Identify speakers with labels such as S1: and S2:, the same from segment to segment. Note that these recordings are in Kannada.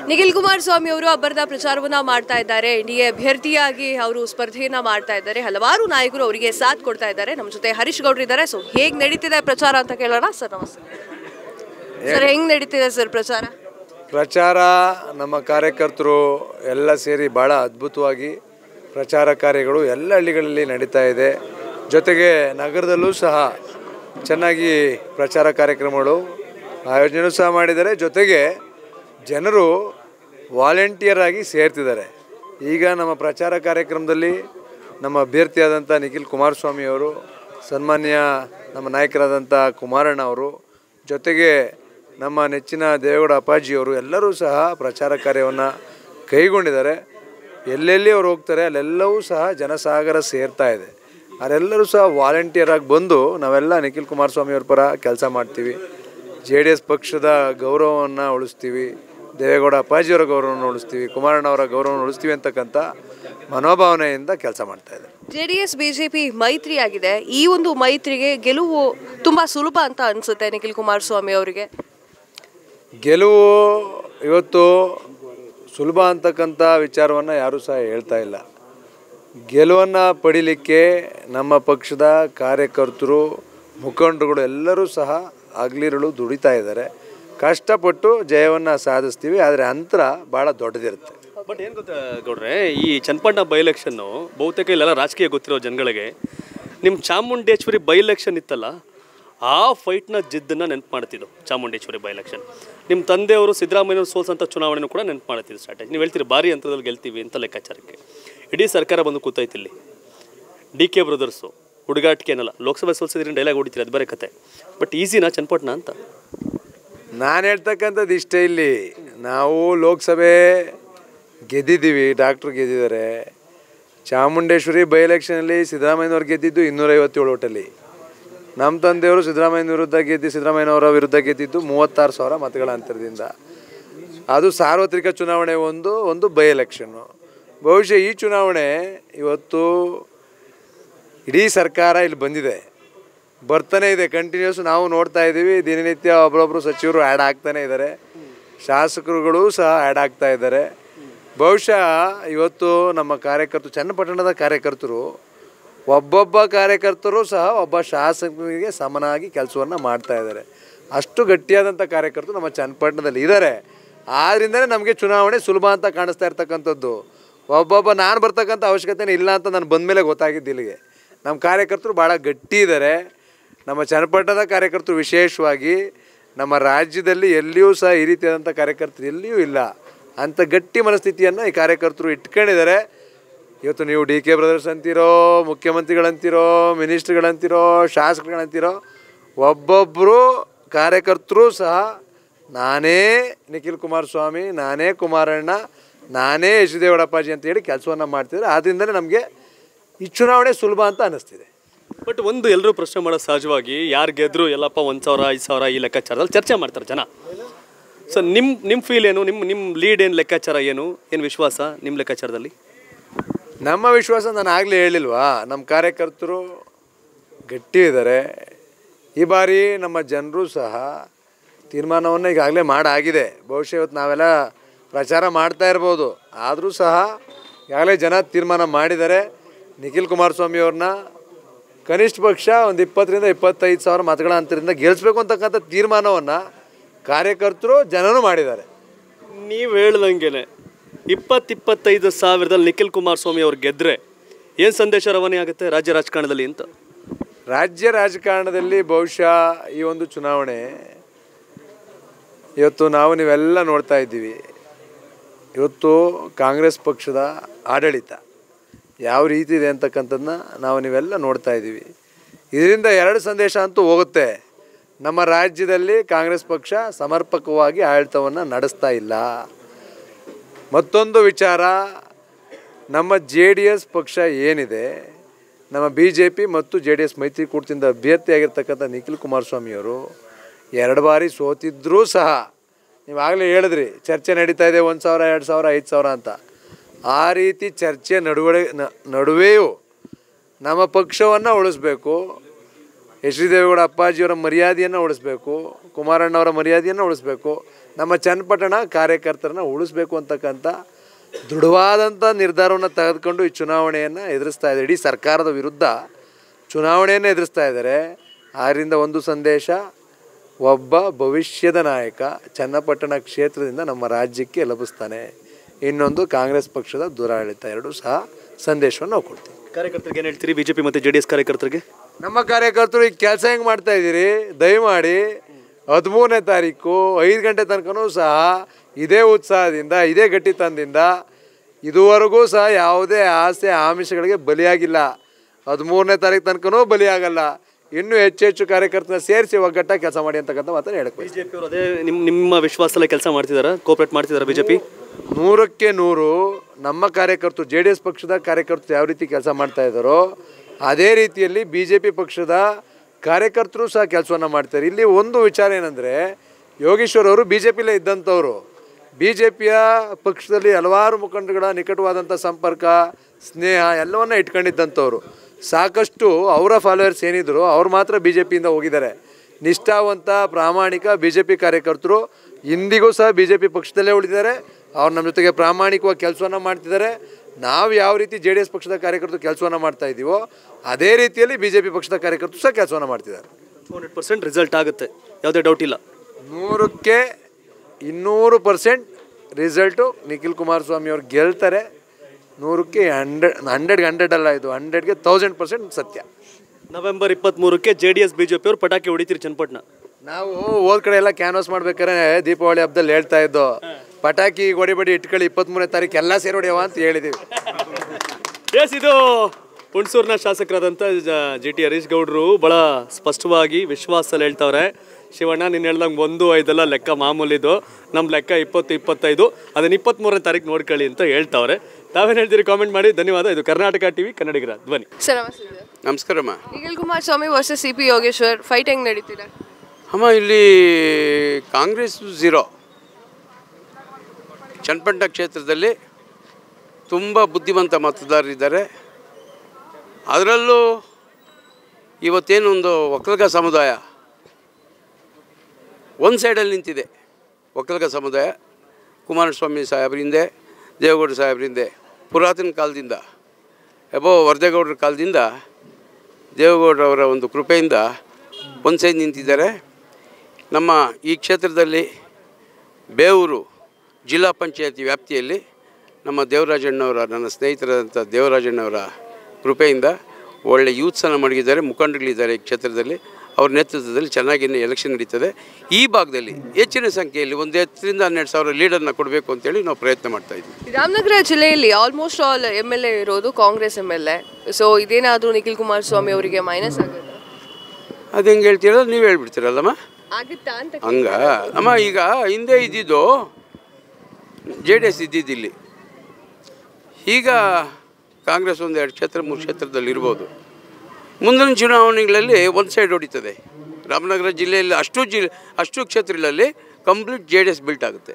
S1: ನಿಖಿಲ್ ಕುಮಾರಸ್ವಾಮಿ ಅವರು ಅಬ್ಬರದ ಪ್ರಚಾರವನ್ನ ಮಾಡ್ತಾ ಇದ್ದಾರೆ ಎನ್ ಡಿ ಎ ಅಭ್ಯರ್ಥಿಯಾಗಿ ಅವರು ಸ್ಪರ್ಧೆಯನ್ನ ಮಾಡ್ತಾ ಇದ್ದಾರೆ ಹಲವಾರು ನಾಯಕರು ಅವರಿಗೆ ಸಾಥ್ ಕೊಡ್ತಾ ಇದ್ದಾರೆ ನಮ್ಮ ಜೊತೆ ಹರೀಶ್ ಗೌಡ್ರು ಇದ್ದಾರೆ ಸೊ ಹೇಗ್ ನಡೀತಿದೆ ಪ್ರಚಾರ ಅಂತ ಕೇಳೋಣ ಸರ್ ನಮಸ್ತೆ ಸರ್ ಹೆಂಗ್ ನಡೀತಿದೆ ಸರ್ ಪ್ರಚಾರ
S2: ಪ್ರಚಾರ ನಮ್ಮ ಕಾರ್ಯಕರ್ತರು ಎಲ್ಲ ಸೇರಿ ಭಾಳ ಅದ್ಭುತವಾಗಿ ಪ್ರಚಾರ ಕಾರ್ಯಗಳು ಎಲ್ಲ ಹಳ್ಳಿಗಳಲ್ಲಿ ನಡೀತಾ ಇದೆ ಜೊತೆಗೆ ನಗರದಲ್ಲೂ ಸಹ ಚೆನ್ನಾಗಿ ಪ್ರಚಾರ ಕಾರ್ಯಕ್ರಮಗಳು ಆಯೋಜನೆ ಸಹ ಮಾಡಿದ್ದಾರೆ ಜೊತೆಗೆ ಜನರು ವಾಲಂಟಿಯರ್ ಆಗಿ ಸೇರ್ತಿದ್ದಾರೆ ಈಗ ನಮ್ಮ ಪ್ರಚಾರ ಕಾರ್ಯಕ್ರಮದಲ್ಲಿ ನಮ್ಮ ಅಭ್ಯರ್ಥಿಯಾದಂಥ ನಿಖಿಲ್ ಕುಮಾರಸ್ವಾಮಿ ಅವರು ಸನ್ಮಾನ್ಯ ನಮ್ಮ ನಾಯಕರಾದಂಥ ಕುಮಾರಣ್ಣ ಅವರು ಜೊತೆಗೆ ನಮ್ಮ ನೆಚ್ಚಿನ ದೇವೇಗೌಡ ಅಪ್ಪಾಜಿಯವರು ಎಲ್ಲರೂ ಸಹ ಪ್ರಚಾರ ಕಾರ್ಯವನ್ನು ಕೈಗೊಂಡಿದ್ದಾರೆ ಎಲ್ಲೆಲ್ಲಿ ಅವ್ರು ಹೋಗ್ತಾರೆ ಅಲ್ಲೆಲ್ಲವೂ ಸಹ ಜನಸಾಗರ ಸೇರ್ತಾ ಇದೆ ಅವರೆಲ್ಲರೂ ಸಹ ವಾಲಂಟಿಯರ್ ಆಗಿ ಬಂದು ನಾವೆಲ್ಲ ನಿಖಿಲ್ ಕುಮಾರಸ್ವಾಮಿ ಅವ್ರ ಪರ ಕೆಲಸ ಮಾಡ್ತೀವಿ ಜೆ ಡಿ ಎಸ್ ಪಕ್ಷದ ಗೌರವವನ್ನು ಉಳಿಸ್ತೀವಿ ದೇವೇಗೌಡ ಅಪ್ಪಾಜಿಯವರ ಗೌರವವನ್ನು ಉಳಿಸ್ತೀವಿ ಕುಮಾರಣ್ಣ ಅವರ ಗೌರವವನ್ನು ಉಳಿಸ್ತೀವಿ ಅಂತಕ್ಕಂಥ ಮನೋಭಾವನೆಯಿಂದ ಕೆಲಸ ಮಾಡ್ತಾ ಇದ್ದಾರೆ
S1: ಜೆ ಡಿ ಎಸ್ ಬಿಜೆಪಿ ಮೈತ್ರಿ ಆಗಿದೆ ಈ ಒಂದು ಮೈತ್ರಿಗೆ ಗೆಲುವು ತುಂಬಾ ಸುಲಭ ಅಂತ ಅನ್ಸುತ್ತೆ ನಿಖಿಲ್ ಕುಮಾರಸ್ವಾಮಿ ಅವರಿಗೆ
S2: ಗೆಲುವು ಇವತ್ತು ಸುಲಭ ಅಂತಕ್ಕಂಥ ವಿಚಾರವನ್ನು ಯಾರೂ ಸಹ ಹೇಳ್ತಾ ಇಲ್ಲ ಗೆಲುವನ್ನು ಪಡಿಲಿಕ್ಕೆ ನಮ್ಮ ಪಕ್ಷದ ಕಾರ್ಯಕರ್ತರು ಮುಖಂಡರುಗಳು ಎಲ್ಲರೂ ಸಹ ಹಗಲಿರುಳು ದುಡಿತಾ ಇದ್ದಾರೆ ಕಷ್ಟಪಟ್ಟು ಜಯವನ್ನು ಸಾಧಿಸ್ತೀವಿ ಆದರೆ ಅಂತರ ಭಾಳ ದೊಡ್ಡದಿರುತ್ತೆ
S3: ಬಟ್ ಏನು ಗೊತ್ತಾ ಗೌಡ್ರೆ ಈ ಚನ್ನಪಣ್ಣ ಬೈ ಎಲೆಕ್ಷನ್ನು ಬಹುತೇಕ ಇಲ್ಲೆಲ್ಲ ರಾಜಕೀಯ ಗೊತ್ತಿರೋ ಜನಗಳಿಗೆ ನಿಮ್ಮ ಚಾಮುಂಡೇಶ್ವರಿ ಬೈ ಎಲೆಕ್ಷನ್ ಇತ್ತಲ್ಲ ಆ ಫೈಟ್ನ ಜಿದ್ದನ್ನು ನೆನಪು ಮಾಡ್ತಿದ್ದು ಚಾಮುಂಡೇಶ್ವರಿ ಬೈ ಎಲೆಕ್ಷನ್ ನಿಮ್ಮ ತಂದೆಯವರು ಸಿದ್ದರಾಮಯ್ಯವ್ರು ಸೋಲ್ಸಂಥ ಚುನಾವಣೆನೂ ಕೂಡ ನೆನಪು ಮಾಡ್ತಿದ್ದು ಸ್ಟ್ರಾಟಜಿ ನೀವು ಹೇಳ್ತೀರಿ ಭಾರಿ ಅಂತರದಲ್ಲಿ ಗೆಲ್ತೀವಿ ಅಂತ ಲೆಕ್ಕಾಚಾರಕ್ಕೆ ಇಡೀ ಸರ್ಕಾರ ಬಂದು ಕೂತೈತಿ ಇಲ್ಲಿ ಡಿ ಕೆ ಬ್ರದರ್ಸು ಹುಡುಗಾಟಿಕೆ ಏನಲ್ಲ ಲೋಕಸಭೆ ಸೋಲ್ಸಿದ್ರಿಂದ ಡೈಲಾಗ್ ಹೊಡಿತೀರಿ ಅದು ಬೇರೆ ಕತೆ ಬಟ್ ಈಸಿನಾ ಚನ್ನಪಟ್ಟಣ ಅಂತ
S2: ನಾನು ಹೇಳ್ತಕ್ಕಂಥದ್ದು ಇಷ್ಟೇ ಇಲ್ಲಿ ನಾವು ಲೋಕಸಭೆ ಗೆದ್ದಿದ್ದೀವಿ ಡಾಕ್ಟ್ರು ಗೆದ್ದಿದ್ದಾರೆ ಚಾಮುಂಡೇಶ್ವರಿ ಬೈ ಎಲೆಕ್ಷನಲ್ಲಿ ಸಿದ್ದರಾಮಯ್ಯನವ್ರು ಗೆದ್ದಿದ್ದು ಇನ್ನೂರೈವತ್ತೇಳು ಓಟಲ್ಲಿ ನಮ್ಮ ತಂದೆಯವರು ಸಿದ್ದರಾಮಯ್ಯನ ವಿರುದ್ಧ ಗೆದ್ದು ಸಿದ್ದರಾಮಯ್ಯನವರ ವಿರುದ್ಧ ಗೆದ್ದಿದ್ದು ಮೂವತ್ತಾರು ಸಾವಿರ ಮತಗಳ ಅಂತರದಿಂದ ಅದು ಸಾರ್ವತ್ರಿಕ ಚುನಾವಣೆ ಒಂದು ಒಂದು ಬೈ ಎಲೆಕ್ಷನ್ನು ಬಹುಶಃ ಈ ಚುನಾವಣೆ ಇವತ್ತು ಇಡೀ ಸರ್ಕಾರ ಇಲ್ಲಿ ಬಂದಿದೆ ಬರ್ತಾನೆ ಇದೆ ಕಂಟಿನ್ಯೂಸ್ ನಾವು ನೋಡ್ತಾ ಇದ್ದೀವಿ ದಿನನಿತ್ಯ ಒಬ್ಬರೊಬ್ಬರು ಸಚಿವರು ಆ್ಯಡ್ ಆಗ್ತಾನೆ ಇದ್ದಾರೆ ಶಾಸಕರುಗಳು ಸಹ ಆ್ಯಡ್ ಆಗ್ತಾ ಇದ್ದಾರೆ ಬಹುಶಃ ಇವತ್ತು ನಮ್ಮ ಕಾರ್ಯಕರ್ತರು ಚನ್ನಪಟ್ಟಣದ ಕಾರ್ಯಕರ್ತರು ಒಬ್ಬೊಬ್ಬ ಕಾರ್ಯಕರ್ತರು ಸಹ ಒಬ್ಬ ಶಾಸಕರಿಗೆ ಸಮನಾಗಿ ಕೆಲಸವನ್ನು ಮಾಡ್ತಾ ಇದ್ದಾರೆ ಅಷ್ಟು ಗಟ್ಟಿಯಾದಂಥ ಕಾರ್ಯಕರ್ತರು ನಮ್ಮ ಚನ್ನಪಟ್ಟಣದಲ್ಲಿ ಇದ್ದಾರೆ ಆದ್ದರಿಂದನೇ ನಮಗೆ ಚುನಾವಣೆ ಸುಲಭ ಅಂತ ಕಾಣಿಸ್ತಾ ಇರ್ತಕ್ಕಂಥದ್ದು ಒಬ್ಬೊಬ್ಬ ನಾನು ಬರ್ತಕ್ಕಂಥ ಅವಶ್ಯಕತೆನೇ ಇಲ್ಲ ಅಂತ ನಾನು ಬಂದಮೇಲೆ ಗೊತ್ತಾಗಿದ್ದು ಇಲ್ಲಿಗೆ ನಮ್ಮ ಕಾರ್ಯಕರ್ತರು ಭಾಳ ಗಟ್ಟಿ ಇದ್ದಾರೆ ನಮ್ಮ ಚನ್ನಪಟ್ಟಣದ ಕಾರ್ಯಕರ್ತರು ವಿಶೇಷವಾಗಿ ನಮ್ಮ ರಾಜ್ಯದಲ್ಲಿ ಎಲ್ಲಿಯೂ ಸಹ ಈ ರೀತಿಯಾದಂಥ ಕಾರ್ಯಕರ್ತರು ಎಲ್ಲಿಯೂ ಇಲ್ಲ ಅಂಥ ಗಟ್ಟಿ ಮನಸ್ಥಿತಿಯನ್ನು ಈ ಕಾರ್ಯಕರ್ತರು ಇಟ್ಕೊಂಡಿದ್ದಾರೆ ಇವತ್ತು ನೀವು ಡಿ ಕೆ ಬ್ರದರ್ಸ್ ಅಂತೀರೋ ಮುಖ್ಯಮಂತ್ರಿಗಳಂತೀರೋ ಮಿನಿಸ್ಟ್ರಿಗಳಂತೀರೋ ಶಾಸಕರುಗಳಂತೀರೋ ಒಬ್ಬೊಬ್ಬರು ಕಾರ್ಯಕರ್ತರು ಸಹ ನಾನೇ ನಿಖಿಲ್ ಕುಮಾರಸ್ವಾಮಿ ನಾನೇ ಕುಮಾರಣ್ಣ ನಾನೇ ಎಚ್ ಡಿ ದೇವಡಪ್ಪಾಜಿ ಅಂತ ಹೇಳಿ ಕೆಲಸವನ್ನು ಮಾಡ್ತಿದ್ದಾರೆ ಆದ್ದರಿಂದಲೇ ನಮಗೆ ಈ ಚುನಾವಣೆ ಸುಲಭ ಅಂತ ಅನ್ನಿಸ್ತಿದೆ
S3: ಬಟ್ ಒಂದು ಎಲ್ಲರೂ ಪ್ರಶ್ನೆ ಮಾಡೋ ಸಹಜವಾಗಿ ಯಾರು ಗೆದ್ರು ಎಲ್ಲಪ್ಪ ಒಂದು ಸಾವಿರ ಐದು ಸಾವಿರ ಈ ಲೆಕ್ಕಾಚಾರದಲ್ಲಿ ಚರ್ಚೆ ಮಾಡ್ತಾರೆ ಜನ ಸೊ ನಿಮ್ಮ ನಿಮ್ಮ ಫೀಲ್ ಏನು ನಿಮ್ಮ ನಿಮ್ಮ ಲೀಡ್ ಏನು ಲೆಕ್ಕಾಚಾರ ಏನು ಏನು ವಿಶ್ವಾಸ ನಿಮ್ಮ ಲೆಕ್ಕಾಚಾರದಲ್ಲಿ
S2: ನಮ್ಮ ವಿಶ್ವಾಸ ನಾನು ಆಗಲೇ ಹೇಳಿಲ್ವಾ ನಮ್ಮ ಕಾರ್ಯಕರ್ತರು ಗಟ್ಟಿ ಇದ್ದಾರೆ ಈ ಬಾರಿ ನಮ್ಮ ಜನರು ಸಹ ತೀರ್ಮಾನವನ್ನು ಈಗಾಗಲೇ ಮಾಡಾಗಿದೆ ಬಹುಶಃ ಇವತ್ತು ನಾವೆಲ್ಲ ಪ್ರಚಾರ ಮಾಡ್ತಾ ಇರ್ಬೋದು ಆದರೂ ಸಹ ಈಗಾಗಲೇ ಜನ ತೀರ್ಮಾನ ಮಾಡಿದ್ದಾರೆ ನಿಖಿಲ್ ಕುಮಾರಸ್ವಾಮಿ ಅವ್ರನ್ನ ಕನಿಷ್ಠ ಪಕ್ಷ ಒಂದು ಇಪ್ಪತ್ತರಿಂದ ಇಪ್ಪತ್ತೈದು ಸಾವಿರ ಮತಗಳ ಅಂತರಿಂದ ಗೆಲ್ಲಿಸ್ಬೇಕು ಅಂತಕ್ಕಂಥ ತೀರ್ಮಾನವನ್ನು ಕಾರ್ಯಕರ್ತರು ಜನನೂ ಮಾಡಿದ್ದಾರೆ
S3: ನೀವು ಹೇಳ್ದಂಗೆನೆ ಇಪ್ಪತ್ತು ಇಪ್ಪತ್ತೈದು ಸಾವಿರದಲ್ಲಿ ನಿಖಿಲ್ ಕುಮಾರಸ್ವಾಮಿ ಅವ್ರು ಗೆದ್ದರೆ ಏನು ಸಂದೇಶ ರವಾನೆ ಆಗುತ್ತೆ ರಾಜ್ಯ ರಾಜಕಾರಣದಲ್ಲಿ ಅಂತ
S2: ರಾಜ್ಯ ರಾಜಕಾರಣದಲ್ಲಿ ಬಹುಶಃ ಈ ಒಂದು ಚುನಾವಣೆ ಇವತ್ತು ನಾವು ನೀವೆಲ್ಲ ನೋಡ್ತಾ ಇದ್ದೀವಿ ಇವತ್ತು ಕಾಂಗ್ರೆಸ್ ಪಕ್ಷದ ಆಡಳಿತ ಯಾವ ರೀತಿ ಇದೆ ಅಂತಕ್ಕಂಥದ್ದನ್ನ ನಾವು ನೀವೆಲ್ಲ ನೋಡ್ತಾ ಇದ್ದೀವಿ ಇದರಿಂದ ಎರಡು ಸಂದೇಶ ಅಂತೂ ಹೋಗುತ್ತೆ ನಮ್ಮ ರಾಜ್ಯದಲ್ಲಿ ಕಾಂಗ್ರೆಸ್ ಪಕ್ಷ ಸಮರ್ಪಕವಾಗಿ ಆಡಳಿತವನ್ನು ನಡೆಸ್ತಾ ಇಲ್ಲ ಮತ್ತೊಂದು ವಿಚಾರ ನಮ್ಮ ಜೆ ಡಿ ಎಸ್ ಪಕ್ಷ ಏನಿದೆ ನಮ್ಮ ಬಿ ಜೆ ಪಿ ಮತ್ತು ಜೆ ಡಿ ಎಸ್ ಮೈತ್ರಿಕೂಟದಿಂದ ಅಭ್ಯರ್ಥಿಯಾಗಿರ್ತಕ್ಕಂಥ ನಿಖಿಲ್ ಕುಮಾರಸ್ವಾಮಿಯವರು ಎರಡು ಬಾರಿ ಸೋತಿದ್ರೂ ಸಹ ನೀವಾಗಲೇ ಹೇಳಿದ್ರಿ ಚರ್ಚೆ ನಡೀತಾ ಇದೆ ಒಂದು ಸಾವಿರ ಎರಡು ಸಾವಿರ ಐದು ಸಾವಿರ ಅಂತ ಆ ರೀತಿ ಚರ್ಚೆ ನಡುವಡೆ ನ- ನಡುವೆಯೂ ನಮ್ಮ ಪಕ್ಷವನ್ನು ಉಳಿಸ್ಬೇಕು ಎಚ್ ಡಿ ದೇವೇಗೌಡ ಅಪ್ಪಾಜಿಯವರ ಮರ್ಯಾದೆಯನ್ನು ಉಳಿಸ್ಬೇಕು ಕುಮಾರಣ್ಣವರ ಮರ್ಯಾದೆಯನ್ನು ಉಳಿಸ್ಬೇಕು ನಮ್ಮ ಚನ್ನಪಟ್ಟಣ ಕಾರ್ಯಕರ್ತರನ್ನ ಉಳಿಸ್ಬೇಕು ಅಂತಕ್ಕಂಥ ದೃಢವಾದಂಥ ನಿರ್ಧಾರವನ್ನು ತೆಗೆದುಕೊಂಡು ಈ ಚುನಾವಣೆಯನ್ನು ಎದುರಿಸ್ತಾ ಇದೆ ಇಡೀ ಸರ್ಕಾರದ ವಿರುದ್ಧ ಚುನಾವಣೆಯನ್ನು ಎದುರಿಸ್ತಾ ಇದ್ದಾರೆ ಆದ್ದರಿಂದ ಒಂದು ಸಂದೇಶ ಒಬ್ಬ ಭವಿಷ್ಯದ ನಾಯಕ ಚನ್ನಪಟ್ಟಣ ಕ್ಷೇತ್ರದಿಂದ ನಮ್ಮ ರಾಜ್ಯಕ್ಕೆ ಲಭಿಸ್ತಾನೆ ಇನ್ನೊಂದು ಕಾಂಗ್ರೆಸ್ ಪಕ್ಷದ ದುರಾಡಳಿತ ಎರಡೂ ಸಹ ಸಂದೇಶವನ್ನು ನಾವು ಕೊಡ್ತೀವಿ
S3: ಕಾರ್ಯಕರ್ತರಿಗೆ ಏನು ಹೇಳ್ತೀರಿ ಬಿಜೆಪಿ ಮತ್ತು ಜೆ ಡಿ ಎಸ್ ಕಾರ್ಯಕರ್ತರಿಗೆ
S2: ನಮ್ಮ ಕಾರ್ಯಕರ್ತರು ಈಗ ಕೆಲಸ ಹೆಂಗೆ ಮಾಡ್ತಾ ಇದ್ದೀರಿ ದಯಮಾಡಿ ಹದಿಮೂರನೇ ತಾರೀಕು ಐದು ಗಂಟೆ ತನಕನೂ ಸಹ ಇದೇ ಉತ್ಸಾಹದಿಂದ ಇದೇ ಗಟ್ಟಿತನದಿಂದ ಇದುವರೆಗೂ ಸಹ ಯಾವುದೇ ಆಸೆ ಆಮಿಷಗಳಿಗೆ ಬಲಿಯಾಗಿಲ್ಲ ಹದಿಮೂರನೇ ತಾರೀಕು ತನಕನೂ ಬಲಿಯಾಗಲ್ಲ ಇನ್ನೂ ಹೆಚ್ಚು ಹೆಚ್ಚು ಕಾರ್ಯಕರ್ತನ ಸೇರಿಸಿ ಒಗ್ಗಟ್ಟಾಗಿ ಕೆಲಸ ಮಾಡಿ ಅಂತಕ್ಕಂಥ ಮಾತನ್ನು ಹೇಳಕ್ಕೆ ಬಯಸ್ತೀನಿ.
S3: ಬಿಜೆಪಿ ಅವರು ಅದೇ ನಿಮ್ಮ ನಿಮ್ಮ ವಿಶ್ವಾಸದಲ್ಲೇ ಕೆಲಸ ಮಾಡ್ತಿದಾರಾ ಕೋಪರೇಟ್ ಮಾಡ್ತಿದಾರಾ ಬಿಜೆಪಿ
S2: ನೂರಕ್ಕೆ ನೂರು ನಮ್ಮ ಕಾರ್ಯಕರ್ತರು ಜೆ ಡಿ ಎಸ್ ಪಕ್ಷದ ಕಾರ್ಯಕರ್ತರು ಯಾವ ರೀತಿ ಕೆಲಸ ಮಾಡ್ತಾ ಇದ್ದಾರೋ ಅದೇ ರೀತಿಯಲ್ಲಿ ಬಿ ಜೆ ಪಿ ಪಕ್ಷದ ಕಾರ್ಯಕರ್ತರು ಸಹ ಕೆಲಸವನ್ನು ಮಾಡ್ತಾರೆ ಇಲ್ಲಿ ಒಂದು ವಿಚಾರ ಏನಂದರೆ ಯೋಗೇಶ್ವರ್ ಅವರು ಬಿ ಜೆ ಪಿಲೇ ಇದ್ದಂಥವ್ರು ಬಿ ಜೆ ಪಿಯ ಪಕ್ಷದಲ್ಲಿ ಹಲವಾರು ಮುಖಂಡರುಗಳ ನಿಕಟವಾದಂಥ ಸಂಪರ್ಕ ಸ್ನೇಹ ಎಲ್ಲವನ್ನ ಇಟ್ಕೊಂಡಿದ್ದಂಥವ್ರು ಸಾಕಷ್ಟು ಅವರ ಫಾಲೋವರ್ಸ್ ಏನಿದ್ರು ಅವ್ರು ಮಾತ್ರ ಬಿ ಜೆ ಪಿಯಿಂದ ಹೋಗಿದ್ದಾರೆ ನಿಷ್ಠಾವಂತ ಪ್ರಾಮಾಣಿಕ ಬಿ ಜೆ ಪಿ ಕಾರ್ಯಕರ್ತರು ಇಂದಿಗೂ ಸಹ ಬಿ ಜೆ ಪಿ ಪಕ್ಷದಲ್ಲೇ ಉಳಿದಿದ್ದಾರೆ ಅವ್ರು ನಮ್ಮ ಜೊತೆಗೆ ಪ್ರಾಮಾಣಿಕವಾಗಿ ಕೆಲಸವನ್ನು ಮಾಡ್ತಿದ್ದಾರೆ ನಾವು ಯಾವ ರೀತಿ ಜೆ ಡಿ ಎಸ್ ಪಕ್ಷದ ಕಾರ್ಯಕರ್ತರು ಕೆಲಸವನ್ನು ಮಾಡ್ತಾ ಇದ್ದೀವೋ ಅದೇ ರೀತಿಯಲ್ಲಿ ಬಿ ಜೆ ಪಿ ಪಕ್ಷದ ಕಾರ್ಯಕರ್ತರು ಸಹ ಕೆಲಸವನ್ನು ಮಾಡ್ತಿದ್ದಾರೆ
S3: ಟೂ ಹಂಡ್ರೆಡ್ ಪರ್ಸೆಂಟ್ ರಿಸಲ್ಟ್ ಆಗುತ್ತೆ ಯಾವುದೇ ಡೌಟ್ ಇಲ್ಲ
S2: ನೂರಕ್ಕೆ ಇನ್ನೂರು ಪರ್ಸೆಂಟ್ ರಿಸಲ್ಟು ನಿಖಿಲ್ ಕುಮಾರಸ್ವಾಮಿ ಅವ್ರು ಗೆಲ್ತಾರೆ ನೂರಕ್ಕೆ ಹಂಡ್ರೆಡ್ ಹಂಡ್ರೆಡ್ಗೆ ಹಂಡ್ರೆಡ್ ಅಲ್ಲ ಇದು ಹಂಡ್ರೆಡ್ಗೆ ತೌಸಂಡ್ ಪರ್ಸೆಂಟ್ ಸತ್ಯ
S3: ನವೆಂಬರ್ ಇಪ್ಪತ್ತ್ಮೂರಕ್ಕೆ ಜೆ ಡಿ ಎಸ್ ಬಿಜೆಪಿ ಅವರು ಪಟಾಕಿ ಹೊಡಿತೀರಿ ಚನ್ನಪಟ್ಟಣ
S2: ನಾವು ಹೋದ ಕಡೆ ಎಲ್ಲ ಕ್ಯಾನ್ವಾಸ್ ಮಾಡ್ಬೇಕಾದ್ರೆ ದೀಪಾವಳಿ ಹಬ್ಬದಲ್ಲಿ ಹೇಳ್ತಾ ಇದ್ದೋ ಪಟಾಕಿ ಹೊಡಿಬೇಡಿ ಇಟ್ಕೊಳ್ಳಿ ಇಪ್ಪತ್ತ್ಮೂರನೇ ತಾರೀಕು ಎಲ್ಲ ಸೇರಿ ಹೊಡೆಯವ ಅಂತ ಹೇಳಿದ್ದೀವಿ
S3: ಎಸ್ ಇದು ಹುಣಸೂರಿನ ಶಾಸಕರಾದಂಥ ಜಿ ಟಿ ಹರೀಶ್ ಗೌಡರು ಭಾಳ ಸ್ಪಷ್ಟವಾಗಿ ವಿಶ್ವಾಸದಲ್ಲಿ ಹೇಳ್ತಾವ್ರೆ ಶಿವಣ್ಣ ನೀನು ಹೇಳ್ದಂಗೆ ಒಂದು ಐದಲ್ಲ ಲೆಕ್ಕ ಮಾಮೂಲಿದು ನಮ್ಮ ಲೆಕ್ಕ ಇಪ್ಪತ್ತು ಇಪ್ಪತ್ತೈದು ಅದನ್ನ ಇಪ್ಪತ್ತ್ಮೂರನೇ ತಾರೀಕು ನೋಡ್ಕೊಳ್ಳಿ ಅಂತ ಹೇಳ್ತಾವ್ರೆ ತಾವೇನು ಹೇಳ್ತೀರಿ ಕಾಮೆಂಟ್ ಮಾಡಿ ಧನ್ಯವಾದ ಇದು ಕರ್ನಾಟಕ ಟಿವಿ ಕನ್ನಡಿಗರ ಧ್ವನಿ
S1: ಸರ್ ನಮಸ್ತೆ ಸರ್
S4: ನಮಸ್ಕಾರಮ್ಮ
S1: Nikhil Kumaraswamy versus C P Yogeshwar fight ಹೆಂಗ್ ನಡೀತಿದೆ
S4: ಅಮ್ಮ ಇಲ್ಲಿ ಕಾಂಗ್ರೆಸ್ ಝೀರೋ ಚನ್ನಪಟ್ಟಣ ಕ್ಷೇತ್ರದಲ್ಲಿ ತುಂಬ ಬುದ್ಧಿವಂತ ಮತದಾರರಿದ್ದಾರೆ ಅದರಲ್ಲೂ ಇವತ್ತೇನೊಂದು ಒಕ್ಕಲಿಗ ಸಮುದಾಯ ಒಂದು ಸೈಡಲ್ಲಿ ನಿಂತಿದೆ ಒಕ್ಕಲಿಗ ಸಮುದಾಯ ಕುಮಾರಸ್ವಾಮಿ ಸಾಹೇಬ್ರಿಂದೆ ದೇವೇಗೌಡ ಸಾಹೇಬ್ರಿಂದೆ ಪುರಾತನ ಕಾಲದಿಂದ ಎಬೋ ವರದೇಗೌಡರ ಕಾಲದಿಂದ ದೇವೇಗೌಡರವರ ಒಂದು ಕೃಪೆಯಿಂದ ಒಂದು ಸೈಡ್ ನಿಂತಿದ್ದಾರೆ ನಮ್ಮ ಈ ಕ್ಷೇತ್ರದಲ್ಲಿ ಬೇವೂರು ಜಿಲ್ಲಾ ಪಂಚಾಯತಿ ವ್ಯಾಪ್ತಿಯಲ್ಲಿ ನಮ್ಮ ದೇವರಾಜಣ್ಣವರ ನನ್ನ ಸ್ನೇಹಿತರಾದಂಥ ದೇವರಾಜಣ್ಣವರ ಕೃಪೆಯಿಂದ ಒಳ್ಳೆ ಯೂತ್ಸನ್ನು ಮಡಗಿದ್ದಾರೆ ಮುಖಂಡರುಗಳಿದ್ದಾರೆ ಈ ಕ್ಷೇತ್ರದಲ್ಲಿ ಅವ್ರ ನೇತೃತ್ವದಲ್ಲಿ ಚೆನ್ನಾಗಿ ಎಲೆಕ್ಷನ್ ನಡೀತದೆ ಈ ಭಾಗದಲ್ಲಿ ಹೆಚ್ಚಿನ ಸಂಖ್ಯೆಯಲ್ಲಿ ಒಂದು ಹತ್ತರಿಂದ ಹನ್ನೆರಡು ಸಾವಿರ ಲೀಡರ್ನ ಕೊಡಬೇಕು ಅಂತೇಳಿ ನಾವು ಪ್ರಯತ್ನ ಮಾಡ್ತಾ ಇದ್ದೀವಿ
S1: ರಾಮನಗರ ಜಿಲ್ಲೆಯಲ್ಲಿ almost all M L A ಇರೋದು Congress M L A so ಇದೇನಾದರೂ ನಿಖಿಲ್ ಕುಮಾರಸ್ವಾಮಿ ಅವರಿಗೆ ಮೈನಸ್ ಆಗುತ್ತೆ
S4: ಅದು ಹೆಂಗೆ ಹೇಳ್ತೀರಲ್ಲ ನೀವು ಹೇಳ್ಬಿಡ್ತೀರಲ್ಲಮ್ಮ
S1: ಆಗುತ್ತಾ ಅಂತ
S4: ಹಂಗ ಅಮ್ಮ ಈಗ ಹಿಂದೆ ಇದ್ದಿದ್ದು ಜೆ ಡಿ ಎಸ್ ಇದ್ದಿದ್ದಿಲ್ಲಿ ಈಗ ಕಾಂಗ್ರೆಸ್ ಒಂದು ಎರಡು ಕ್ಷೇತ್ರ ಮೂರು ಕ್ಷೇತ್ರದಲ್ಲಿ ಇರ್ಬೋದು ಮುಂದಿನ ಚುನಾವಣೆಗಳಲ್ಲಿ ಒಂದು ಸೈಡ್ ಹೊಡಿತದೆ ರಾಮನಗರ ಜಿಲ್ಲೆಯಲ್ಲಿ ಅಷ್ಟು ಜಿಲ್ಲೆ ಅಷ್ಟು ಕ್ಷೇತ್ರಗಳಲ್ಲಿ complete J D S built ಆಗುತ್ತೆ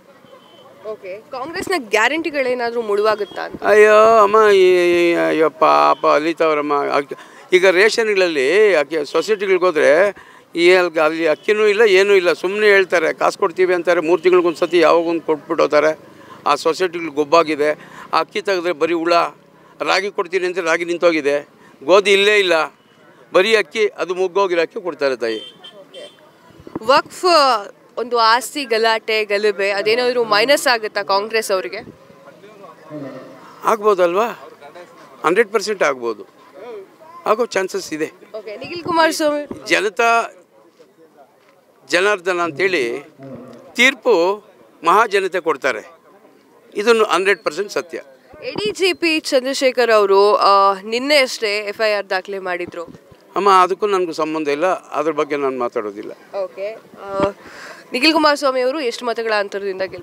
S1: ಓಕೆ ಕಾಂಗ್ರೆಸ್ನ ಗ್ಯಾರಂಟಿಗಳೇನಾದರೂ ಮುಳುವಾಗುತ್ತಾ ಅಂತ
S4: ಅಯ್ಯೋ ಅಮ್ಮ ಈ- ಅಯ್ಯೋ ಪಾಪ ಅಲಿತಾವ್ರಮ್ಮ ಅಕ್ಕಿ- ಈಗ ರೇಷನ್ಗಳಲ್ಲಿ ಅಕ್ಕಿ ಸೊಸೈಟಿಗಳಿಗೆ ಹೋದರೆ ಈ ಅಲ್ಗ- ಅಲ್ಲಿ ಅಕ್ಕಿನೂ ಇಲ್ಲ ಏನೂ ಇಲ್ಲ ಸುಮ್ಮನೆ ಹೇಳ್ತಾರೆ ಕಾಸು ಕೊಡ್ತೀವಿ ಅಂತಾರೆ ಮೂರು ತಿಂಗಳಿಗೊಂದು ಸತಿ ಯಾವಾಗೊಂದು ಕೊಟ್ಬಿಟ್ಟು ಹೋಗ್ತಾರೆ ಆ ಸೊಸೈಟಿಗಳು ಗೊಬ್ಬಾಗಿದೆ ಆ ಅಕ್ಕಿ ತೆಗೆದ್ರೆ ಬರೀ ಹುಳ ರಾಗಿ ಕೊಡ್ತೀನಿ ಅಂತ ರಾಗಿ ನಿಂತೋಗಿದೆ ಗೋಧಿ ಇಲ್ಲೇ ಇಲ್ಲ ಬರೀ ಅಕ್ಕಿ ಅದು ಮುಗ್ಗೋಗಿರೋ ಅಕ್ಕಿ ಕೊಡ್ತಾರೆ ತಾಯಿ
S1: ವಕ್ಫ್ ಒಂದು ಆಸ್ತಿ ಗಲಾಟೆ ಗಲಭೆ ಅದೇನಾದರೂ ಮೈನಸ್ ಆಗುತ್ತಾ ಕಾಂಗ್ರೆಸ್ ಅವರಿಗೆ
S4: ಆಗ್ಬೋದಲ್ವಾ ಹಂಡ್ರೆಡ್ ಪರ್ಸೆಂಟ್ ಆಗ್ಬೋದು ಆಗೋ ಚಾನ್ಸಸ್ ಇದೆ
S1: ಓಕೆ ನಿಖಿಲ್ ಕುಮಾರಸ್ವಾಮಿ
S4: ಜನತಾ ಜನಾರ್ದನ ಅಂತೇಳಿ ತೀರ್ಪು ಮಹಾಜನತೆ ಕೊಡ್ತಾರೆ ಇದನ್ನು ಹಂಡ್ರೆಡ್ ಪರ್ಸೆಂಟ್ ಸತ್ಯ
S1: A D G P Chandrashekhar ಅವರು ನಿನ್ನೆ ಅಷ್ಟೇ ಎಫ್ ಐ ಆರ್ ದಾಖಲೆ ಮಾಡಿದ್ರು
S4: ಅಮ್ಮ ಅದಕ್ಕೂ ನನಗೂ ಸಂಬಂಧ ಇಲ್ಲ ಅದ್ರ ಬಗ್ಗೆ ನಾನು ಮಾತಾಡೋದಿಲ್ಲ
S1: ಓಕೆ ನಿಖಿಲ್ ಕುಮಾರಸ್ವಾಮಿ ಅವರು ಎಷ್ಟು ಮತಗಳ ಅಂತರದಿಂದ ಗೆಲ್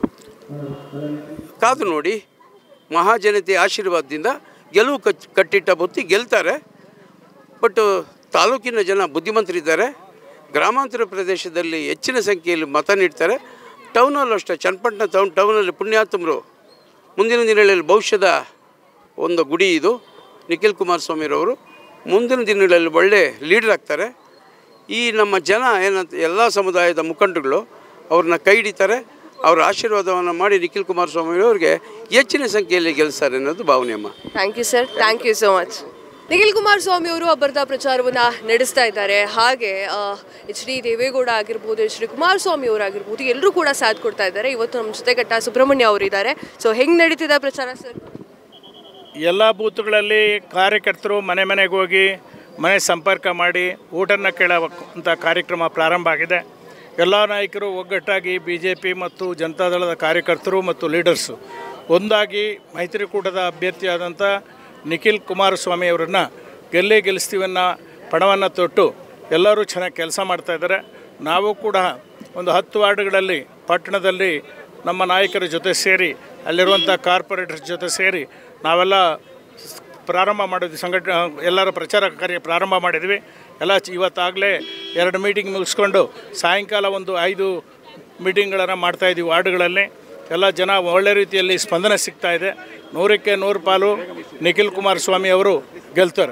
S4: ಕಾದು ನೋಡಿ ಮಹಾಜನತೆ ಆಶೀರ್ವಾದದಿಂದ ಗೆಲುವು ಕಚ್ ಕಟ್ಟಿಟ್ಟ ಬುತ್ತಿ ಗೆಲ್ತಾರೆ ಬಟ್ ತಾಲೂಕಿನ ಜನ ಬುದ್ಧಿವಂತರಿದ್ದಾರೆ ಗ್ರಾಮಾಂತರ ಪ್ರದೇಶದಲ್ಲಿ ಹೆಚ್ಚಿನ ಸಂಖ್ಯೆಯಲ್ಲಿ ಮತ ನೀಡ್ತಾರೆ ಟೌನಲ್ಲೂ ಅಷ್ಟೇ ಚನ್ನಪಟ್ಟಣ ಟೌನ್ ಟೌನಲ್ಲಿ ಪುಣ್ಯಾತ್ಮರು ಮುಂದಿನ ದಿನಗಳಲ್ಲಿ ಭವಿಷ್ಯದ ಒಂದು ಗುಡಿ ಇದು ನಿಖಿಲ್ ಕುಮಾರಸ್ವಾಮಿರವರು ಮುಂದಿನ ದಿನಗಳಲ್ಲಿ ಒಳ್ಳೆ ಲೀಡರ್ ಆಗ್ತಾರೆ ಈ ನಮ್ಮ ಜನ ಏನಂತ ಎಲ್ಲ ಸಮುದಾಯದ ಮುಖಂಡರುಗಳು ಅವ್ರನ್ನ ಕೈ ಹಿಡಿತಾರೆ ಅವ್ರ ಆಶೀರ್ವಾದವನ್ನು ಮಾಡಿ ನಿಖಿಲ್ ಕುಮಾರಸ್ವಾಮಿ ಅವರಿಗೆ ಹೆಚ್ಚಿನ ಸಂಖ್ಯೆಯಲ್ಲಿ ಗೆಲ್ಲಿಸ್ತಾರೆ ಅನ್ನೋದು ಭಾವನೆ ಅಮ್ಮ
S1: thank you sir thank you so much Nikhil Kumaraswamy ಅವರು ಅಬ್ಬರದ ಪ್ರಚಾರವನ್ನ ನಡೆಸ್ತಾ ಇದ್ದಾರೆ ಹಾಗೆ ಎಚ್ ಡಿ ದೇವೇಗೌಡ ಆಗಿರ್ಬೋದು ಎಚ್ ಡಿ ಕುಮಾರಸ್ವಾಮಿ ಅವರಾಗಿರ್ಬೋದು ಎಲ್ಲರೂ ಕೂಡ ಸಾಥ್ ಕೊಡ್ತಾ ಇದ್ದಾರೆ ಇವತ್ತು ನಮ್ಮ ಜೊತೆ ಗಟ್ಟ ಸುಬ್ರಹ್ಮಣ್ಯ ಅವರು ಇದ್ದಾರೆ ಸೊ ಹೆಂಗ್ ನಡೀತಿದೆ ಪ್ರಚಾರ ಸರ್
S5: ಎಲ್ಲ ಬೂತ್ಗಳಲ್ಲಿ ಕಾರ್ಯಕರ್ತರು ಮನೆ ಮನೆಗೆ ಹೋಗಿ ಮನೆ ಸಂಪರ್ಕ ಮಾಡಿ ಊಟನ ಕೇಳುವಂಥ ಕಾರ್ಯಕ್ರಮ ಪ್ರಾರಂಭ ಆಗಿದೆ ಎಲ್ಲ ನಾಯಕರು ಒಗ್ಗಟ್ಟಾಗಿ ಬಿ ಜೆ ಪಿ ಮತ್ತು ಜನತಾದಳದ ಕಾರ್ಯಕರ್ತರು ಮತ್ತು ಲೀಡರ್ಸು ಒಂದಾಗಿ ಮೈತ್ರಿಕೂಟದ ಅಭ್ಯರ್ಥಿಯಾದಂಥ ನಿಖಿಲ್ ಕುಮಾರಸ್ವಾಮಿ ಅವರನ್ನು ಗೆಲ್ಲೇ ಗೆಲ್ಲಿಸ್ತೀವನ್ನ ಪಣವನ್ನು ತೊಟ್ಟು ಎಲ್ಲರೂ ಚೆನ್ನಾಗಿ ಕೆಲಸ ಮಾಡ್ತಾಯಿದ್ದಾರೆ ನಾವು ಕೂಡ ಒಂದು ಹತ್ತು ವಾರ್ಡ್ಗಳಲ್ಲಿ ಪಟ್ಟಣದಲ್ಲಿ ನಮ್ಮ ನಾಯಕರ ಜೊತೆ ಸೇರಿ ಅಲ್ಲಿರುವಂಥ ಕಾರ್ಪೊರೇಟರ್ ಜೊತೆ ಸೇರಿ ನಾವೆಲ್ಲ ಸ್- ಪ್ರಾರಂಭ ಮಾಡಿದ್ವಿ ಸಂಘಟ ಎಲ್ಲರ ಪ್ರಚಾರ ಕಾರ್ಯ ಪ್ರಾರಂಭ ಮಾಡಿದ್ವಿ ಎಲ್ಲ ಚ- ಇವತ್ತಾಗಲೇ ಎರಡು ಮೀಟಿಂಗ್ ಮುಗಿಸ್ಕೊಂಡು ಸಾಯಂಕಾಲ ಒಂದು ಐದು ಮೀಟಿಂಗ್ಗಳನ್ನು ಮಾಡ್ತಾಯಿದ್ವಿ ವಾರ್ಡ್ಗಳಲ್ಲಿ ಎಲ್ಲ ಜನ ಒಳ್ಳೆ ರೀತಿಯಲ್ಲಿ ಸ್ಪಂದನೆ ಸಿಗ್ತಾ ಇದೆ ನೂರಕ್ಕೆ ನೂರು ಪಾಲು ನಿಖಿಲ್ ಕುಮಾರಸ್ವಾಮಿ ಅವರು ಗೆಲ್ತಾರೆ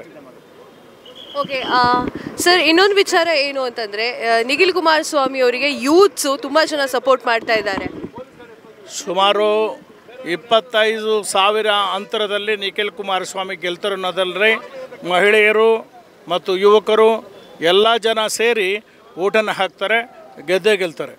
S1: ಓಕೆ ಸರ್ ಇನ್ನೊಂದು ವಿಚಾರ ಏನು ಅಂತಂದ್ರೆ ಆ, ನಿಖಿಲ್ ಕುಮಾರಸ್ವಾಮಿ ಅವರಿಗೆ ಯೂತ್ಸು ತುಂಬಾ ಜನ ಸಪೋರ್ಟ್ ಮಾಡ್ತಾ ಇದ್ದಾರೆ
S5: ಸುಮಾರು ಇಪ್ಪತ್ತೈದು ಸಾವಿರ ಅಂತರದಲ್ಲಿ ನಿಖಿಲ್ ಕುಮಾರಸ್ವಾಮಿ ಗೆಲ್ತಾರೆ ಅನ್ನೋದಲ್ಲದೆ ಮಹಿಳೆಯರು ಮತ್ತು ಯುವಕರು ಎಲ್ಲ ಜನ ಸೇರಿ ಊಟನ ಹಾಕ್ತಾರೆ ಗೆದ್ದೇ ಗೆಲ್ತಾರೆ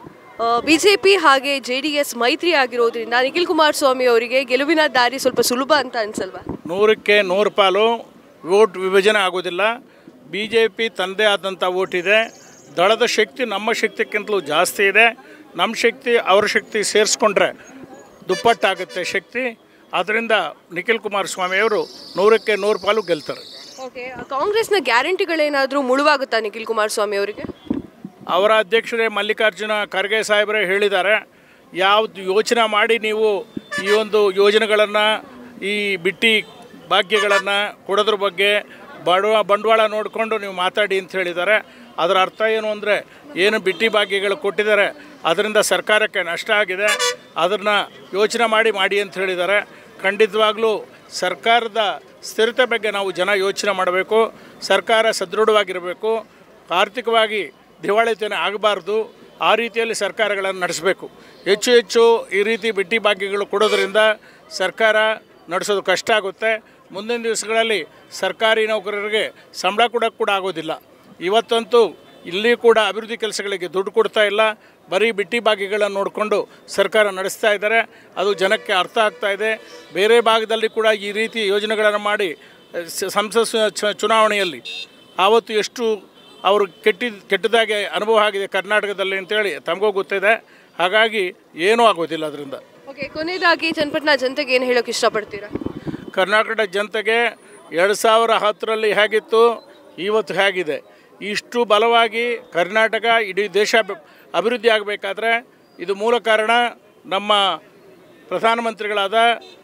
S1: ಬಿಜೆಪಿ ಹಾಗೆ ಜೆ ಡಿ ಎಸ್ ಮೈತ್ರಿ ಆಗಿರೋದ್ರಿಂದ ನಿಖಿಲ್ ಕುಮಾರಸ್ವಾಮಿ ಅವರಿಗೆ ಗೆಲುವಿನ ದಾರಿ ಸ್ವಲ್ಪ ಸುಲಭ ಅಂತ ಅನ್ಸಲ್ವಾ
S5: ನೂರಕ್ಕೆ ನೂರು ಪಾಲು ವೋಟ್ ವಿಭಜನೆ ಆಗೋದಿಲ್ಲ ಬಿ ಜೆ ಪಿ ತನ್ನದೇ ಆದಂಥ ವೋಟ್ ಇದೆ ದಳದ ಶಕ್ತಿ ನಮ್ಮ ಶಕ್ತಿಗಿಂತಲೂ ಜಾಸ್ತಿ ಇದೆ ನಮ್ಮ ಶಕ್ತಿ ಅವ್ರ ಶಕ್ತಿ ಸೇರಿಸ್ಕೊಂಡ್ರೆ ದುಪ್ಪಟ್ಟಾಗುತ್ತೆ ಶಕ್ತಿ ಆದ್ದರಿಂದ ನಿಖಿಲ್ ಕುಮಾರಸ್ವಾಮಿ ಅವರು ನೂರಕ್ಕೆ ನೂರು ಪಾಲು ಗೆಲ್ತಾರೆ
S1: ಓಕೆ ಕಾಂಗ್ರೆಸ್ನ ಗ್ಯಾರಂಟಿಗಳೇನಾದರೂ ಮುಳುವಾಗುತ್ತಾ ನಿಖಿಲ್ ಕುಮಾರಸ್ವಾಮಿ ಅವರಿಗೆ
S5: ಅವರ ಅಧ್ಯಕ್ಷರೇ ಮಲ್ಲಿಕಾರ್ಜುನ ಖರ್ಗೆ ಸಾಹೇಬರೇ ಹೇಳಿದ್ದಾರೆ ಯಾವ್ದು ಯೋಚನೆ ಮಾಡಿ ನೀವು ಈ ಒಂದು ಯೋಜನೆಗಳನ್ನು ಈ ಬಿಟ್ಟಿ ಭಾಗ್ಯಗಳನ್ನು ಕೊಡೋದ್ರ ಬಗ್ಗೆ ಬಡವ ಬಂಡವಾಳ ನೋಡಿಕೊಂಡು ನೀವು ಮಾತಾಡಿ ಅಂತ ಹೇಳಿದ್ದಾರೆ ಅದರ ಅರ್ಥ ಏನು ಅಂದರೆ ಏನು ಬಿಟ್ಟಿ ಭಾಗ್ಯಗಳು ಕೊಟ್ಟಿದ್ದಾರೆ ಅದರಿಂದ ಸರ್ಕಾರಕ್ಕೆ ನಷ್ಟ ಆಗಿದೆ ಅದನ್ನು ಯೋಚನೆ ಮಾಡಿ ಮಾಡಿ ಅಂತ ಹೇಳಿದ್ದಾರೆ ಖಂಡಿತವಾಗ್ಲೂ ಸರ್ಕಾರದ ಸ್ಥಿರತೆ ಬಗ್ಗೆ ನಾವು ಜನ ಯೋಚನೆ ಮಾಡಬೇಕು ಸರ್ಕಾರ ಸದೃಢವಾಗಿರಬೇಕು ಆರ್ಥಿಕವಾಗಿ ದಿವಾಳಿತನ ಆಗಬಾರ್ದು ಆ ರೀತಿಯಲ್ಲಿ ಸರ್ಕಾರಗಳನ್ನು ನಡೆಸಬೇಕು ಹೆಚ್ಚು ಹೆಚ್ಚು ಈ ರೀತಿ ಬಿಟ್ಟಿ ಭಾಗ್ಯಗಳು ಕೊಡೋದ್ರಿಂದ ಸರ್ಕಾರ ನಡೆಸೋದು ಕಷ್ಟ ಆಗುತ್ತೆ ಮುಂದಿನ ದಿವಸಗಳಲ್ಲಿ ಸರ್ಕಾರಿ ನೌಕರರಿಗೆ ಸಂಬಳ ಕೊಡೋಕ್ಕೆ ಕೂಡ ಆಗೋದಿಲ್ಲ ಇವತ್ತಂತೂ ಇಲ್ಲಿ ಕೂಡ ಅಭಿವೃದ್ಧಿ ಕೆಲಸಗಳಿಗೆ ದುಡ್ಡು ಕೊಡ್ತಾ ಇಲ್ಲ ಬರೀ ಬಿಟ್ಟಿ ಭಾಗ್ಯಗಳನ್ನು ನೋಡಿಕೊಂಡು ಸರ್ಕಾರ ನಡೆಸ್ತಾ ಇದ್ದಾರೆ ಅದು ಜನಕ್ಕೆ ಅರ್ಥ ಆಗ್ತಾ ಇದೆ ಬೇರೆ ಭಾಗದಲ್ಲಿ ಕೂಡ ಈ ರೀತಿ ಯೋಜನೆಗಳನ್ನು ಮಾಡಿ ಸ- ಸಂಸತ್ ಚು- ಚು- ಚುನಾವಣೆಯಲ್ಲಿ ಆವತ್ತು ಎಷ್ಟು ಅವರು ಕೆಟ್ಟಿದ ಕೆಟ್ಟದಾಗಿ ಅನುಭವ ಆಗಿದೆ ಕರ್ನಾಟಕದಲ್ಲಿ ಅಂತೇಳಿ ತಮಗೂ ಗೊತ್ತಿದೆ ಹಾಗಾಗಿ ಏನೂ ಆಗೋದಿಲ್ಲ ಅದರಿಂದ
S1: ಓಕೆ ಕೊನೆಯದಾಗಿ ಚನ್ನಪಟ್ಟಣ ಜನತೆಗೆ ಏನು ಹೇಳೋಕೆ ಇಷ್ಟಪಡ್ತೀರಾ
S5: ಕರ್ನಾಟಕದ ಜನತೆಗೆ ಎರಡು ಸಾವಿರ ಹತ್ತರಲ್ಲಿ ಹೇಗಿತ್ತು ಇವತ್ತು ಹೇಗಿದೆ ಇಷ್ಟು ಬಲವಾಗಿ ಕರ್ನಾಟಕ ಇಡೀ ದೇಶ ಬ- ಅಭಿವೃದ್ಧಿ ಆಗಬೇಕಾದ್ರೆ ಇದು ಮೂಲ ಕಾರಣ ನಮ್ಮ ಪ್ರಧಾನಮಂತ್ರಿಗಳಾದ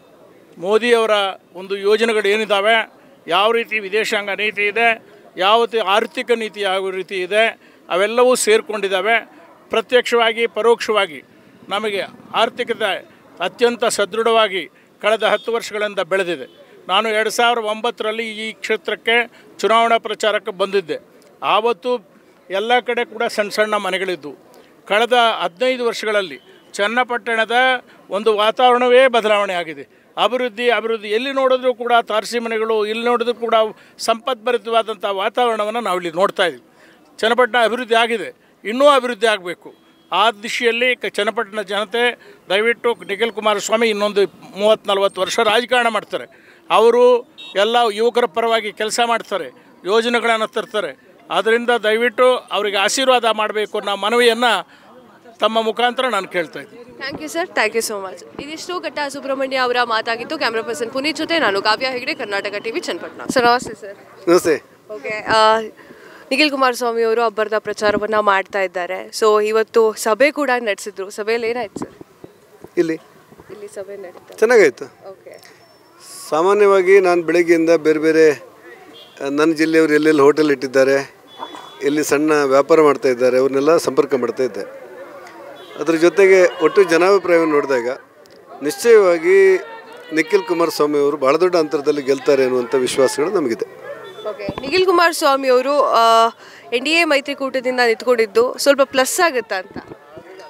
S5: ಮೋದಿಯವರ ಒಂದು ಯೋಜನೆಗಳು ಏನಿದ್ದಾವೆ ಯಾವ ರೀತಿ ವಿದೇಶಾಂಗ ನೀತಿ ಇದೆ ಯಾವ ರೀತಿ ಆರ್ಥಿಕ ನೀತಿ ಯಾವ ರೀತಿ ಇದೆ ಅವೆಲ್ಲವೂ ಸೇರಿಕೊಂಡಿದ್ದಾವೆ ಪ್ರತ್ಯಕ್ಷವಾಗಿ ಪರೋಕ್ಷವಾಗಿ ನಮಗೆ ಆರ್ಥಿಕತೆ ಅತ್ಯಂತ ಸದೃಢವಾಗಿ ಕಳೆದ ಹತ್ತು ವರ್ಷಗಳಿಂದ ಬೆಳೆದಿದೆ ನಾನು ಎರಡು ಸಾವಿರದ ಒಂಬತ್ತರಲ್ಲಿ ಈ ಕ್ಷೇತ್ರಕ್ಕೆ ಚುನಾವಣಾ ಪ್ರಚಾರಕ್ಕೆ ಬಂದಿದ್ದೆ ಆವತ್ತು ಎಲ್ಲ ಕಡೆ ಕೂಡ ಸಣ್ಣ ಸಣ್ಣ ಮನೆಗಳಿದ್ದವು ಕಳೆದ ಹದಿನೈದು ವರ್ಷಗಳಲ್ಲಿ ಚನ್ನಪಟ್ಟಣದ ಒಂದು ವಾತಾವರಣವೇ ಬದಲಾವಣೆ ಆಗಿದೆ ಅಭಿವೃದ್ಧಿ ಅಭಿವೃದ್ಧಿ ಎಲ್ಲಿ ನೋಡಿದ್ರೂ ಕೂಡ ತಾರಸಿ ಮನೆಗಳು ಇಲ್ಲಿ ನೋಡಿದ್ರೂ ಕೂಡ ಸಂಪದ್ಭರಿತವಾದಂಥ ವಾತಾವರಣವನ್ನು ನಾವು ಇಲ್ಲಿ ನೋಡ್ತಾ ಇದ್ದೀವಿ ಚನ್ನಪಟ್ಟಣ ಅಭಿವೃದ್ಧಿ ಆಗಿದೆ ಇನ್ನೂ ಅಭಿವೃದ್ಧಿ ಆಗಬೇಕು ಆ ದಿಶೆಯಲ್ಲಿ ಕ- ಚನ್ನಪಟ್ಟಣ ಜನತೆ ದಯವಿಟ್ಟು ನಿಖಿಲ್ ಕುಮಾರಸ್ವಾಮಿ ಇನ್ನೊಂದು ಮೂವತ್ತು ನಲ್ವತ್ತು ವರ್ಷ ರಾಜಕಾರಣ ಮಾಡ್ತಾರೆ ಅವರು ಎಲ್ಲ ಯುವಕರ ಪರವಾಗಿ ಕೆಲಸ ಮಾಡ್ತಾರೆ ಯೋಜನೆಗಳನ್ನು ತರ್ತಾರೆ ಆದ್ದರಿಂದ ದಯವಿಟ್ಟು ಅವರಿಗೆ ಆಶೀರ್ವಾದ ಮಾಡಬೇಕು ಅನ್ನೋ ಮನವಿಯನ್ನು ತಮ್ಮ ಮುಖಾಂತರ ನಾನು ಕೇಳ್ತಾ ಇದ್ದೀನಿ
S1: thank you sir thank you so much ಇದಿಷ್ಟು ಘಟ್ಟ ಸುಬ್ರಹ್ಮಣ್ಯ ಅವರ ಮಾತಾಗಿತ್ತು ಕ್ಯಾಮ್ರಾ ಪರ್ಸನ್ ಪುನೀತ್ ಜೊತೆ ನಾನು ಕಾವ್ಯ ಹೆಗಡೆ ಕರ್ನಾಟಕ ಟಿವಿ ಚನ್ನಪಟ್ಟಣ ಸರ್ ನಮಸ್ತೆ ಸರ್
S2: ನಮಸ್ತೆ
S1: ಓಕೆ ನಿಖಿಲ್ ಕುಮಾರಸ್ವಾಮಿ ಅವರು ಅಬ್ಬರದ ಪ್ರಚಾರವನ್ನು ಮಾಡ್ತಾ ಇದ್ದಾರೆ ಸೊ ಇವತ್ತು ಸಭೆ ಕೂಡ ನಡೆಸಿದ್ರು ಸಭೆಯಲ್ಲಿ ಏನಾಯ್ತು ಸರ್
S2: ಇಲ್ಲಿ
S1: ಇಲ್ಲಿ ಸಭೆ ನಡೀತಾ
S2: ಚೆನ್ನಾಗಾಯ್ತು
S1: ಓಕೆ
S2: ಸಾಮಾನ್ಯವಾಗಿ ನಾನು ಬೆಳಗ್ಗೆಯಿಂದ ಬೇರೆ ಬೇರೆ ಆ, ನನ್ನ ಜಿಲ್ಲೆಯವರು ಎಲ್ಲೆಲ್ಲಿ ಹೋಟೆಲ್ ಇಟ್ಟಿದ್ದಾರೆ ಎಲ್ಲಿ ಸಣ್ಣ ವ್ಯಾಪಾರ ಮಾಡ್ತಾ ಇದ್ದಾರೆ ಅವ್ರನ್ನೆಲ್ಲ ಸಂಪರ್ಕ ಮಾಡ್ತಾ ಇದ್ದೆ ಅದ್ರ ಜೊತೆಗೆ ಒಟ್ಟು ಜನಾಭಿಪ್ರಾಯವನ್ನು ನೋಡಿದಾಗ ನಿಶ್ಚಯವಾಗಿ ನಿಖಿಲ್ ಕುಮಾರಸ್ವಾಮಿ ಅವರು ಭಾಳ ದೊಡ್ಡ ಅಂತರದಲ್ಲಿ ಗೆಲ್ತಾರೆ ಅನ್ನುವಂಥ ವಿಶ್ವಾಸಗಳು ನಮಗಿದೆ
S1: ಓಕೆ ನಿಖಿಲ್ ಕುಮಾರಸ್ವಾಮಿ ಅವರು ಎನ್ ಡಿ ಎ ಮೈತ್ರಿಕೂಟದಿಂದ ನಿಂತ್ಕೊಂಡಿದ್ದು ಸ್ವಲ್ಪ ಪ್ಲಸ್ ಆಗುತ್ತಾ ಅಂತ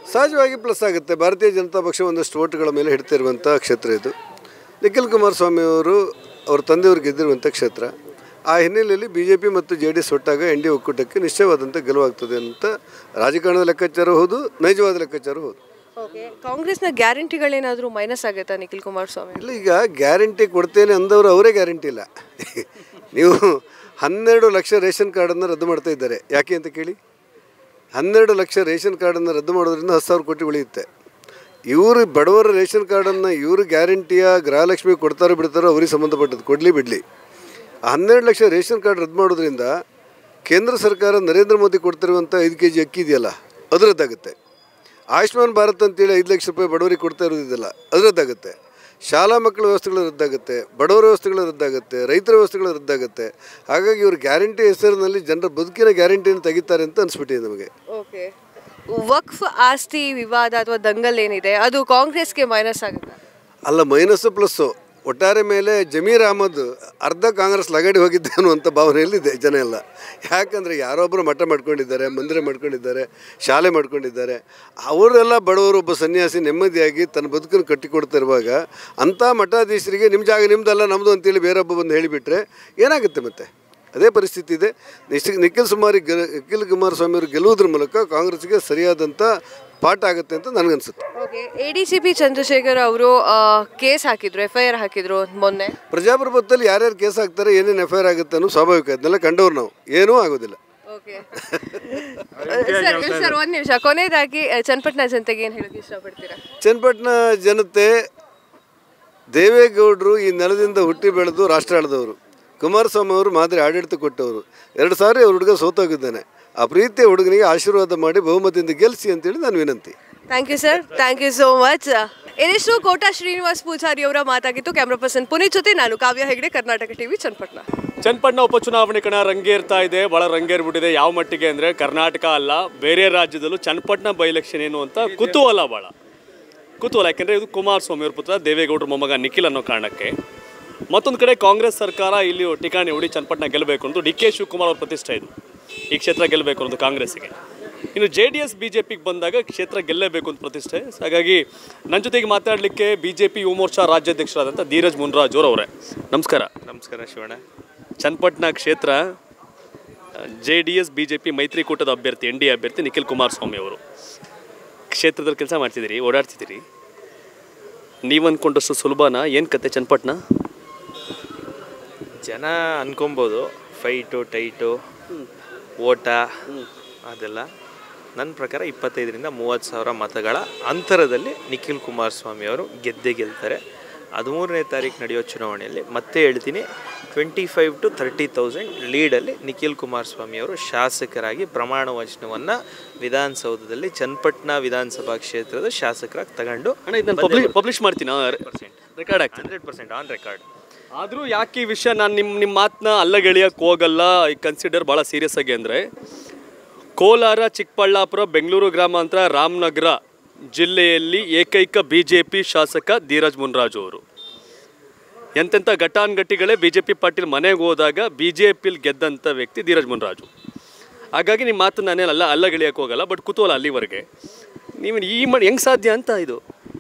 S6: ಸಹಜವಾಗಿ ಪ್ಲಸ್ ಆಗುತ್ತೆ ಭಾರತೀಯ ಜನತಾ ಪಕ್ಷ ಒಂದಷ್ಟು ಓಟ್ಗಳ ಮೇಲೆ ಹಿಡ್ತಿರುವಂಥ ಕ್ಷೇತ್ರ ಇದು ನಿಖಿಲ್ ಕುಮಾರಸ್ವಾಮಿ ಅವರು ಅವ್ರ ತಂದೆಯವರು ಗೆದ್ದಿರುವಂಥ ಕ್ಷೇತ್ರ ಆ ಹಿನ್ನೆಲೆಯಲ್ಲಿ ಬಿ ಜೆ ಪಿ ಮತ್ತು ಜೆ ಡಿ ಎಸ್ ಒಟ್ಟಾಗ ಎನ್ ಡಿ ಒಕ್ಕೂಟಕ್ಕೆ ನಿಶ್ಚಯವಾದಂಥ ಗೆಲುವಾಗ್ತದೆ ಅಂತ ರಾಜಕಾರಣದ ಲೆಕ್ಕಾಚಾರ ಹೌದು ನೈಜವಾದ ಲೆಕ್ಕಾಚಾರ ಹೌದು
S1: ಓಕೆ ಕಾಂಗ್ರೆಸ್ನ ಗ್ಯಾರಂಟಿಗಳೇನಾದರೂ ಮೈನಸ್ ಆಗೈತಾ ನಿಖಿಲ್ ಕುಮಾರಸ್ವಾಮಿ
S6: ಇಲ್ಲ ಈಗ ಗ್ಯಾರಂಟಿ ಕೊಡ್ತೇನೆ ಅಂದವರು ಅವರೇ ಗ್ಯಾರಂಟಿ ಇಲ್ಲ ನೀವು ಹನ್ನೆರಡು ಲಕ್ಷ ರೇಷನ್ ಕಾರ್ಡನ್ನು ರದ್ದು ಮಾಡ್ತಾ ಇದ್ದಾರೆ ಯಾಕೆ ಅಂತ ಕೇಳಿ ಹನ್ನೆರಡು ಲಕ್ಷ ರೇಷನ್ ಕಾರ್ಡನ್ನು ರದ್ದು ಮಾಡೋದ್ರಿಂದ ಹತ್ತು ಸಾವಿರ ಕೋಟಿ ಉಳಿಯುತ್ತೆ ಇವರು ಬಡವರ ರೇಷನ್ ಕಾರ್ಡನ್ನು ಇವರು ಗ್ಯಾರಂಟಿಯ ಗೃಹಲಕ್ಷ್ಮಿ ಕೊಡ್ತಾರೋ ಬಿಡ್ತಾರೋ ಅವ್ರಿಗೆ ಸಂಬಂಧಪಟ್ಟದ್ದು ಕೊಡಲಿ ಬಿಡಲಿ ಆ ಹನ್ನೆರಡು ಲಕ್ಷ ರೇಷನ್ ಕಾರ್ಡ್ ರದ್ದು ಮಾಡೋದ್ರಿಂದ ಕೇಂದ್ರ ಸರ್ಕಾರ ನರೇಂದ್ರ ಮೋದಿ ಕೊಡ್ತಿರುವಂಥ ಐದು ಕೆ ಜಿ ಅಕ್ಕಿ ಇದೆಯಲ್ಲ ಅದು ರದ್ದಾಗುತ್ತೆ ಆಯುಷ್ಮಾನ್ ಭಾರತ್ ಅಂತೇಳಿ ಐದು ಲಕ್ಷ ರೂಪಾಯಿ ಬಡವರಿಗೆ ಕೊಡ್ತಾ ಇರೋದಿದೆಯಲ್ಲ ಅದು ರದ್ದಾಗುತ್ತೆ ಶಾಲಾ ಮಕ್ಕಳ ವ್ಯವಸ್ಥೆಗಳು ರದ್ದಾಗುತ್ತೆ ಬಡವರ ವ್ಯವಸ್ಥೆಗಳು ರದ್ದಾಗುತ್ತೆ ರೈತರ ವ್ಯವಸ್ಥೆಗಳು ರದ್ದಾಗುತ್ತೆ ಹಾಗಾಗಿ ಇವರು ಗ್ಯಾರಂಟಿ ಹೆಸರಿನಲ್ಲಿ ಜನರ ಬದುಕಿನ ಗ್ಯಾರಂಟಿಯನ್ನು ತೆಗಿತಾರೆ ಅಂತ ಅನಿಸ್ಬಿಟ್ಟಿದೆ ನಮಗೆ
S1: ಓಕೆ ವಕ್ಫ್ ಆಸ್ತಿ ವಿವಾದ ಅಥವಾ ದಂಗಲ್ ಏನಿದೆ ಅದು ಕಾಂಗ್ರೆಸ್ಗೆ ಮೈನಸ್ ಆಗುತ್ತೆ
S6: ಅಲ್ಲ ಮೈನಸ್ಸು ಪ್ಲಸ್ಸು ಒಟ್ಟಾರೆ ಮೇಲೆ ಜಮೀರ್ ಅಹಮದ್ ಅರ್ಧ ಕಾಂಗ್ರೆಸ್ ಲಗಾಡಿ ಹೋಗಿದ್ದೆ ಅನ್ನುವಂಥ ಭಾವನೆಯಲ್ಲಿದೆ ಜನ ಎಲ್ಲ ಯಾಕಂದರೆ ಯಾರೊಬ್ಬರು ಮಠ ಮಾಡ್ಕೊಂಡಿದ್ದಾರೆ ಮಂದಿರ ಮಾಡ್ಕೊಂಡಿದ್ದಾರೆ ಶಾಲೆ ಮಾಡ್ಕೊಂಡಿದ್ದಾರೆ ಅವರೆಲ್ಲ ಬಡವರು ಒಬ್ಬ ಸನ್ಯಾಸಿ ನೆಮ್ಮದಿಯಾಗಿ ತನ್ನ ಬದುಕನ್ನು ಕಟ್ಟಿಕೊಡ್ತಾ ಇರುವಾಗ ಅಂಥ ಮಠಾಧೀಶರಿಗೆ ನಿಮ್ಮ ಜಾಗ ನಿಮ್ಮದಲ್ಲ ನಮ್ಮದು ಅಂತೇಳಿ ಬೇರೊಬ್ಬ ಬಂದು ಹೇಳಿಬಿಟ್ರೆ ಏನಾಗುತ್ತೆ ಮತ್ತೆ ಅದೇ ಪರಿಸ್ಥಿತಿ ಇದೆ ನಿಶ್ಚಿ ನಿಖಿಲ್ ಸುಮಾರಿ ಗೆ ನಿಖಿಲ್ ಕುಮಾರಸ್ವಾಮಿ ಅವರು ಗೆಲ್ಲುವುದ್ರ ಮೂಲಕ ಕಾಂಗ್ರೆಸ್ಗೆ ಸರಿಯಾದಂಥ ಪಾಠ ಆಗುತ್ತೆ ಅಂತ ನನಗನ್ಸುತ್ತೆ
S1: okay A D C P Chandrashekhar ಅವರು ಕೇಸ್ ಹಾಕಿದ್ರು ಎಫ್ ಐ ಆರ್ ಹಾಕಿದ್ರು ಮೊನ್ನೆ
S6: ಪ್ರಜಾಪ್ರಭುತ್ವದಲ್ಲಿ ಯಾರ್ಯಾರು ಕೇಸ್ ಹಾಕ್ತಾರೆ ಏನೇನು ಎಫ್ ಐ ಆರ್ ಆಗುತ್ತೆ ಅನ್ನೋ ಸ್ವಾಭಾವಿಕ ಅದನ್ನೆಲ್ಲ ಕಂಡವ್ರು ನಾವು ಏನೂ ಆಗೋದಿಲ್ಲ
S1: ಓಕೆ ಸರ್ ಸರ್ ಒಂದು ನಿಮಿಷ ಕೊನೆಯದಾಗಿ ಅಹ್, ಚನ್ನಪಟ್ಟಣ ಜನತೆಗೆ ಏನು ಹೇಳೋಕೆ ಇಷ್ಟಪಡ್ತೀರಾ
S6: ಚನ್ನಪಟ್ಟಣ ಜನತೆ ದೇವೇಗೌಡರು ಈ ನೆಲದಿಂದ ಹುಟ್ಟಿ ಬೆಳೆದು ರಾಷ್ಟ್ರ ಆಳಿದವರು ಕುಮಾರಸ್ವಾಮಿ ಅವರು ಮಾದರಿ ಆಡಳಿತ ಕೊಟ್ಟವರು ಎರಡು ಸಾರಿ ಅವ್ರ ಹುಡುಗ ಸೋತೋಗಿದ್ದಾನೆ ಆ ಪ್ರೀತಿಯ ಹುಡುಗನಿಗೆ ಆಶೀರ್ವಾದ ಮಾಡಿ ಬಹುಮತದಿಂದ ಗೆಲ್ಲಿಸಿ ಅಂತೇಳಿ ನಾನು ವಿನಂತಿ
S1: thank you sir thank you so much ಇದಿಷ್ಟು ಕೋಟಾ ಶ್ರೀನಿವಾಸ್ ಪೂಜಾರಿ ಅವರ ಮಾತಾಗಿತ್ತು ಕ್ಯಾಮ್ರಾ ಪರ್ಸನ್ ಪುನೀತ್ ಜೊತೆ ನಾನು ಕಾವ್ಯ ಹೆಗ್ಡೆ ಕರ್ನಾಟಕ ಟಿವಿ ಚನ್ನಪಟ್ಟಣ
S3: ಚನ್ನಪಟ್ಟಣ ಉಪಚುನಾವಣೆ ಕಣ ರಂಗೇರ್ತಾ ಇದೆ ಭಾಳ ರಂಗೇರ್ಬಿಟ್ಟಿದೆ ಯಾವ ಮಟ್ಟಿಗೆ ಅಂದರೆ ಕರ್ನಾಟಕ ಅಲ್ಲ ಬೇರೆ ರಾಜ್ಯದಲ್ಲೂ ಚನ್ನಪಟ್ಟಣ ಬೈ ಎಲೆಕ್ಷನ್ ಏನು ಅಂತ ಕುತೂಹಲ ಭಾಳ ಕುತೂಹಲ ಯಾಕೆಂದರೆ ಇದು ಕುಮಾರಸ್ವಾಮಿ ಅವ್ರ ಪುತ್ರ ದೇವೇಗೌಡರ ಮೊಮ್ಮಗ ನಿಖಿಲ್ ಅನ್ನೋ ಕಾರಣಕ್ಕೆ ಮತ್ತೊಂದು ಕಡೆ ಕಾಂಗ್ರೆಸ್ ಸರ್ಕಾರ ಇಲ್ಲಿ ಟಿಕಾಣಿ ಹೊಡಿ ಚನ್ನಪಟ್ಟಣ ಗೆಲ್ಲಬೇಕು ಅನ್ನೋದು ಡಿ ಕೆ ಶಿವಕುಮಾರ್ ಅವ್ರ ಪ್ರತಿಷ್ಠೆ ಇದು ಈ ಕ್ಷೇತ್ರ ಗೆಲ್ಲಬೇಕು ಅನ್ನೋದು ಕಾಂಗ್ರೆಸ್ಸಿಗೆ ಇನ್ನು J D S B J ಪಿಗೆ ಬಂದಾಗ ಕ್ಷೇತ್ರ ಗೆಲ್ಲೇಬೇಕು ಅಂತ ಪ್ರತಿಷ್ಠೆ ಹಾಗಾಗಿ ನನ್ನ ಜೊತೆಗೆ ಮಾತಾಡಲಿಕ್ಕೆ ಬಿ ಜೆ ಪಿ ಯುವ ಮೋರ್ಚಾ ರಾಜ್ಯಾಧ್ಯಕ್ಷರಾದಂಥ ಧೀರಜ್ ಮುನ್ರಾಜ್ ಅವರೇ ನಮಸ್ಕಾರ
S7: ನಮಸ್ಕಾರ ಶಿವಣ್ಣ
S3: ಚನ್ನಪಟ್ಟಣ ಕ್ಷೇತ್ರ J D S B J P ಮೈತ್ರಿಕೂಟದ ಅಭ್ಯರ್ಥಿ ಎನ್ ಡಿ ಎ ಅಭ್ಯರ್ಥಿ ನಿಖಿಲ್ ಕುಮಾರಸ್ವಾಮಿ ಅವರು ಕ್ಷೇತ್ರದಲ್ಲಿ ಕೆಲಸ ಮಾಡ್ತಿದ್ದೀರಿ ಓಡಾಡ್ತಿದ್ದೀರಿ ನೀವು ಅಂದ್ಕೊಂಡಷ್ಟು ಸುಲಭನಾ ಏನು ಕತೆ ಚನ್ನಪಟ್ಟಣ
S7: ಜನ ಅನ್ಕೊಬೋದು ಫೈಟು ಟೈಟು ಓಟ ಅದೆಲ್ಲ ನನ್ನ ಪ್ರಕಾರ ಇಪ್ಪತ್ತೈದರಿಂದ ಮೂವತ್ತು ಸಾವಿರ ಮತಗಳ ಅಂತರದಲ್ಲಿ ನಿಖಿಲ್ ಕುಮಾರಸ್ವಾಮಿ ಅವರು ಗೆದ್ದೇ ಗೆಲ್ತಾರೆ ಹದಿಮೂರನೇ ತಾರೀಕು ನಡೆಯೋ ಚುನಾವಣೆಯಲ್ಲಿ ಮತ್ತೆ ಹೇಳ್ತೀನಿ twenty five to thirty thousand ಲೀಡಲ್ಲಿ ನಿಖಿಲ್ ಕುಮಾರಸ್ವಾಮಿ ಅವರು ಶಾಸಕರಾಗಿ ಪ್ರಮಾಣ ವಚನವನ್ನು ವಿಧಾನಸೌಧದಲ್ಲಿ ಚನ್ನಪಟ್ಟಣ ವಿಧಾನಸಭಾ ಕ್ಷೇತ್ರದ ಶಾಸಕರಾಗಿ ತಗೊಂಡು
S3: ಅಣ್ಣ ಇದನ್ನ ಪಬ್ಲಿಷ್ ಪಬ್ಲಿಷ್ ಮಾಡ್ತೀನಾ ರೆಕಾರ್ಡ್ ಆಗ್ತದೆ
S7: ಹಂಡ್ರೆಡ್ ಪರ್ಸೆಂಟ್ ಆನ್ ರೆಕಾರ್ಡ್
S3: ಆದರೂ ಯಾಕೆ ಈ ವಿಷಯ ನಾನು ನಿಮ್ಮ ನಿಮ್ಮ ಮಾತನ್ನ ಅಲ್ಲಗೆಳಿಯಕ್ಕೆ ಹೋಗಲ್ಲ ಈ ಕನ್ಸಿಡರ್ ಭಾಳ ಸೀರಿಯಸ್ ಆಗಿ ಅಂದರೆ ಕೋಲಾರ ಚಿಕ್ಕಬಳ್ಳಾಪುರ ಬೆಂಗಳೂರು ಗ್ರಾಮಾಂತರ ರಾಮನಗರ ಜಿಲ್ಲೆಯಲ್ಲಿ ಏಕೈಕ ಬಿ ಜೆ ಪಿ ಶಾಸಕ ಧೀರಜ್ ಮುನ್ರಾಜು ಅವರು ಎಂತೆಂಥ ಘಟಾನುಘಟಿಗಳೇ ಬಿ ಜೆ ಪಿ ಪಾಟೀಲ್ ಮನೆಗೆ ಹೋದಾಗ ಬಿ ಜೆ ಪಿಲಿ ಗೆದ್ದಂಥ ವ್ಯಕ್ತಿ ಧೀರಜ್ ಮುನ್ರಾಜು ಹಾಗಾಗಿ ನಿಮ್ಮ ಮಾತು ನಾನೇನು ಅಲ್ಲ ಅಲ್ಲಗೆಳಿಯಕ್ಕೆ ಹೋಗಲ್ಲ ಬಟ್ ಕುತೂಹಲ ಅಲ್ಲಿವರೆಗೆ ನೀವು ಈ ಮಾಡಿ ಹೆಂಗೆ ಸಾಧ್ಯ ಅಂತ ಇದು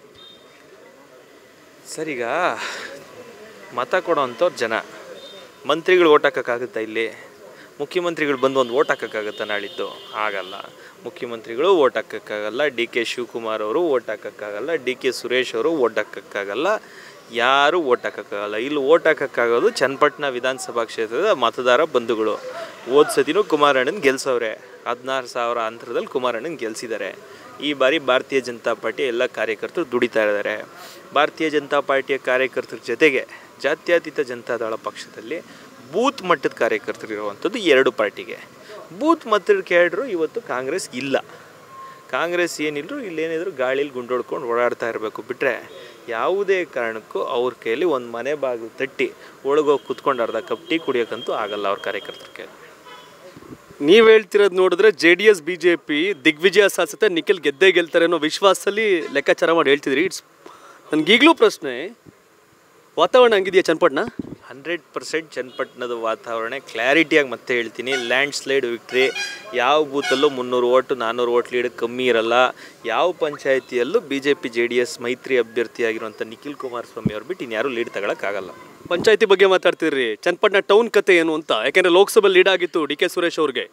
S7: ಸರ್ ಈಗ ಮತ ಕೊಡೋವಂಥವ್ರು ಜನ ಮಂತ್ರಿಗಳು ಓಟ್ ಹಾಕೋಕ್ಕಾಗುತ್ತಾ ಇಲ್ಲಿ ಮುಖ್ಯಮಂತ್ರಿಗಳು ಬಂದು ಒಂದು ಓಟ್ ಹಾಕೋಕ್ಕಾಗುತ್ತಾ ನಾಳಿದ್ದು ಆಗಲ್ಲ ಮುಖ್ಯಮಂತ್ರಿಗಳು ಓಟ್ ಹಾಕೋಕ್ಕಾಗಲ್ಲ ಡಿ ಕೆ ಶಿವಕುಮಾರ್ ಅವರು ಓಟ್ ಹಾಕೋಕ್ಕಾಗಲ್ಲ ಡಿ ಕೆ ಸುರೇಶ್ ಅವರು ಓಟ್ ಹಾಕೋಕ್ಕಾಗಲ್ಲ ಯಾರು ಓಟ್ ಹಾಕೋಕ್ಕಾಗಲ್ಲ ಇಲ್ಲಿ ಓಟ್ ಹಾಕೋಕ್ಕಾಗೋದು ಚನ್ನಪಟ್ಟಣ ವಿಧಾನಸಭಾ ಕ್ಷೇತ್ರದ ಮತದಾರ ಬಂಧುಗಳು ಹೋದ ಸತಿನೂ ಕುಮಾರಣ್ಣನ ಗೆಲ್ಸವ್ರೆ ಹದಿನಾರು ಸಾವಿರ ಅಂತರದಲ್ಲಿ ಕುಮಾರಣ್ಣನ ಗೆಲ್ಸಿದ್ದಾರೆ ಈ ಬಾರಿ ಭಾರತೀಯ ಜನತಾ ಪಾರ್ಟಿ ಎಲ್ಲ ಕಾರ್ಯಕರ್ತರು ದುಡಿತಾ ಇದ್ದಾರೆ ಭಾರತೀಯ ಜನತಾ ಪಾರ್ಟಿಯ ಕಾರ್ಯಕರ್ತರ ಜೊತೆಗೆ ಜಾತ್ಯತೀತ ಜನತಾದಳ ಪಕ್ಷದಲ್ಲಿ ಬೂತ್ ಮಟ್ಟದ ಕಾರ್ಯಕರ್ತರು ಇರುವಂಥದ್ದು ಎರಡು ಪಾರ್ಟಿಗೆ ಬೂತ್ ಮಟ್ಟದ ಕೇಳಿದ್ರು ಇವತ್ತು ಕಾಂಗ್ರೆಸ್ ಇಲ್ಲ ಕಾಂಗ್ರೆಸ್ ಏನಿಲ್ಲರು ಇಲ್ಲೇನಿದ್ರು ಗಾಳೀಲಿ ಗುಂಡೊಡ್ಕೊಂಡು ಓಡಾಡ್ತಾ ಇರಬೇಕು ಬಿಟ್ಟರೆ ಯಾವುದೇ ಕಾರಣಕ್ಕೂ ಅವ್ರ ಕೈಯಲ್ಲಿ ಒಂದು ಮನೆ ಬಾಗಿಲು ತಟ್ಟಿ ಒಳಗೋಗಿ ಕುತ್ಕೊಂಡು ಅರ್ಧ ಕಪ್ ಟೀ ಕುಡಿಯೋಕ್ಕಂತೂ ಆಗಲ್ಲ ಅವ್ರ ಕಾರ್ಯಕರ್ತರ ಕೈಯಲ್ಲಿ
S3: ನೀವು ಹೇಳ್ತಿರೋದು ನೋಡಿದ್ರೆ J D S B J P ದಿಗ್ವಿಜಯ ಸಾಧಿಸುತ್ತೆ ನಿಖಿಲ್ ಗೆದ್ದೇ ಗೆಲ್ತಾರೆ ಅನ್ನೋ ವಿಶ್ವಾಸದಲ್ಲಿ ಲೆಕ್ಕಾಚಾರ ಮಾಡಿ ಹೇಳ್ತಿದ್ರಿ ಇಟ್ಸ್ ನನಗೀಗಲೂ ಪ್ರಶ್ನೆ ವಾತಾವರಣ ಹಂಗಿದೆಯಾ ಚನ್ನಪಟ್ಟಣ
S7: ಹಂಡ್ರೆಡ್ ಪರ್ಸೆಂಟ್ ಚನ್ನಪಟ್ಟಣದ ವಾತಾವರಣ ಕ್ಲಾರಿಟಿಯಾಗಿ ಮತ್ತೆ ಹೇಳ್ತೀನಿ ಲ್ಯಾಂಡ್ ಸ್ಲೈಡ್ ವಿಕ್ಟ್ರಿ ಯಾವ ಬೂತಲ್ಲೂ ಮುನ್ನೂರು ಓಟು ನಾನ್ನೂರು ಓಟ್ ಲೀಡ್ ಕಮ್ಮಿ ಇರಲ್ಲ ಯಾವ ಪಂಚಾಯತಿಯಲ್ಲೂ B J P J D S ಮೈತ್ರಿ ಅಭ್ಯರ್ಥಿಯಾಗಿರುವಂಥ ನಿಖಿಲ್ ಕುಮಾರಸ್ವಾಮಿ ಅವ್ರು ಬಿಟ್ಟು ಇನ್ಯಾರೂ ಲೀಡ್ ತಗೊಳಕ್ಕಾಗಲ್ಲ
S3: ಪಂಚಾಯತಿ ಬಗ್ಗೆ ಮಾತಾಡ್ತಿದ್ರಿ ಚನ್ನಪಟ್ಟಣ ಟೌನ್ ಕತೆ ಏನು ಅಂತ ಯಾಕೆಂದ್ರೆ ಲೋಕಸಭೆ ಲೀಡ್ ಆಗಿತ್ತು ಡಿ ಕೆ ಸುರೇಶ್ ಅವ್ರಿಗೆ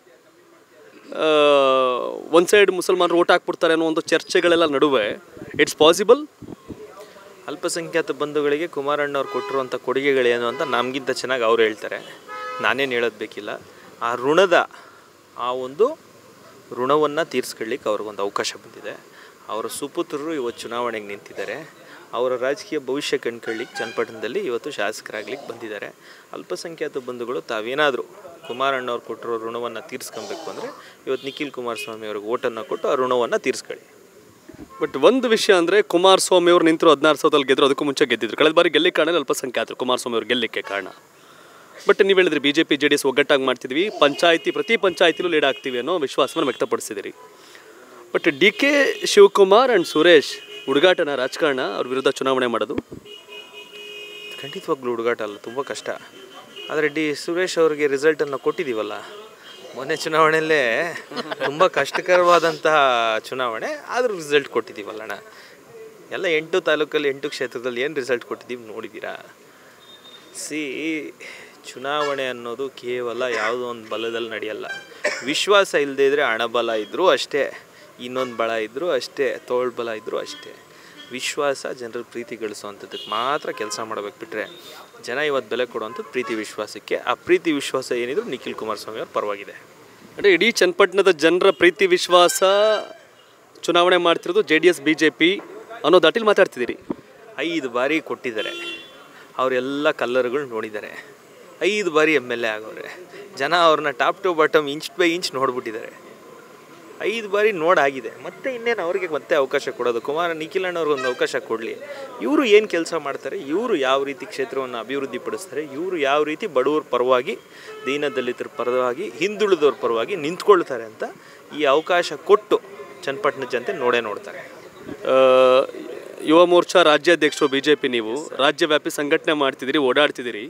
S3: ಒಂದು ಸೈಡ್ ಮುಸಲ್ಮಾನರು ಓಟ್ ಹಾಕ್ಬಿಡ್ತಾರೆ ಅನ್ನೋ ಒಂದು ಚರ್ಚೆಗಳೆಲ್ಲ ನಡುವೆ ಇಟ್ಸ್ ಪಾಸಿಬಲ್
S7: ಅಲ್ಪಸಂಖ್ಯಾತ ಬಂಧುಗಳಿಗೆ ಕುಮಾರಣ್ಣವ್ರು ಕೊಟ್ಟಿರುವಂಥ ಕೊಡುಗೆಗಳೇನು ಅಂತ ನಮಗಿಂತ ಚೆನ್ನಾಗಿ ಅವ್ರು ಹೇಳ್ತಾರೆ ನಾನೇನು ಹೇಳೋದು ಬೇಕಿಲ್ಲ ಆ ಋಣದ ಆ ಒಂದು ಋಣವನ್ನು ತೀರಿಸ್ಕೊಳ್ಳಿಕ್ಕೆ ಅವ್ರಿಗೊಂದು ಅವಕಾಶ ಬಂದಿದೆ ಅವರ ಸುಪುತ್ರರು ಇವತ್ತು ಚುನಾವಣೆಗೆ ನಿಂತಿದ್ದಾರೆ ಅವರ ರಾಜಕೀಯ ಭವಿಷ್ಯ ಕಂಡ್ಕೊಳ್ಳಿಕ್ಕೆ ಚನ್ನಪಟ್ಟಣದಲ್ಲಿ ಇವತ್ತು ಶಾಸಕರಾಗ್ಲಿಕ್ಕೆ ಬಂದಿದ್ದಾರೆ ಅಲ್ಪಸಂಖ್ಯಾತ ಬಂಧುಗಳು ತಾವೇನಾದರೂ ಕುಮಾರಣ್ಣವ್ರು ಕೊಟ್ಟಿರೋ ಋಣವನ್ನು ತೀರಿಸ್ಕೊಬೇಕು ಅಂದರೆ ಇವತ್ತು ನಿಖಿಲ್ ಕುಮಾರಸ್ವಾಮಿ ಅವ್ರಿಗೆ ಓಟನ್ನು ಕೊಟ್ಟು ಆ ಋಣವನ್ನು ತೀರಿಸ್ಕೊಳ್ಳಿ
S3: ಬಟ್ ಒಂದು ವಿಷಯ ಅಂದರೆ ಕುಮಾರಸ್ವಾಮಿ ಅವರು ನಿಂತರು ಹದಿನಾರು ಸಾವಿರದಲ್ಲಿ ಗೆದ್ದರು ಅದಕ್ಕೂ ಮುಂಚೆ ಗೆದ್ದಿದ್ರು ಕಳೆದ ಬಾರಿ ಗೆಲ್ಲಿ ಕಾರಣ ಅಲ್ಪಸಂಖ್ಯಾತರು ಕುಮಾರಸ್ವಾಮಿ ಅವ್ರು ಗೆಲ್ಲಿಕ್ಕೆ ಕಾರಣ ಬಟ್ ನೀವು ಹೇಳಿದ್ರಿ B J P J D S ಒಗ್ಗಟ್ಟಾಗಿ ಮಾಡ್ತಿದ್ವಿ ಪಂಚಾಯತಿ ಪ್ರತಿ ಪಂಚಾಯತಿಲೂ ಲೀಡ್ ಆಗ್ತೀವಿ ಅನ್ನೋ ವಿಶ್ವಾಸವನ್ನು ವ್ಯಕ್ತಪಡಿಸಿದಿರಿ but D K Shivakumar and Suresh ಹುಡುಗಾಟನ ರಾಜಕಾರಣ ಅವ್ರ ವಿರುದ್ಧ ಚುನಾವಣೆ ಮಾಡೋದು
S7: ಖಂಡಿತವಾಗ್ಲೂ ಹುಡುಗಾಟ ಅಲ್ಲ ತುಂಬ ಕಷ್ಟ ಆದರೆ ಡಿ ಸುರೇಶ್ ಅವರಿಗೆ ರಿಸಲ್ಟನ್ನು ಕೊಟ್ಟಿದ್ದೀವಲ್ಲ ಮೊನ್ನೆ ಚುನಾವಣೆಯಲ್ಲೇ ತುಂಬ ಕಷ್ಟಕರವಾದಂತಹ ಚುನಾವಣೆ ಆದರೂ ರಿಸಲ್ಟ್ ಕೊಟ್ಟಿದ್ದೀವಲ್ಲ ಅಣ್ಣ ಎಲ್ಲ ಎಂಟು ತಾಲೂಕಲ್ಲಿ ಎಂಟು ಕ್ಷೇತ್ರದಲ್ಲಿ ಏನು ರಿಸಲ್ಟ್ ಕೊಟ್ಟಿದ್ದೀವಿ ನೋಡಿದ್ದೀರಾ ಸಿ ಚುನಾವಣೆ ಅನ್ನೋದು ಕೇವಲ ಯಾವುದೋ ಒಂದು ಬಲದಲ್ಲಿ ನಡೆಯಲ್ಲ ವಿಶ್ವಾಸ ಇಲ್ಲದೆ ಇದ್ದರೆ ಹಣಬಲ ಇದ್ದರೂ ಅಷ್ಟೇ ಇನ್ನೊಂದು ಬಲ ಇದ್ದರೂ ಅಷ್ಟೇ ತೋಳು ಬಲ ಇದ್ದರೂ ಅಷ್ಟೇ ವಿಶ್ವಾಸ ಜನರ ಪ್ರೀತಿ ಗಳಿಸುವಂಥದ್ದಕ್ಕೆ ಮಾತ್ರ ಕೆಲಸ ಮಾಡಬೇಕು ಬಿಟ್ಟರೆ ಜನ ಇವತ್ತು ಬೆಲೆ ಕೊಡುವಂಥದ್ದು ಪ್ರೀತಿ ವಿಶ್ವಾಸಕ್ಕೆ ಆ ಪ್ರೀತಿ ವಿಶ್ವಾಸ ಏನಿದ್ರು ನಿಖಿಲ್ ಕುಮಾರಸ್ವಾಮಿ ಅವ್ರ ಪರವಾಗಿದೆ
S3: ಅಂದರೆ ಇಡೀ ಚನ್ನಪಟ್ಟಣದ ಜನರ ಪ್ರೀತಿ ವಿಶ್ವಾಸ ಚುನಾವಣೆ ಮಾಡ್ತಿರೋದು J D S B J P ಅನ್ನೋ ದಾಟಿಲಿ ಮಾತಾಡ್ತಿದ್ದೀರಿ
S7: ಐದು ಬಾರಿ ಕೊಟ್ಟಿದ್ದಾರೆ ಅವರೆಲ್ಲ ಕಲ್ಲರ್ಗಳು ನೋಡಿದ್ದಾರೆ ಐದು ಬಾರಿ ಎಮ್ ಎಲ್ ಎ ಆಗೋರೆ ಜನ ಅವ್ರನ್ನ top to bottom inch by inch ನೋಡ್ಬಿಟ್ಟಿದ್ದಾರೆ ಐದು ಬಾರಿ ನೋಡಾಗಿದೆ ಮತ್ತೆ ಇನ್ನೇನು ಅವ್ರಿಗೆ ಮತ್ತೆ ಅವಕಾಶ ಕೊಡೋದು ಕುಮಾರ ನಿಖಿಲಣ್ಣವ್ರಿಗೆ ಒಂದು ಅವಕಾಶ ಕೊಡಲಿ ಇವರು ಏನು ಕೆಲಸ ಮಾಡ್ತಾರೆ ಇವರು ಯಾವ ರೀತಿ ಕ್ಷೇತ್ರವನ್ನು ಅಭಿವೃದ್ಧಿ ಪಡಿಸ್ತಾರೆ ಇವರು ಯಾವ ರೀತಿ ಬಡವರ ಪರವಾಗಿ ದೀನ ದಲಿತರ ಪರವಾಗಿ ಹಿಂದುಳಿದವ್ರ ಪರವಾಗಿ ನಿಂತ್ಕೊಳ್ತಾರೆ ಅಂತ ಈ ಅವಕಾಶ ಕೊಟ್ಟು ಚನ್ನಪಟ್ಟಣ ಜನತೆ ನೋಡೇ ನೋಡ್ತಾರೆ
S3: ಆ, ಯುವ ಮೋರ್ಚಾ ರಾಜ್ಯಾಧ್ಯಕ್ಷರು ಬಿ ಜೆ ಪಿ ನೀವು ರಾಜ್ಯವ್ಯಾಪಿ ಸಂಘಟನೆ ಮಾಡ್ತಿದ್ದೀರಿ ಓಡಾಡ್ತಿದ್ದೀರಿ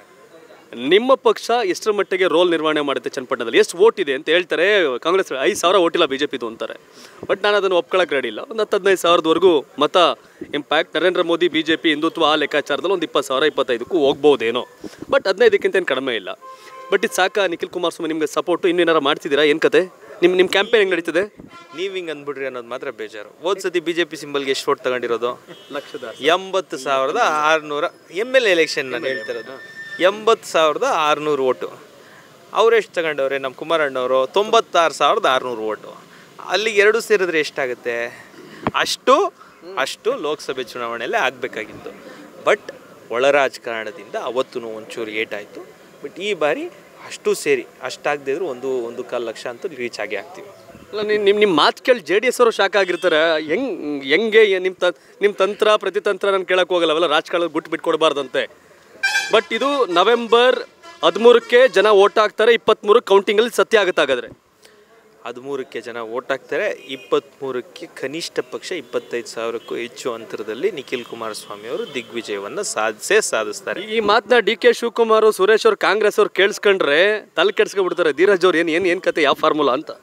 S3: ನಿಮ್ಮ ಪಕ್ಷ ಎಷ್ಟರ ಮಟ್ಟಿಗೆ ರೋಲ್ ನಿರ್ವಹಣೆ ಮಾಡುತ್ತೆ ಚನ್ನಪಟ್ಟಣದಲ್ಲಿ ಎಷ್ಟು ವೋಟ್ ಇದೆ ಅಂತ ಹೇಳ್ತಾರೆ ಕಾಂಗ್ರೆಸ್ ಐದು ಸಾವಿರ ವೋಟ್ ಇಲ್ಲ ಬಿ ಜೆ ಪಿದು ಅಂತಾರೆ ಬಟ್ ನಾನು ಅದನ್ನು ಒಪ್ಕೊಳ್ಳೋಕೆ ರೆಡಿ ಇಲ್ಲ ಒಂದು ಹತ್ತು ಹದಿನೈದು ಸಾವಿರದವರೆಗೂ ಮತ impact Narendra Modi B J P Hindutva ಆ ಲೆಕ್ಕಾಚಾರದಲ್ಲಿ ಒಂದು ಇಪ್ಪತ್ತು ಸಾವಿರ ಇಪ್ಪತ್ತೈದಕ್ಕೂ ಹೋಗ್ಬೋದೇನೋ ಬಟ್ ಹದಿನೈದಕ್ಕಿಂತ ಏನು ಕಡಿಮೆ ಇಲ್ಲ ಬಟ್ ಇದು ಸಾಕ ನಿಖಿಲ್ ಕುಮಾರಸ್ವಾಮಿ ನಿಮಗೆ ಸಪೋರ್ಟು ಇನ್ನೇನಾರು ಮಾಡ್ತಿದ್ದೀರಾ ಏನು ಕತೆ ನಿಮ್ಮ ನಿಮ್ಮ ಕ್ಯಾಂಪೇನ್ ಹೆಂಗೆ ನಡೀತಿದೆ
S7: ನೀವು ಹಿಂಗೆ ಅಂದ್ಬಿಡ್ರಿ ಅನ್ನೋದು ಮಾತ್ರ ಬೇಜಾರು ಹೋದ್ ಸತಿ ಬಿ ಜೆ ಪಿ ಸಿಂಬಲ್ಗೆ ಎಷ್ಟು ವೋಟ್ ತಗೊಂಡಿರೋದು
S3: ಲಕ್ಷದ
S7: ಎಂಬತ್ತು ಸಾವಿರದ ಆರುನೂರ ಎಮ್ ಎಲ್ ಎಲೆಕ್ಷನ್ ನಾನು ಹೇಳ್ತಿರೋದು ಎಂಬತ್ತು ಸಾವಿರದ ಆರುನೂರು ಓಟು ಅವ್ರು ಎಷ್ಟು ತಗೊಂಡವ್ರೆ ನಮ್ಮ ಕುಮಾರಣ್ಣವರು ತೊಂಬತ್ತಾರು ಸಾವಿರದ ಆರುನೂರು ಓಟು ಅಲ್ಲಿಗೆ ಎರಡು ಸೇರಿದ್ರೆ ಎಷ್ಟಾಗುತ್ತೆ ಅಷ್ಟು ಅಷ್ಟು ಲೋಕಸಭೆ ಚುನಾವಣೆಯಲ್ಲೇ ಆಗಬೇಕಾಗಿತ್ತು ಬಟ್ ಒಳ ರಾಜಕಾರಣದಿಂದ ಅವತ್ತೂ ಒಂಚೂರು ಏಟಾಯಿತು ಬಟ್ ಈ ಬಾರಿ ಅಷ್ಟು ಸೇರಿ ಅಷ್ಟಾಗದೇ ಇದ್ರು ಒಂದು ಒಂದು ಕಾಲು ಲಕ್ಷ ಅಂತೂ ರೀಚ್ ಆಗೇ ಆಗ್ತೀವಿ
S3: ಅಲ್ಲ ನಿಮ್ಮ ನಿಮ್ಮ ನಿಮ್ಮ ಮಾತು ಕೇಳಿ ಜೆ ಡಿ ಎಸ್ ಅವರು ಶಾಕ್ ಆಗಿರ್ತಾರೆ ಹೆಂಗ್ ಹೆಂಗೆ ನಿಮ್ಮ ತ ನಿಮ್ಮ ತಂತ್ರ ಪ್ರತಿತಂತ್ರ ನಾನು ಕೇಳಕ್ಕೆ ಹೋಗಲ್ಲ ಅವೆಲ್ಲ ರಾಜಕಾರಣದ ಗುಟ್ಟು ಬಿಟ್ಕೊಡ್ಬಾರ್ದಂತೆ ಬಟ್ ಇದು ನವೆಂಬರ್ ಹದಿಮೂರಕ್ಕೆ ಜನ ಓಟ್ ಹಾಕ್ತಾರೆ ಇಪ್ಪತ್ತ್ಮೂರು ಕೌಂಟಿಂಗಲ್ಲಿ ಸತ್ಯ ಆಗುತ್ತೆ ಹಾಗಾದ್ರೆ
S7: ಹದಿಮೂರಕ್ಕೆ ಜನ ಓಟ್ ಹಾಕ್ತಾರೆ ಇಪ್ಪತ್ತ್ಮೂರಕ್ಕೆ ಕನಿಷ್ಠ ಪಕ್ಷ ಇಪ್ಪತ್ತೈದು ಸಾವಿರಕ್ಕೂ ಹೆಚ್ಚು ಅಂತರದಲ್ಲಿ ನಿಖಿಲ್ ಕುಮಾರಸ್ವಾಮಿ ಅವರು ದಿಗ್ವಿಜಯವನ್ನು ಸಾಧಿಸೇ ಸಾಧಿಸ್ತಾರೆ
S3: ಈ ಮಾತನ್ನ ಡಿ ಕೆ ಶಿವಕುಮಾರ್ ಸುರೇಶ್ ಅವ್ರು ಕಾಂಗ್ರೆಸ್ ಅವ್ರು ಕೇಳಿಸ್ಕೊಂಡ್ರೆ ತಲೆ ಕೆಡ್ಸ್ಕೊಬಿಡ್ತಾರೆ ಧೀರಜ್ ಅವ್ರು ಏನು ಏನು ಏನು ಕತೆ ಯಾವ ಫಾರ್ಮುಲಾ ಅಂತ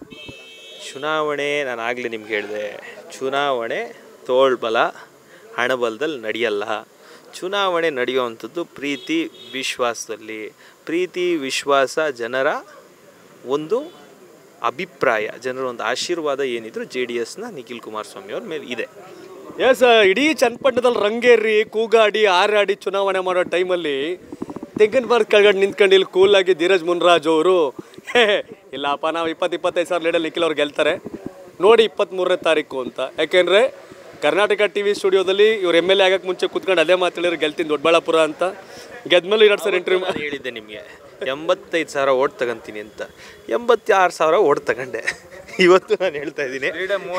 S7: ಚುನಾವಣೆ ನಾನು ಆಗಲೇ ನಿಮ್ಗೆ ಹೇಳಿದೆ ಚುನಾವಣೆ ತೋಳ್ಬಲ ಹಣಬಲದಲ್ಲಿ ನಡೆಯಲ್ಲ ಚುನಾವಣೆ ನಡೆಯುವಂಥದ್ದು ಪ್ರೀತಿ ವಿಶ್ವಾಸದಲ್ಲಿ ಪ್ರೀತಿ ವಿಶ್ವಾಸ ಜನರ ಒಂದು ಅಭಿಪ್ರಾಯ ಜನರ ಒಂದು ಆಶೀರ್ವಾದ ಏನಿದ್ರು ಜೆ ಡಿ ಎಸ್ನ ನಿಖಿಲ್ ಕುಮಾರಸ್ವಾಮಿ ಅವ್ರ ಮೇಲೆ ಇದೆ
S3: ಎಸ್ ಇಡೀ ಚನ್ನಪಟ್ಟಣದಲ್ಲಿ ರಂಗೇರಿ ಕೂಗಾಡಿ ಹಾರಾಡಿ ಚುನಾವಣೆ ಮಾಡೋ ಟೈಮಲ್ಲಿ ತೆಂಗಿನ ಮರದ ಕೆಳಗಡೆ ನಿಂತ್ಕೊಂಡು ಇಲ್ಲಿ ಕೂಲಾಗಿ ಧೀರಜ್ ಮುನ್ರಾಜ್ ಅವರು ಹೇ ಇಲ್ಲಪ್ಪ ನಾವು ಇಪ್ಪತ್ತು ಇಪ್ಪತ್ತೈದು ಸಾವಿರ ಲೀಡಲ್ಲಿ ನಿಖಿಲ್ ಅವ್ರು ಗೆಲ್ತಾರೆ ನೋಡಿ ಇಪ್ಪತ್ತ್ಮೂರನೇ ತಾರೀಕು ಅಂತ ಯಾಕೆಂದರೆ ಕರ್ನಾಟಕ ಟಿ ವಿ ಸ್ಟುಡಿಯೋದಲ್ಲಿ ಇವ್ರು ಎಮ್ ಎಲ್ ಎ ಆಗಕ್ಕೆ ಮುಂಚೆ ಕೂತ್ಕೊಂಡು ಅದೇ ಮಾತಾಡಿದ್ರೆ ಗೆಲ್ತೀನಿ ದೊಡ್ಡಬಳ್ಳಾಪುರ ಅಂತ ಗೆದ್ಮೇಲೆ ಎರಡು ಸರ್ ಇಂಟರ್ವ್ಯೂ
S7: ನಾನು ಹೇಳಿದ್ದೆ ನಿಮಗೆ ಎಂಬತ್ತೈದು ಸಾವಿರ ಓಟ್ ತಗೊಂತೀನಿ ಅಂತ ಎಂಬತ್ತಾರು ಸಾವಿರ ಓಟ್ ತಗೊಂಡೆ ಇವತ್ತು ನಾನು ಹೇಳ್ತಾ ಇದ್ದೀನಿ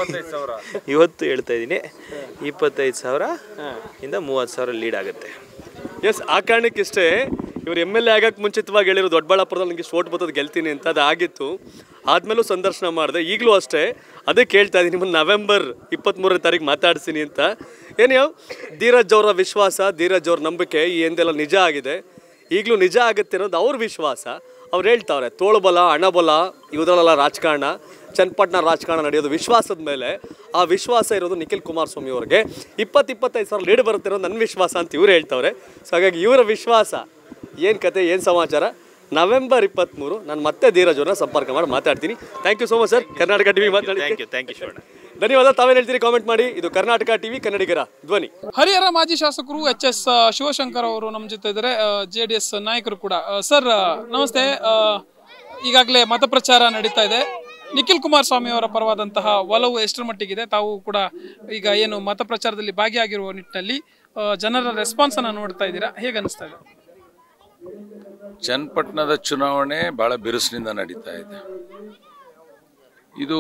S7: ಇವತ್ತು ಹೇಳ್ತಾ ಇದ್ದೀನಿ ಇಪ್ಪತ್ತೈದು ಸಾವಿರ ಇಂದ ಮೂವತ್ತು ಸಾವಿರ ಲೀಡ್ ಆಗುತ್ತೆ
S3: ಎಸ್ ಆ ಕಾರಣಕ್ಕಿಷ್ಟೇ ಇವ್ರು ಎಮ್ ಎಲ್ ಎ ಆಗಕ್ಕೆ ಮುಂಚಿತವಾಗಿ ಹೇಳಿರೋ ದೊಡ್ಡಬಳ್ಳಾಪುರದಲ್ಲಿ ನನಗೆ ಓಟ್ ಬರ್ತದೆ ಗೆಲ್ತೀನಿ ಅಂತ ಅದು ಆಗಿತ್ತು ಆದಮೇಲೂ ಸಂದರ್ಶನ ಮಾಡಿದೆ ಈಗಲೂ ಅಷ್ಟೇ ಅದೇ ಕೇಳ್ತಾ ಇದ್ದೀನಿ ನಿಮ್ಮನ್ನು ನವೆಂಬರ್ ಇಪ್ಪತ್ತ್ಮೂರನೇ ತಾರೀಕು ಮಾತಾಡ್ತೀನಿ ಅಂತ ಏನು ಧೀರಜ್ ಅವರ ವಿಶ್ವಾಸ ಧೀರಜ್ ಅವ್ರ ನಂಬಿಕೆ ಈ ಎಂದೆಲ್ಲ ನಿಜ ಆಗಿದೆ ಈಗಲೂ ನಿಜ ಆಗುತ್ತೆ ಅನ್ನೋದು ಅವ್ರ ವಿಶ್ವಾಸ ಅವ್ರು ಹೇಳ್ತಾವ್ರೆ ತೋಳುಬಲ ಹಣಬಲ ಇವದ್ರಲ್ಲ ರಾಜಕಾರಣ ಚನ್ನಪಟ್ಟಣ ರಾಜಕಾರಣ ನಡೆಯೋದು ವಿಶ್ವಾಸದ ಮೇಲೆ ಆ ವಿಶ್ವಾಸ ಇರೋದು ನಿಖಿಲ್ ಕುಮಾರಸ್ವಾಮಿ ಅವ್ರಿಗೆ ಇಪ್ಪತ್ತು ಇಪ್ಪತ್ತೈದು ಸಾವಿರ ಲೀಡ್ ಬರುತ್ತೆ ಅನ್ನೋದು ನನ್ನ ವಿಶ್ವಾಸ ಅಂತ ಇವ್ರು ಹೇಳ್ತಾವ್ರೆ ಸೊ ಹಾಗಾಗಿ ಇವರ ವಿಶ್ವಾಸ ಏನು ಕತೆ ಏನು ಸಮಾಚಾರ ನವೆಂಬರ್ ಇಪ್ಪತ್ತ್ಮೂರು ನಾನು ಮತ್ತೆ ಧೀರಜ್ ಅವ್ರನ್ನ ಸಂಪರ್ಕ ಮಾಡಿ ಮಾತಾಡ್ತೀನಿ thank you so much sir Karnataka TV ಮಾತಾಡಿ
S7: thank you thank you Shivanna
S3: ಧನ್ಯವಾದ ತಾವೇನು ಹೇಳ್ತೀರಿ ಕಾಮೆಂಟ್ ಮಾಡಿ ಇದು ಕರ್ನಾಟಕ ಟಿವಿ ಕನ್ನಡಿಗರ ಧ್ವನಿ
S8: ಹರಿಹರ ಮಾಜಿ ಶಾಸಕರು ಎಚ್ ಎಸ್ ಶಿವಶಂಕರ್ ಅವರು ನಮ್ಮ ಜೊತೆ ಇದ್ದಾರೆ ಜೆ ಡಿ ಎಸ್ ನಾಯಕರು ಕೂಡ ಸರ್ ನಮಸ್ತೆ ಈಗಾಗಲೇ ಮತ ಪ್ರಚಾರ ನಡೀತಾ ಇದೆ ನಿಖಿಲ್ ಕುಮಾರಸ್ವಾಮಿ ಅವರ ಪರವಾದಂತಹ ಒಲವು ಎಷ್ಟರ ಮಟ್ಟಿಗಿದೆ ತಾವು ಕೂಡ ಈಗ ಏನು ಮತ ಪ್ರಚಾರದಲ್ಲಿ ಭಾಗಿಯಾಗಿರುವ ನಿಟ್ಟಿನಲ್ಲಿ ಆ, ಜನರ ರೆಸ್ಪಾನ್ಸ್ ಅನ್ನ ನೋಡ್ತಾ ಇದ್ದೀರಾ ಹೇಗೆ ಅನಿಸ್ತಾ ಇದೆ
S9: ಚನ್ನಪಟ್ಟಣದ ಚುನಾವಣೆ ಬಹಳ ಬಿರುಸಿನಿಂದ ನಡೀತಾ ಇದೆ ಇದು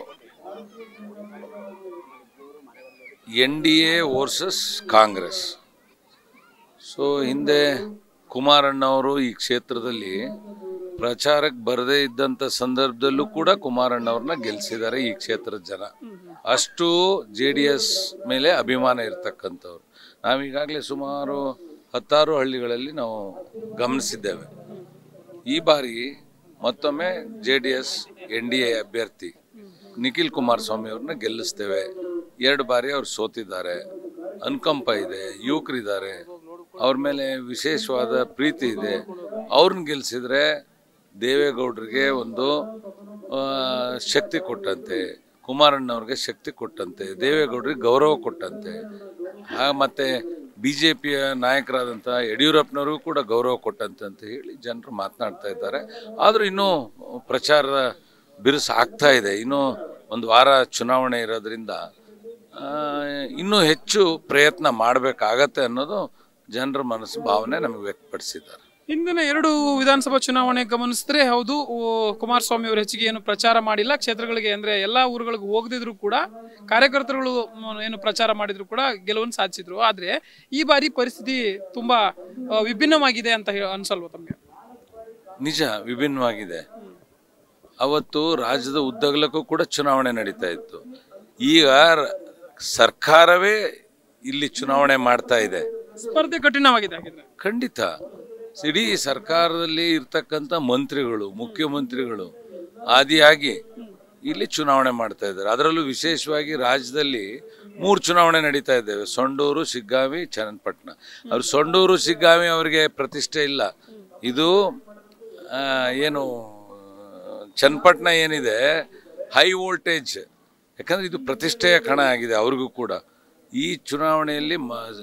S9: N D A versus Congress so ಹಿಂದೆ ಕುಮಾರಣ್ಣವರು ಈ ಕ್ಷೇತ್ರದಲ್ಲಿ ಪ್ರಚಾರಕ್ಕೆ ಬರದೇ ಇದ್ದಂಥ ಸಂದರ್ಭದಲ್ಲೂ ಕೂಡ ಕುಮಾರಣ್ಣವ್ರನ್ನ ಗೆಲ್ಲಿಸಿದ್ದಾರೆ ಈ ಕ್ಷೇತ್ರದ ಜನ ಅಷ್ಟು ಜೆ ಡಿ ಎಸ್ ಮೇಲೆ ಅಭಿಮಾನ ಇರ್ತಕ್ಕಂಥವ್ರು ನಾವೀಗಾಗಲೇ ಸುಮಾರು ಹತ್ತಾರು ಹಳ್ಳಿಗಳಲ್ಲಿ ನಾವು ಗಮನಿಸಿದ್ದೇವೆ ಈ ಬಾರಿ ಮತ್ತೊಮ್ಮೆ J D S N D A ಅಭ್ಯರ್ಥಿ ನಿಖಿಲ್ ಕುಮಾರಸ್ವಾಮಿ ಅವ್ರನ್ನ ಗೆಲ್ಲಿಸ್ತೇವೆ ಎರಡು ಬಾರಿ ಅವ್ರು ಸೋತಿದ್ದಾರೆ ಅನುಕಂಪ ಇದೆ ಯುವಕರಿದ್ದಾರೆ ಅವ್ರ ಮೇಲೆ ವಿಶೇಷವಾದ ಪ್ರೀತಿ ಇದೆ ಅವ್ರನ್ನ ಗೆಲ್ಲಿಸಿದ್ರೆ ದೇವೇಗೌಡರಿಗೆ ಒಂದು ಆ, ಶಕ್ತಿ ಕೊಟ್ಟಂತೆ ಕುಮಾರಣ್ಣವ್ರಿಗೆ ಶಕ್ತಿ ಕೊಟ್ಟಂತೆ ದೇವೇಗೌಡರಿಗೆ ಗೌರವ ಕೊಟ್ಟಂತೆ ಆ, ಮತ್ತೆ ಬಿ ಜೆ ಪಿಯ ನಾಯಕರಾದಂಥ ಯಡಿಯೂರಪ್ಪನವ್ರಿಗೂ ಕೂಡ ಗೌರವ ಕೊಟ್ಟಂತೆ ಅಂತ ಹೇಳಿ ಜನರು ಮಾತನಾಡ್ತಾ ಇದ್ದಾರೆ ಆದರೂ ಇನ್ನೂ ಪ್ರಚಾರದ ಬಿರುಸು ಆಗ್ತಾ ಇದೆ ಇನ್ನೂ ಒಂದು ವಾರ ಚುನಾವಣೆ ಇರೋದ್ರಿಂದ ಆ, ಇನ್ನೂ ಹೆಚ್ಚು ಪ್ರಯತ್ನ ಮಾಡಬೇಕಾಗತ್ತೆ ಅನ್ನೋದು ಜನರ ಮನಸ್ಸು ಭಾವನೆ ನಮಗೆ ವ್ಯಕ್ತಪಡಿಸಿದ್ದಾರೆ
S8: ಹಿಂದಿನ ಎರಡು ವಿಧಾನಸಭಾ ಚುನಾವಣೆ ಗಮನಿಸಿದ್ರೆ ಹೌದು ಓ, ಕುಮಾರಸ್ವಾಮಿ ಅವರು ಹೆಚ್ಚಿಗೆ ಏನು ಪ್ರಚಾರ ಮಾಡಿಲ್ಲ ಕ್ಷೇತ್ರಗಳಿಗೆ ಅಂದ್ರೆ ಎಲ್ಲಾ ಊರುಗಳಿಗೆ ಹೋಗದಿದ್ರು ಕೂಡ ಕಾರ್ಯಕರ್ತರುಗಳು ಮ್, ಏನು ಪ್ರಚಾರ ಮಾಡಿದ್ರು ಕೂಡ ಗೆಲುವನ್ನು ಸಾಧಿಸಿದ್ರು ಆದ್ರೆ ಈ ಬಾರಿ ಪರಿಸ್ಥಿತಿ ತುಂಬಾ ಆ, ವಿಭಿನ್ನವಾಗಿದೆ ಅಂತ ಹೇಳ ಅನ್ಸಲ್ವಾ ತಮಗೆ
S9: ನಿಜ ವಿಭಿನ್ನವಾಗಿದೆ ಅವತ್ತು ರಾಜ್ಯದ ಉದ್ದಗಲಕ್ಕೂ ಕೂಡ ಚುನಾವಣೆ ನಡೀತಾ ಇತ್ತು ಈಗ ರ- ಸರ್ಕಾರವೇ ಇಲ್ಲಿ ಚುನಾವಣೆ ಮಾಡ್ತಾ ಇದೆ
S8: ಸ್ಪರ್ಧೆ ಕಠಿಣವಾಗಿದೆ ಹಾಗಿದ್ರೆ
S9: ಖಂಡಿತ ಇಡೀ ಸರ್ಕಾರದಲ್ಲಿ ಇರ್ತಕ್ಕಂಥ ಮಂತ್ರಿಗಳು ಮುಖ್ಯಮಂತ್ರಿಗಳು ಆದಿಯಾಗಿ ಇಲ್ಲಿ ಚುನಾವಣೆ ಮಾಡ್ತಾ ಇದ್ದಾರೆ ಅದರಲ್ಲೂ ವಿಶೇಷವಾಗಿ ರಾಜ್ಯದಲ್ಲಿ ಮೂರು ಚುನಾವಣೆ ನಡೀತಾ ಇದ್ದೇವೆ ಸೊಂಡೂರು ಶಿಗ್ಗಾವಿ ಚನ್ನಪಟ್ಟಣ ಅವ್ರು ಸೊಂಡೂರು ಶಿಗ್ಗಾವಿ ಅವರಿಗೆ ಪ್ರತಿಷ್ಠೆ ಇಲ್ಲ ಇದು ಆ, ಏನು ಚನ್ನಪಟ್ಟಣ ಏನಿದೆ ಹೈ ವೋಲ್ಟೇಜ್ ಯಾಕಂದ್ರೆ ಇದು ಪ್ರತಿಷ್ಠೆಯ ಕಣ ಆಗಿದೆ ಅವ್ರಿಗೂ ಕೂಡ ಈ ಚುನಾವಣೆಯಲ್ಲಿ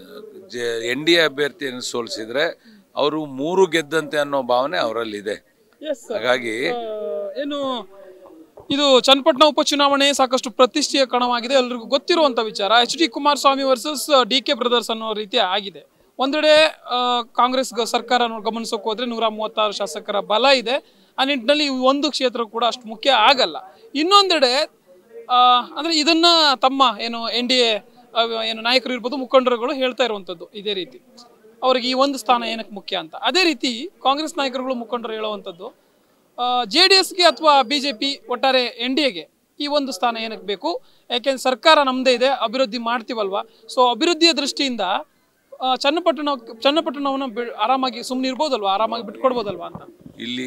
S9: ಎನ್ ಡಿ ಎ ಅಭ್ಯರ್ಥಿಯನ್ನು ಸೋಲಿಸಿದ್ರೆ ಅವರು ಮೂರು ಗೆದ್ದಂತೆ ಅನ್ನೋ ಭಾವನೆ ಅವರಲ್ಲಿದೆ ಹಾಗಾಗಿ
S8: ಏನು ಇದು ಚನ್ನಪಟ್ಟಣ ಉಪಚುನಾವಣೆ ಸಾಕಷ್ಟು ಪ್ರತಿಷ್ಠೆಯ ಕಣವಾಗಿದೆ ಎಲ್ರಿಗೂ ಗೊತ್ತಿರುವಂತ ವಿಚಾರ H D Kumaraswamy versus D K brothers ಅನ್ನೋ ರೀತಿ ಆಗಿದೆ ಒಂದೆಡೆ ಆ, ಕಾಂಗ್ರೆಸ್ ಗ- ಸರ್ಕಾರ ಗಮನಿಸೋಕೆ ಹೋದ್ರೆ ನೂರ ಮೂವತ್ತಾರು ಶಾಸಕರ ಬಲ ಇದೆ ಆ ನಿಟ್ಟಿನಲ್ಲಿ ಈ ಒಂದು ಕ್ಷೇತ್ರ ಕೂಡ ಅಷ್ಟು ಮುಖ್ಯ ಆಗಲ್ಲ ಇನ್ನೊಂದೆಡೆ ಆ, ಅಂದ್ರೆ ಇದನ್ನ ತಮ್ಮ ಏನು ಎನ್ ಡಿ ಎ ಏನು ನಾಯಕರು ಇರ್ಬೋದು ಮುಖಂಡರುಗಳು ಹೇಳ್ತಾ ಇರುವಂತದ್ದು ಇದೇ ರೀತಿ ಅವ್ರಿಗೆ ಈ ಒಂದು ಸ್ಥಾನ ಏನಕ್ಕೆ ಮುಖ್ಯ ಅಂತ ಅದೇ ರೀತಿ ಕಾಂಗ್ರೆಸ್ ನಾಯಕರುಗಳು ಮುಖಂಡರು ಹೇಳುವಂಥದ್ದು ಜೆ ಡಿ ಎಸ್ಗೆ ಅಥವಾ ಬಿ ಜೆ ಪಿ ಒಟ್ಟಾರೆ ಎನ್ ಡಿ ಎಗೆ ಈ ಒಂದು ಸ್ಥಾನ ಏನಕ್ಕೆ ಬೇಕು ಯಾಕೆಂದ್ರೆ ಸರ್ಕಾರ ನಮ್ಮದೇ ಇದೆ ಅಭಿವೃದ್ಧಿ ಮಾಡ್ತೀವಲ್ವಾ ಸೊ ಅಭಿವೃದ್ಧಿಯ ದೃಷ್ಟಿಯಿಂದ ಆ, ಚನ್ನಪಟ್ಟಣ ಚನ್ನಪಟ್ಟಣವನ್ನು ಬಿ ಆರಾಮಾಗಿ ಸುಮ್ಮನೆ ಇರ್ಬೋದಲ್ವಾ ಆರಾಮಾಗಿ ಬಿಟ್ಕೊಡ್ಬೋದಲ್ವಾ ಅಂತ
S9: ಇಲ್ಲಿ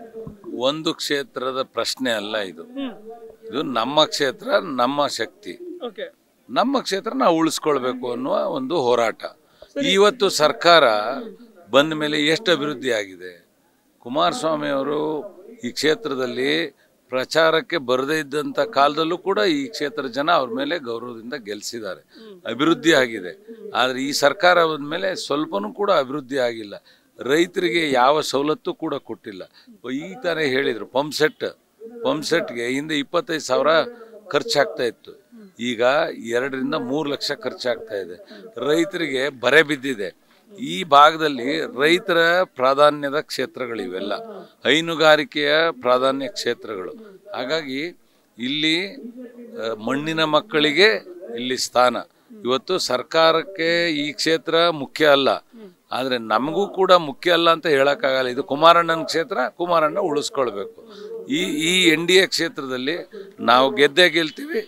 S9: ಒಂದು ಕ್ಷೇತ್ರದ ಪ್ರಶ್ನೆ ಅಲ್ಲ ಇದು ಇದು ನಮ್ಮ ಕ್ಷೇತ್ರ ನಮ್ಮ ಶಕ್ತಿ
S8: ಓಕೆ
S9: ನಮ್ಮ ಕ್ಷೇತ್ರ ನಾವು ಉಳಿಸ್ಕೊಳ್ಬೇಕು ಅನ್ನುವ ಒಂದು ಹೋರಾಟ ಇವತ್ತು ಸರ್ಕಾರ ಬಂದ ಮೇಲೆ ಎಷ್ಟು ಅಭಿವೃದ್ಧಿ ಆಗಿದೆ ಕುಮಾರಸ್ವಾಮಿ ಅವರು ಈ ಕ್ಷೇತ್ರದಲ್ಲಿ ಪ್ರಚಾರಕ್ಕೆ ಬರದೇ ಇದ್ದಂಥ ಕಾಲದಲ್ಲೂ ಕೂಡ ಈ ಕ್ಷೇತ್ರದ ಜನ ಅವ್ರ ಮೇಲೆ ಗೌರವದಿಂದ ಗೆಲ್ಲಿಸಿದ್ದಾರೆ ಅಭಿವೃದ್ಧಿ ಆಗಿದೆ ಆದರೆ ಈ ಸರ್ಕಾರ ಬಂದ್ಮೇಲೆ ಸ್ವಲ್ಪನೂ ಕೂಡ ಅಭಿವೃದ್ಧಿ ಆಗಿಲ್ಲ ರೈತರಿಗೆ ಯಾವ ಸವಲತ್ತು ಕೂಡ ಕೊಟ್ಟಿಲ್ಲ ಈ ತಾನೇ ಹೇಳಿದರು ಪಂಪ್ ಸೆಟ್ ಪಂಪ್ ಸೆಟ್ಗೆ ಹಿಂದೆ ಇಪ್ಪತ್ತೈದು ಸಾವಿರ ಖರ್ಚಾಗ್ತಾ ಇತ್ತು ಈಗ ಎರಡರಿಂದ ಮೂರು ಲಕ್ಷ ಖರ್ಚಾಗ್ತಾ ಇದೆ ರೈತರಿಗೆ ಬರೆ ಬಿದ್ದಿದೆ ಈ ಭಾಗದಲ್ಲಿ ರೈತರ ಪ್ರಾಧಾನ್ಯದ ಕ್ಷೇತ್ರಗಳು ಇವೆಲ್ಲ ಹೈನುಗಾರಿಕೆಯ ಪ್ರಾಧಾನ್ಯ ಕ್ಷೇತ್ರಗಳು ಹಾಗಾಗಿ ಇಲ್ಲಿ ಆ, ಮಣ್ಣಿನ ಮಕ್ಕಳಿಗೆ ಇಲ್ಲಿ ಸ್ಥಾನ ಇವತ್ತು ಸರ್ಕಾರಕ್ಕೆ ಈ ಕ್ಷೇತ್ರ ಮುಖ್ಯ ಅಲ್ಲ ಆದರೆ ನಮಗೂ ಕೂಡ ಮುಖ್ಯ ಅಲ್ಲ ಅಂತ ಹೇಳಕ್ಕಾಗಲ್ಲ ಇದು ಕುಮಾರಣ್ಣನ ಕ್ಷೇತ್ರ ಕುಮಾರಣ್ಣ ಉಳಿಸ್ಕೊಳ್ಬೇಕು ಈ ಈ ಎನ್ ಡಿ ಎ ಕ್ಷೇತ್ರದಲ್ಲಿ ನಾವು ಗೆದ್ದೇ ಗೆಲ್ತೀವಿ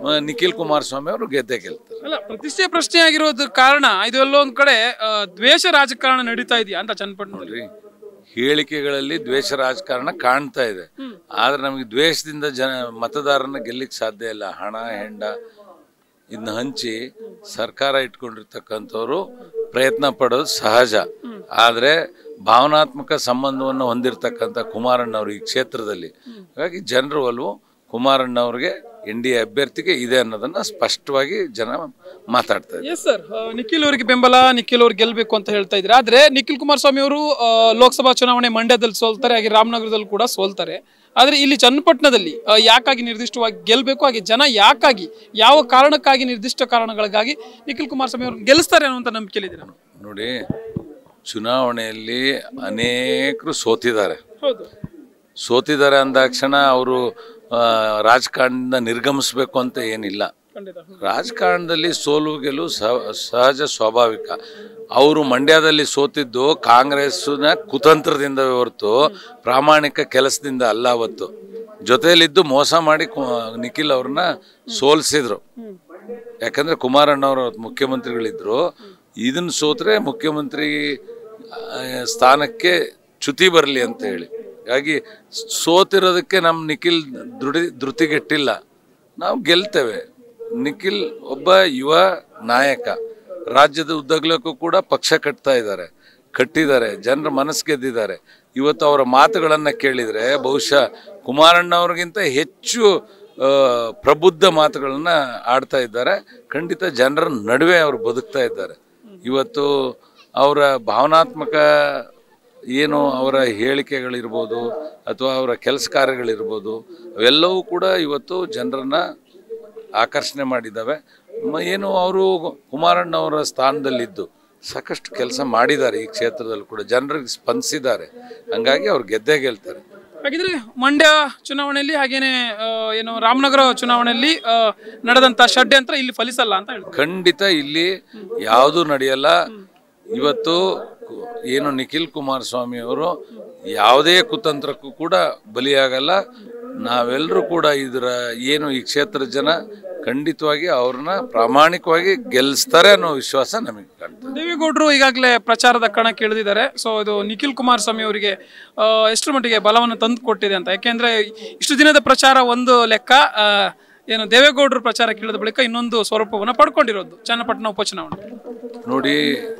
S9: ಆ, ನಿಖಿಲ್ ಕುಮಾರಸ್ವಾಮಿ ಅವರು ಗೆದ್ದೇ ಗೆಲ್ತಾರೆ
S8: ಅಲ್ಲ ಪ್ರತಿಷ್ಠೆ ಪ್ರಶ್ನೆ ಆಗಿರೋದ್ರ ಕಾರಣ ಇದು ಎಲ್ಲೋ ಒಂದ್ ಕಡೆ ಆ, ದ್ವೇಷ ರಾಜಕಾರಣ ನಡೀತಾ ಇದೆಯಾ ಅಂತ ಚನ್ನಪಟ್ಟಣದಲ್ಲಿ
S9: ನೋಡ್ರಿ ಹೇಳಿಕೆಗಳಲ್ಲಿ ದ್ವೇಷ ರಾಜಕಾರಣ ಕಾಣ್ತಾ ಇದೆ ಆದ್ರೆ ನಮಗೆ ದ್ವೇಷದಿಂದ ಜನ ಮತದಾರನ ಗೆಲ್ಲಿಕ್ ಸಾಧ್ಯ ಇಲ್ಲ ಹಣ ಹೆಂಡ ಇದನ್ನ ಹಂಚಿ ಸರ್ಕಾರ ಇಟ್ಕೊಂಡಿರ್ತಕ್ಕಂಥವ್ರು ಪ್ರಯತ್ನ ಪಡೋದು ಸಹಜ ಆದ್ರೆ ಭಾವನಾತ್ಮಕ ಸಂಬಂಧವನ್ನು ಹೊಂದಿರತಕ್ಕಂಥ ಕುಮಾರಣ್ಣವರು ಈ ಕ್ಷೇತ್ರದಲ್ಲಿ ಹಾಗಾಗಿ ಜನರು ಒಲವು ಕುಮಾರಣ್ಣವ್ರಿಗೆ ಎನ್ ಡಿ ಎ ಅಭ್ಯರ್ಥಿಗೆ ಇದೆ ಅನ್ನೋದನ್ನ ಸ್ಪಷ್ಟವಾಗಿ ಜನ ಮಾತಾಡ್ತಾ ಇದ್ದಾರೆ
S8: ಎಸ್ ಸರ್ ನಿಖಿಲ್ ಅವರಿಗೆ ಬೆಂಬಲ ನಿಖಿಲ್ ಅವ್ರಿಗೆ ಗೆಲ್ಬೇಕು ಅಂತ ಹೇಳ್ತಾ ಇದ್ರೆ ಆದ್ರೆ ನಿಖಿಲ್ ಕುಮಾರಸ್ವಾಮಿ ಅವರು ಆ, ಲೋಕಸಭಾ ಚುನಾವಣೆ ಮಂಡ್ಯದಲ್ಲಿ ಸೋಲ್ತಾರೆ ಹಾಗೆ ರಾಮನಗರದಲ್ಲಿ ಕೂಡ ಸೋಲ್ತಾರೆ ಆದ್ರೆ ಇಲ್ಲಿ ಚನ್ನಪಟ್ಟಣದಲ್ಲಿ ಆ, ಯಾಕಾಗಿ ನಿರ್ದಿಷ್ಟವಾಗಿ ಗೆಲ್ಬೇಕು ಹಾಗೆ ಜನ ಯಾಕಾಗಿ ಯಾವ ಕಾರಣಕ್ಕಾಗಿ ನಿರ್ದಿಷ್ಟ ಕಾರಣಗಳಿಗಾಗಿ ನಿಖಿಲ್ ಕುಮಾರಸ್ವಾಮಿ ಅವ್ರನ್ನ ಗೆಲ್ಲಿಸ್ತಾರೆ ಅನ್ನುವಂತ ನಂಬಿಕೆಯಲ್ಲಿದ್ದೀರಾ
S9: ನೋಡಿ ಚುನಾವಣೆಯಲ್ಲಿ ಅನೇಕರು ಸೋತಿದ್ದಾರೆ
S8: ಹೌದು
S9: ಸೋತಿದ್ದಾರೆ ಅಂದಾಕ್ಷಣ ಅವರು ರಾಜಕಾರಣದಿಂದ ನಿರ್ಗಮಿಸ್ಬೇಕು ಅಂತ ಏನಿಲ್ಲ
S8: ಖಂಡಿತ
S9: ರಾಜಕಾರಣದಲ್ಲಿ ಸೋಲು ಗೆಲುವು ಸಹ- ಸಹಜ ಸ್ವಾಭಾವಿಕ ಅವರು ಮಂಡ್ಯದಲ್ಲಿ ಸೋತಿದ್ದು ಕಾಂಗ್ರೆಸ್ನ ಕುತಂತ್ರದಿಂದ ಹೊರತು ಪ್ರಾಮಾಣಿಕ ಕೆಲಸದಿಂದ ಅಲ್ಲ ಅವತ್ತು ಜೊತೆಯಲ್ಲಿದ್ದು ಮೋಸ ಮಾಡಿ ಕು- ನಿಖಿಲ್ ಅವ್ರನ್ನ ಸೋಲಿಸಿದ್ರು ಯಾಕಂದ್ರೆ ಕುಮಾರಣ್ಣವರು ಅವತ್ತು ಮುಖ್ಯಮಂತ್ರಿಗಳಿದ್ರು ಇದನ್ನ ಸೋತ್ರೆ ಮುಖ್ಯಮಂತ್ರಿ ಆ, ಸ್ಥಾನಕ್ಕೆ ಚ್ಯುತಿ ಬರಲಿ ಅಂತ ಹೇಳಿ ಹಾಗಾಗಿ ಸೋತಿರೋದಕ್ಕೆ ನಮ್ಮ ನಿಖಿಲ್ ಧೃಡಿ ಧೃತಿಗೆಟ್ಟಿಲ್ಲ ನಾವು ಗೆಲ್ತೇವೆ ನಿಖಿಲ್ ಒಬ್ಬ ಯುವ ನಾಯಕ ರಾಜ್ಯದ ಉದ್ದಗಲಕ್ಕೂ ಕೂಡ ಪಕ್ಷ ಕಟ್ತಾ ಇದ್ದಾರೆ ಕಟ್ಟಿದ್ದಾರೆ ಜನರ ಮನಸ್ಸು ಗೆದ್ದಿದ್ದಾರೆ ಇವತ್ತು ಅವರ ಮಾತುಗಳನ್ನು ಕೇಳಿದರೆ ಬಹುಶಃ ಕುಮಾರಣ್ಣವ್ರಿಗಿಂತ ಹೆಚ್ಚು ಆ, ಪ್ರಬುದ್ಧ ಮಾತುಗಳನ್ನ ಆಡ್ತಾ ಇದ್ದಾರೆ ಖಂಡಿತ ಜನರ ನಡುವೆ ಅವರು ಬದುಕ್ತಾ ಇದ್ದಾರೆ ಇವತ್ತು ಅವರ ಭಾವನಾತ್ಮಕ ಏನು ಅವರ ಹೇಳಿಕೆಗಳಿರ್ಬೋದು ಅಥವಾ ಅವರ ಕೆಲಸ ಕಾರ್ಯಗಳಿರ್ಬೋದು ಅವೆಲ್ಲವೂ ಕೂಡ ಇವತ್ತು ಜನರನ್ನ ಆಕರ್ಷಣೆ ಮಾಡಿದ್ದಾವೆ ಮ- ಏನು ಅವರು ಕುಮಾರಣ್ಣವರ ಸ್ಥಾನದಲ್ಲಿದ್ದು ಸಾಕಷ್ಟು ಕೆಲಸ ಮಾಡಿದ್ದಾರೆ ಈ ಕ್ಷೇತ್ರದಲ್ಲಿ ಕೂಡ ಜನರಿಗೆ ಸ್ಪಂದಿಸಿದ್ದಾರೆ ಹಂಗಾಗಿ ಅವ್ರು ಗೆದ್ದೇ ಗೆಲ್ತಾರೆ
S8: ಹಾಗಿದ್ರೆ ಮಂಡ್ಯ ಚುನಾವಣೆಯಲ್ಲಿ ಹಾಗೇನೆ ಆ, ಏನು ರಾಮನಗರ ಚುನಾವಣೆಯಲ್ಲಿ ಆ, ನಡೆದಂತ ಷಡ್ಯಂತ್ರ ಇಲ್ಲಿ ಫಲಿಸಲ್ಲ ಅಂತ ಹೇಳ್ತಾರೆ
S9: ಖಂಡಿತ ಇಲ್ಲಿ ಯಾವುದು ನಡೆಯಲ್ಲ ಇವತ್ತು ಕು- ಏನು ನಿಖಿಲ್ ಕುಮಾರಸ್ವಾಮಿ ಅವರು ಯಾವುದೇ ಕುತಂತ್ರಕ್ಕೂ ಕೂಡ ಬಲಿಯಾಗಲ್ಲ ನಾವೆಲ್ಲರೂ ಕೂಡ ಇದರ ಏನು ಈ ಕ್ಷೇತ್ರದ ಜನ ಖಂಡಿತವಾಗಿ ಅವ್ರನ್ನ ಪ್ರಾಮಾಣಿಕವಾಗಿ ಗೆಲ್ಲಿಸ್ತಾರೆ ಅನ್ನೋ ವಿಶ್ವಾಸ ನಮಗೆ ಕಾಣ್ತದೆ
S8: ದೇವೇಗೌಡರು ಈಗಾಗಲೇ ಪ್ರಚಾರದ ಕಣಕ್ಕೆ ಇಳಿದಿದ್ದಾರೆ ಸೊ ಇದು ನಿಖಿಲ್ ಕುಮಾರಸ್ವಾಮಿ ಅವರಿಗೆ ಆ, ಎಷ್ಟರ ಮಟ್ಟಿಗೆ ಬಲವನ್ನು ತಂದು ಕೊಟ್ಟಿದೆ ಅಂತ ಯಾಕೆಂದ್ರೆ ಇಷ್ಟು ದಿನದ ಪ್ರಚಾರ ಒಂದು ಲೆಕ್ಕ ಆ, ಏನು ದೇವೇಗೌಡರು ಪ್ರಚಾರಕ್ಕೆ ಇಳಿದ ಬಳಿಕ ಇನ್ನೊಂದು ಸ್ವರೂಪವನ್ನು ಪಡ್ಕೊಂಡಿರೋದು ಚನ್ನಪಟ್ಟಣ ಉಪಚುನಾವಣೆ
S9: ನೋಡಿ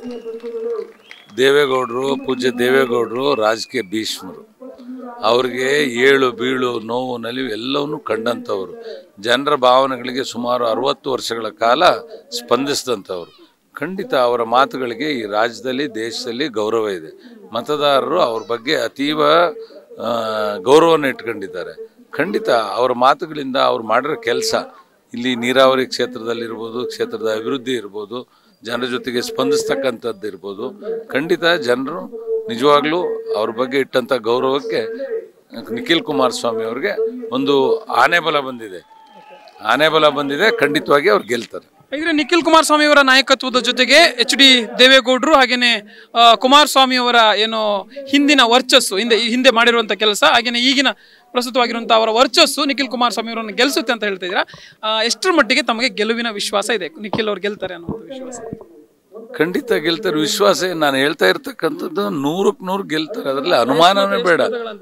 S9: ದೇವೇಗೌಡರು ಪೂಜ್ಯ ದೇವೇಗೌಡರು ರಾಜಕೀಯ ಭೀಷ್ಮರು ಅವ್ರಿಗೆ ಏಳು ಬೀಳು ನೋವು ನಲಿವು ಎಲ್ಲವನ್ನೂ ಕಂಡಂಥವ್ರು ಜನರ ಭಾವನೆಗಳಿಗೆ ಸುಮಾರು ಅರವತ್ತು ವರ್ಷಗಳ ಕಾಲ ಸ್ಪಂದಿಸಿದಂಥವ್ರು ಖಂಡಿತ ಅವರ ಮಾತುಗಳಿಗೆ ಈ ರಾಜ್ಯದಲ್ಲಿ ದೇಶದಲ್ಲಿ ಗೌರವ ಇದೆ ಮತದಾರರು ಅವ್ರ ಬಗ್ಗೆ ಅತೀವ ಆ, ಗೌರವವನ್ನು ಇಟ್ಕೊಂಡಿದ್ದಾರೆ ಖಂಡಿತ ಅವರ ಮಾತುಗಳಿಂದ ಅವ್ರು ಮಾಡಿರೋ ಕೆಲಸ ಇಲ್ಲಿ ನೀರಾವರಿ ಕ್ಷೇತ್ರದಲ್ಲಿರ್ಬೋದು ಕ್ಷೇತ್ರದ ಅಭಿವೃದ್ಧಿ ಇರ್ಬೋದು ಜನರ ಜೊತೆಗೆ ಸ್ಪಂದಿಸ್ತಕ್ಕಂಥದ್ದು ಇರ್ಬೋದು ಖಂಡಿತ ಜನರು ನಿಜವಾಗ್ಲೂ ಅವ್ರ ಬಗ್ಗೆ ಇಟ್ಟಂಥ ಗೌರವಕ್ಕೆ ನಿಖಿಲ್ ಕುಮಾರಸ್ವಾಮಿ ಅವ್ರಿಗೆ ಒಂದು ಆನೆ ಬಲ ಬಂದಿದೆ ಆನೆ ಬಲ ಬಂದಿದೆ ಖಂಡಿತವಾಗಿ ಅವ್ರು ಗೆಲ್ತಾರೆ
S8: ಹಾಗಿದ್ರೆ ನಿಖಿಲ್ ಕುಮಾರಸ್ವಾಮಿ ಅವರ ನಾಯಕತ್ವದ ಜೊತೆಗೆ ಎಚ್ ಡಿ ದೇವೇಗೌಡರು ಹಾಗೇನೆ ಆ, ಕುಮಾರಸ್ವಾಮಿ ಅವರ ಏನು ಹಿಂದಿನ ವರ್ಚಸ್ಸು ಹಿಂದೆ ಹಿಂದೆ ಮಾಡಿರುವಂತ ಕೆಲಸ ಹಾಗೇನೆ ಈಗಿನ ಪ್ರಸ್ತುತವಾಗಿರುವಂತಹ ಅವರ ವರ್ಚಸ್ಸು ನಿಖಿಲ್ ಕುಮಾರಸ್ವಾಮಿ ಅವರನ್ನು ಗೆಲ್ಲಿಸುತ್ತೆ ಅಂತ ಹೇಳ್ತಾ ಇದ್ದೀರಾ ಆ, ಎಷ್ಟರ ಮಟ್ಟಿಗೆ ತಮಗೆ ಗೆಲುವಿನ ವಿಶ್ವಾಸ ಇದೆ ನಿಖಿಲ್ ಅವ್ರು ಗೆಲ್ತಾರೆ ಅನ್ನೋ ವಿಶ್ವಾಸ
S9: ಖಂಡಿತ ಗೆಲ್ತಾರೆ ವಿಶ್ವಾಸ ಏನ್ ನಾನು ಹೇಳ್ತಾ ಇರ್ತಕ್ಕಂಥದ್ದು ನೂರಕ್ಕೆ ನೂರು ಗೆಲ್ತಾರೆ ಅದರಲ್ಲಿ ಅನುಮಾನವೇ ಬೇಡ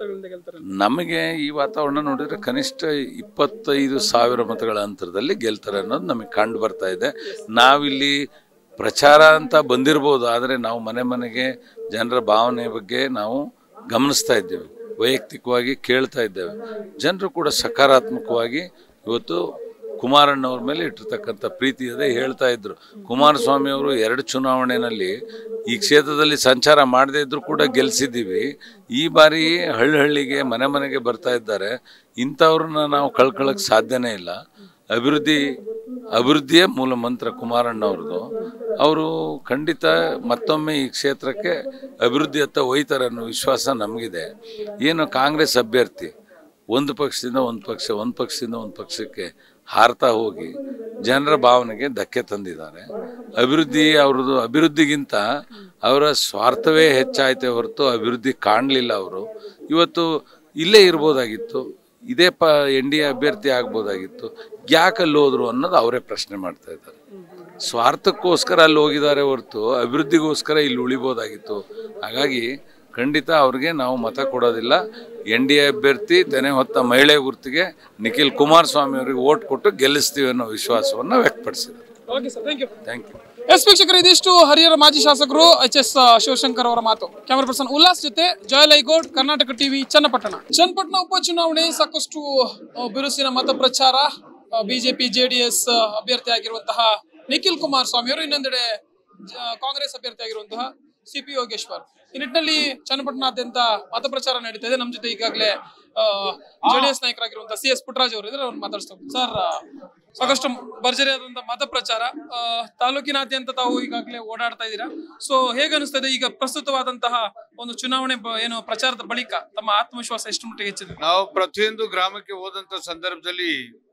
S9: ನಮಗೆ ಈ ವಾತಾವರಣ ನೋಡಿದ್ರೆ ಕನಿಷ್ಠ ಇಪ್ಪತ್ತೈದು ಸಾವಿರ ಮತಗಳ ಅಂತರದಲ್ಲಿ ಗೆಲ್ತಾರೆ ಅನ್ನೋದು ನಮಗೆ ಕಂಡು ಬರ್ತಾ ಇದೆ ನಾವಿಲ್ಲಿ ಪ್ರಚಾರ ಅಂತ ಬಂದಿರ್ಬೋದು ಆದರೆ ನಾವು ಮನೆ ಮನೆಗೆ ಜನರ ಭಾವನೆ ಬಗ್ಗೆ ನಾವು ಗಮನಿಸ್ತಾ ಇದ್ದೇವೆ ವೈಯಕ್ತಿಕವಾಗಿ ಕೇಳ್ತಾ ಇದ್ದೇವೆ ಜನರು ಕೂಡ ಸಕಾರಾತ್ಮಕವಾಗಿ ಇವತ್ತು ಕುಮಾರಣ್ಣವ್ರ ಮೇಲೆ ಇಟ್ಟಿರ್ತಕ್ಕಂಥ ಪ್ರೀತಿ ಇದೆ ಹೇಳ್ತಾ ಇದ್ರು ಕುಮಾರಸ್ವಾಮಿ ಅವರು ಎರಡು ಚುನಾವಣೆಯಲ್ಲಿ ಈ ಕ್ಷೇತ್ರದಲ್ಲಿ ಸಂಚಾರ ಮಾಡದೇ ಇದ್ರು ಕೂಡ ಗೆಲ್ಸಿದ್ದೀವಿ ಈ ಬಾರಿ ಹಳ್ಳಿ ಹಳ್ಳಿಗೆ ಮನೆ ಮನೆಗೆ ಬರ್ತಾ ಇದ್ದಾರೆ ಇಂಥವ್ರನ್ನ ನಾವು ಕಳ್ಕೊಳ್ಳೋಕೆ ಸಾಧ್ಯನೇ ಇಲ್ಲ ಅಭಿವೃದ್ಧಿ ಅಭಿವೃದ್ಧಿಯೇ ಮೂಲ ಮಂತ್ರ ಕುಮಾರಣ್ಣವ್ರದ್ದು ಅವರು ಖಂಡಿತ ಮತ್ತೊಮ್ಮೆ ಈ ಕ್ಷೇತ್ರಕ್ಕೆ ಅಭಿವೃದ್ಧಿಯತ್ತ ಒಯ್ತಾರೆ ಅನ್ನೋ ವಿಶ್ವಾಸ ನಮಗಿದೆ ಏನು ಕಾಂಗ್ರೆಸ್ ಅಭ್ಯರ್ಥಿ ಒಂದು ಪಕ್ಷದಿಂದ ಒಂದು ಪಕ್ಷ ಒಂದು ಪಕ್ಷದಿಂದ ಒಂದು ಪಕ್ಷಕ್ಕೆ ಹಾರ್ತಾ ಹೋಗಿ ಜನರ ಭಾವನೆಗೆ ಧಕ್ಕೆ ತಂದಿದ್ದಾರೆ ಅಭಿವೃದ್ಧಿ ಅವ್ರದ್ದು ಅಭಿವೃದ್ಧಿಗಿಂತ ಅವರ ಸ್ವಾರ್ಥವೇ ಹೆಚ್ಚಾಯ್ತೆ ಹೊರತು ಅಭಿವೃದ್ಧಿ ಕಾಣಲಿಲ್ಲ ಅವರು ಇವತ್ತು ಇಲ್ಲೇ ಇರ್ಬೋದಾಗಿತ್ತು ಇದೇ ಪ ಎನ್ ಡಿ ಎ ಅಭ್ಯರ್ಥಿ ಆಗ್ಬೋದಾಗಿತ್ತು ಯಾಕೆ ಅಲ್ಲಿ ಹೋದ್ರು ಅನ್ನೋದು ಅವರೇ ಪ್ರಶ್ನೆ ಮಾಡ್ತಾ ಇದ್ದಾರೆ ಸ್ವಾರ್ಥಕ್ಕೋಸ್ಕರ ಅಲ್ಲಿ ಹೋಗಿದ್ದಾರೆ ಹೊರತು ಅಭಿವೃದ್ಧಿಗೋಸ್ಕರ ಇಲ್ಲಿ ಉಳಿಬೋದಾಗಿತ್ತು ಹಾಗಾಗಿ ಖಂಡಿತ ಅವ್ರಿಗೆ ನಾವು ಮತ ಕೊಡೋದಿಲ್ಲ ಎನ್ ಡಿ ಎ ಅಭ್ಯರ್ಥಿ ತೆನೆ ಹೊತ್ತ ಮಹಿಳೆ ಗುರ್ತಿಗೆ ನಿಖಿಲ್ ಕುಮಾರಸ್ವಾಮಿ ಅವರಿಗೆ ಓಟ್ ಕೊಟ್ಟು ಗೆಲ್ಲಿಸ್ತೀವಿ ಅನ್ನೋ ವಿಶ್ವಾಸವನ್ನು ವ್ಯಕ್ತಪಡಿಸಿದ್ದಾರೆ
S8: okay sir thank you
S9: thank you
S8: yes ವೀಕ್ಷಕರು ಇದಿಷ್ಟು ಹರಿಹರ ಮಾಜಿ ಶಾಸಕರು ಎಚ್ ಎಸ್ ಶಿವಶಂಕರ್ ಅವರ ಮಾತು ಕ್ಯಾಮರಾ ಪರ್ಸನ್ ಉಲ್ಲಾಸ್ ಜೊತೆ ಜಯಲೈಗೌಡ್ ಕರ್ನಾಟಕ ಟಿವಿ ಚನ್ನಪಟ್ಟಣ ಚನ್ನಪಟ್ಟಣ ಉಪಚುನಾವಣೆ ಸಾಕಷ್ಟು ಆ, ಬಿರುಸಿನ ಮತ ಪ್ರಚಾರ ಬಿಜೆಪಿ ಜೆಡಿಎಸ್ ಅಭ್ಯರ್ಥಿ ಆಗಿರುವಂತಹ ನಿಖಿಲ್ ಕುಮಾರಸ್ವಾಮಿ ಅವರು ಇನ್ನೊಂದೆಡೆ ಜ- ಕಾಂಗ್ರೆಸ್ ಅಭ್ಯರ್ಥಿ ಆಗಿರುವಂತಹ ಸಿ ಪಿ ಯೋಗೇಶ್ವರ್ ಈ ನಿಟ್ಟಿನಲ್ಲಿ ಚನ್ನಪಟ್ಟಣಾದ್ಯಂತ ಮತ ಪ್ರಚಾರ ನಡೀತಾ ಇದೆ ನಮ್ಮ ಜೊತೆ ಈಗಾಗಲೇ ಜೆಡಿಎಸ್ ನಾಯಕರಾಗಿರುವಂತಹ ಸಿ ಎಸ್ ಪುಟ್ಟರಾಜ್ ಅವರು ಇದ್ರೆ ಅವ್ರು ಮಾತಾಡ್ಸ್ತಾರೆ ಸರ್ ಸಾಕಷ್ಟು ಭರ್ಜರಿಯಾದಂತಹ ಮತ ಪ್ರಚಾರ ಆ, ತಾಲೂಕಿನಾದ್ಯಂತ ತಾವು ಈಗಾಗಲೇ ಓಡಾಡ್ತಾ ಇದ್ದೀರಾ ಸೊ ಹೇಗೆ ಅನಿಸ್ತದೆ ಈಗ ಪ್ರಸ್ತುತವಾದಂತಹ ಒಂದು ಚುನಾವಣೆ ಬ- ಏನು ಪ್ರಚಾರದ ಬಳಿಕ ತಮ್ಮ ಆತ್ಮವಿಶ್ವಾಸ ಎಷ್ಟು ಮಟ್ಟಿಗೆ ಹೆಚ್ಚಿದೆ
S10: ನಾವು ಪ್ರತಿಯೊಂದು ಗ್ರಾಮಕ್ಕೆ ಹೋದಂತ ಸಂದರ್ಭದಲ್ಲಿ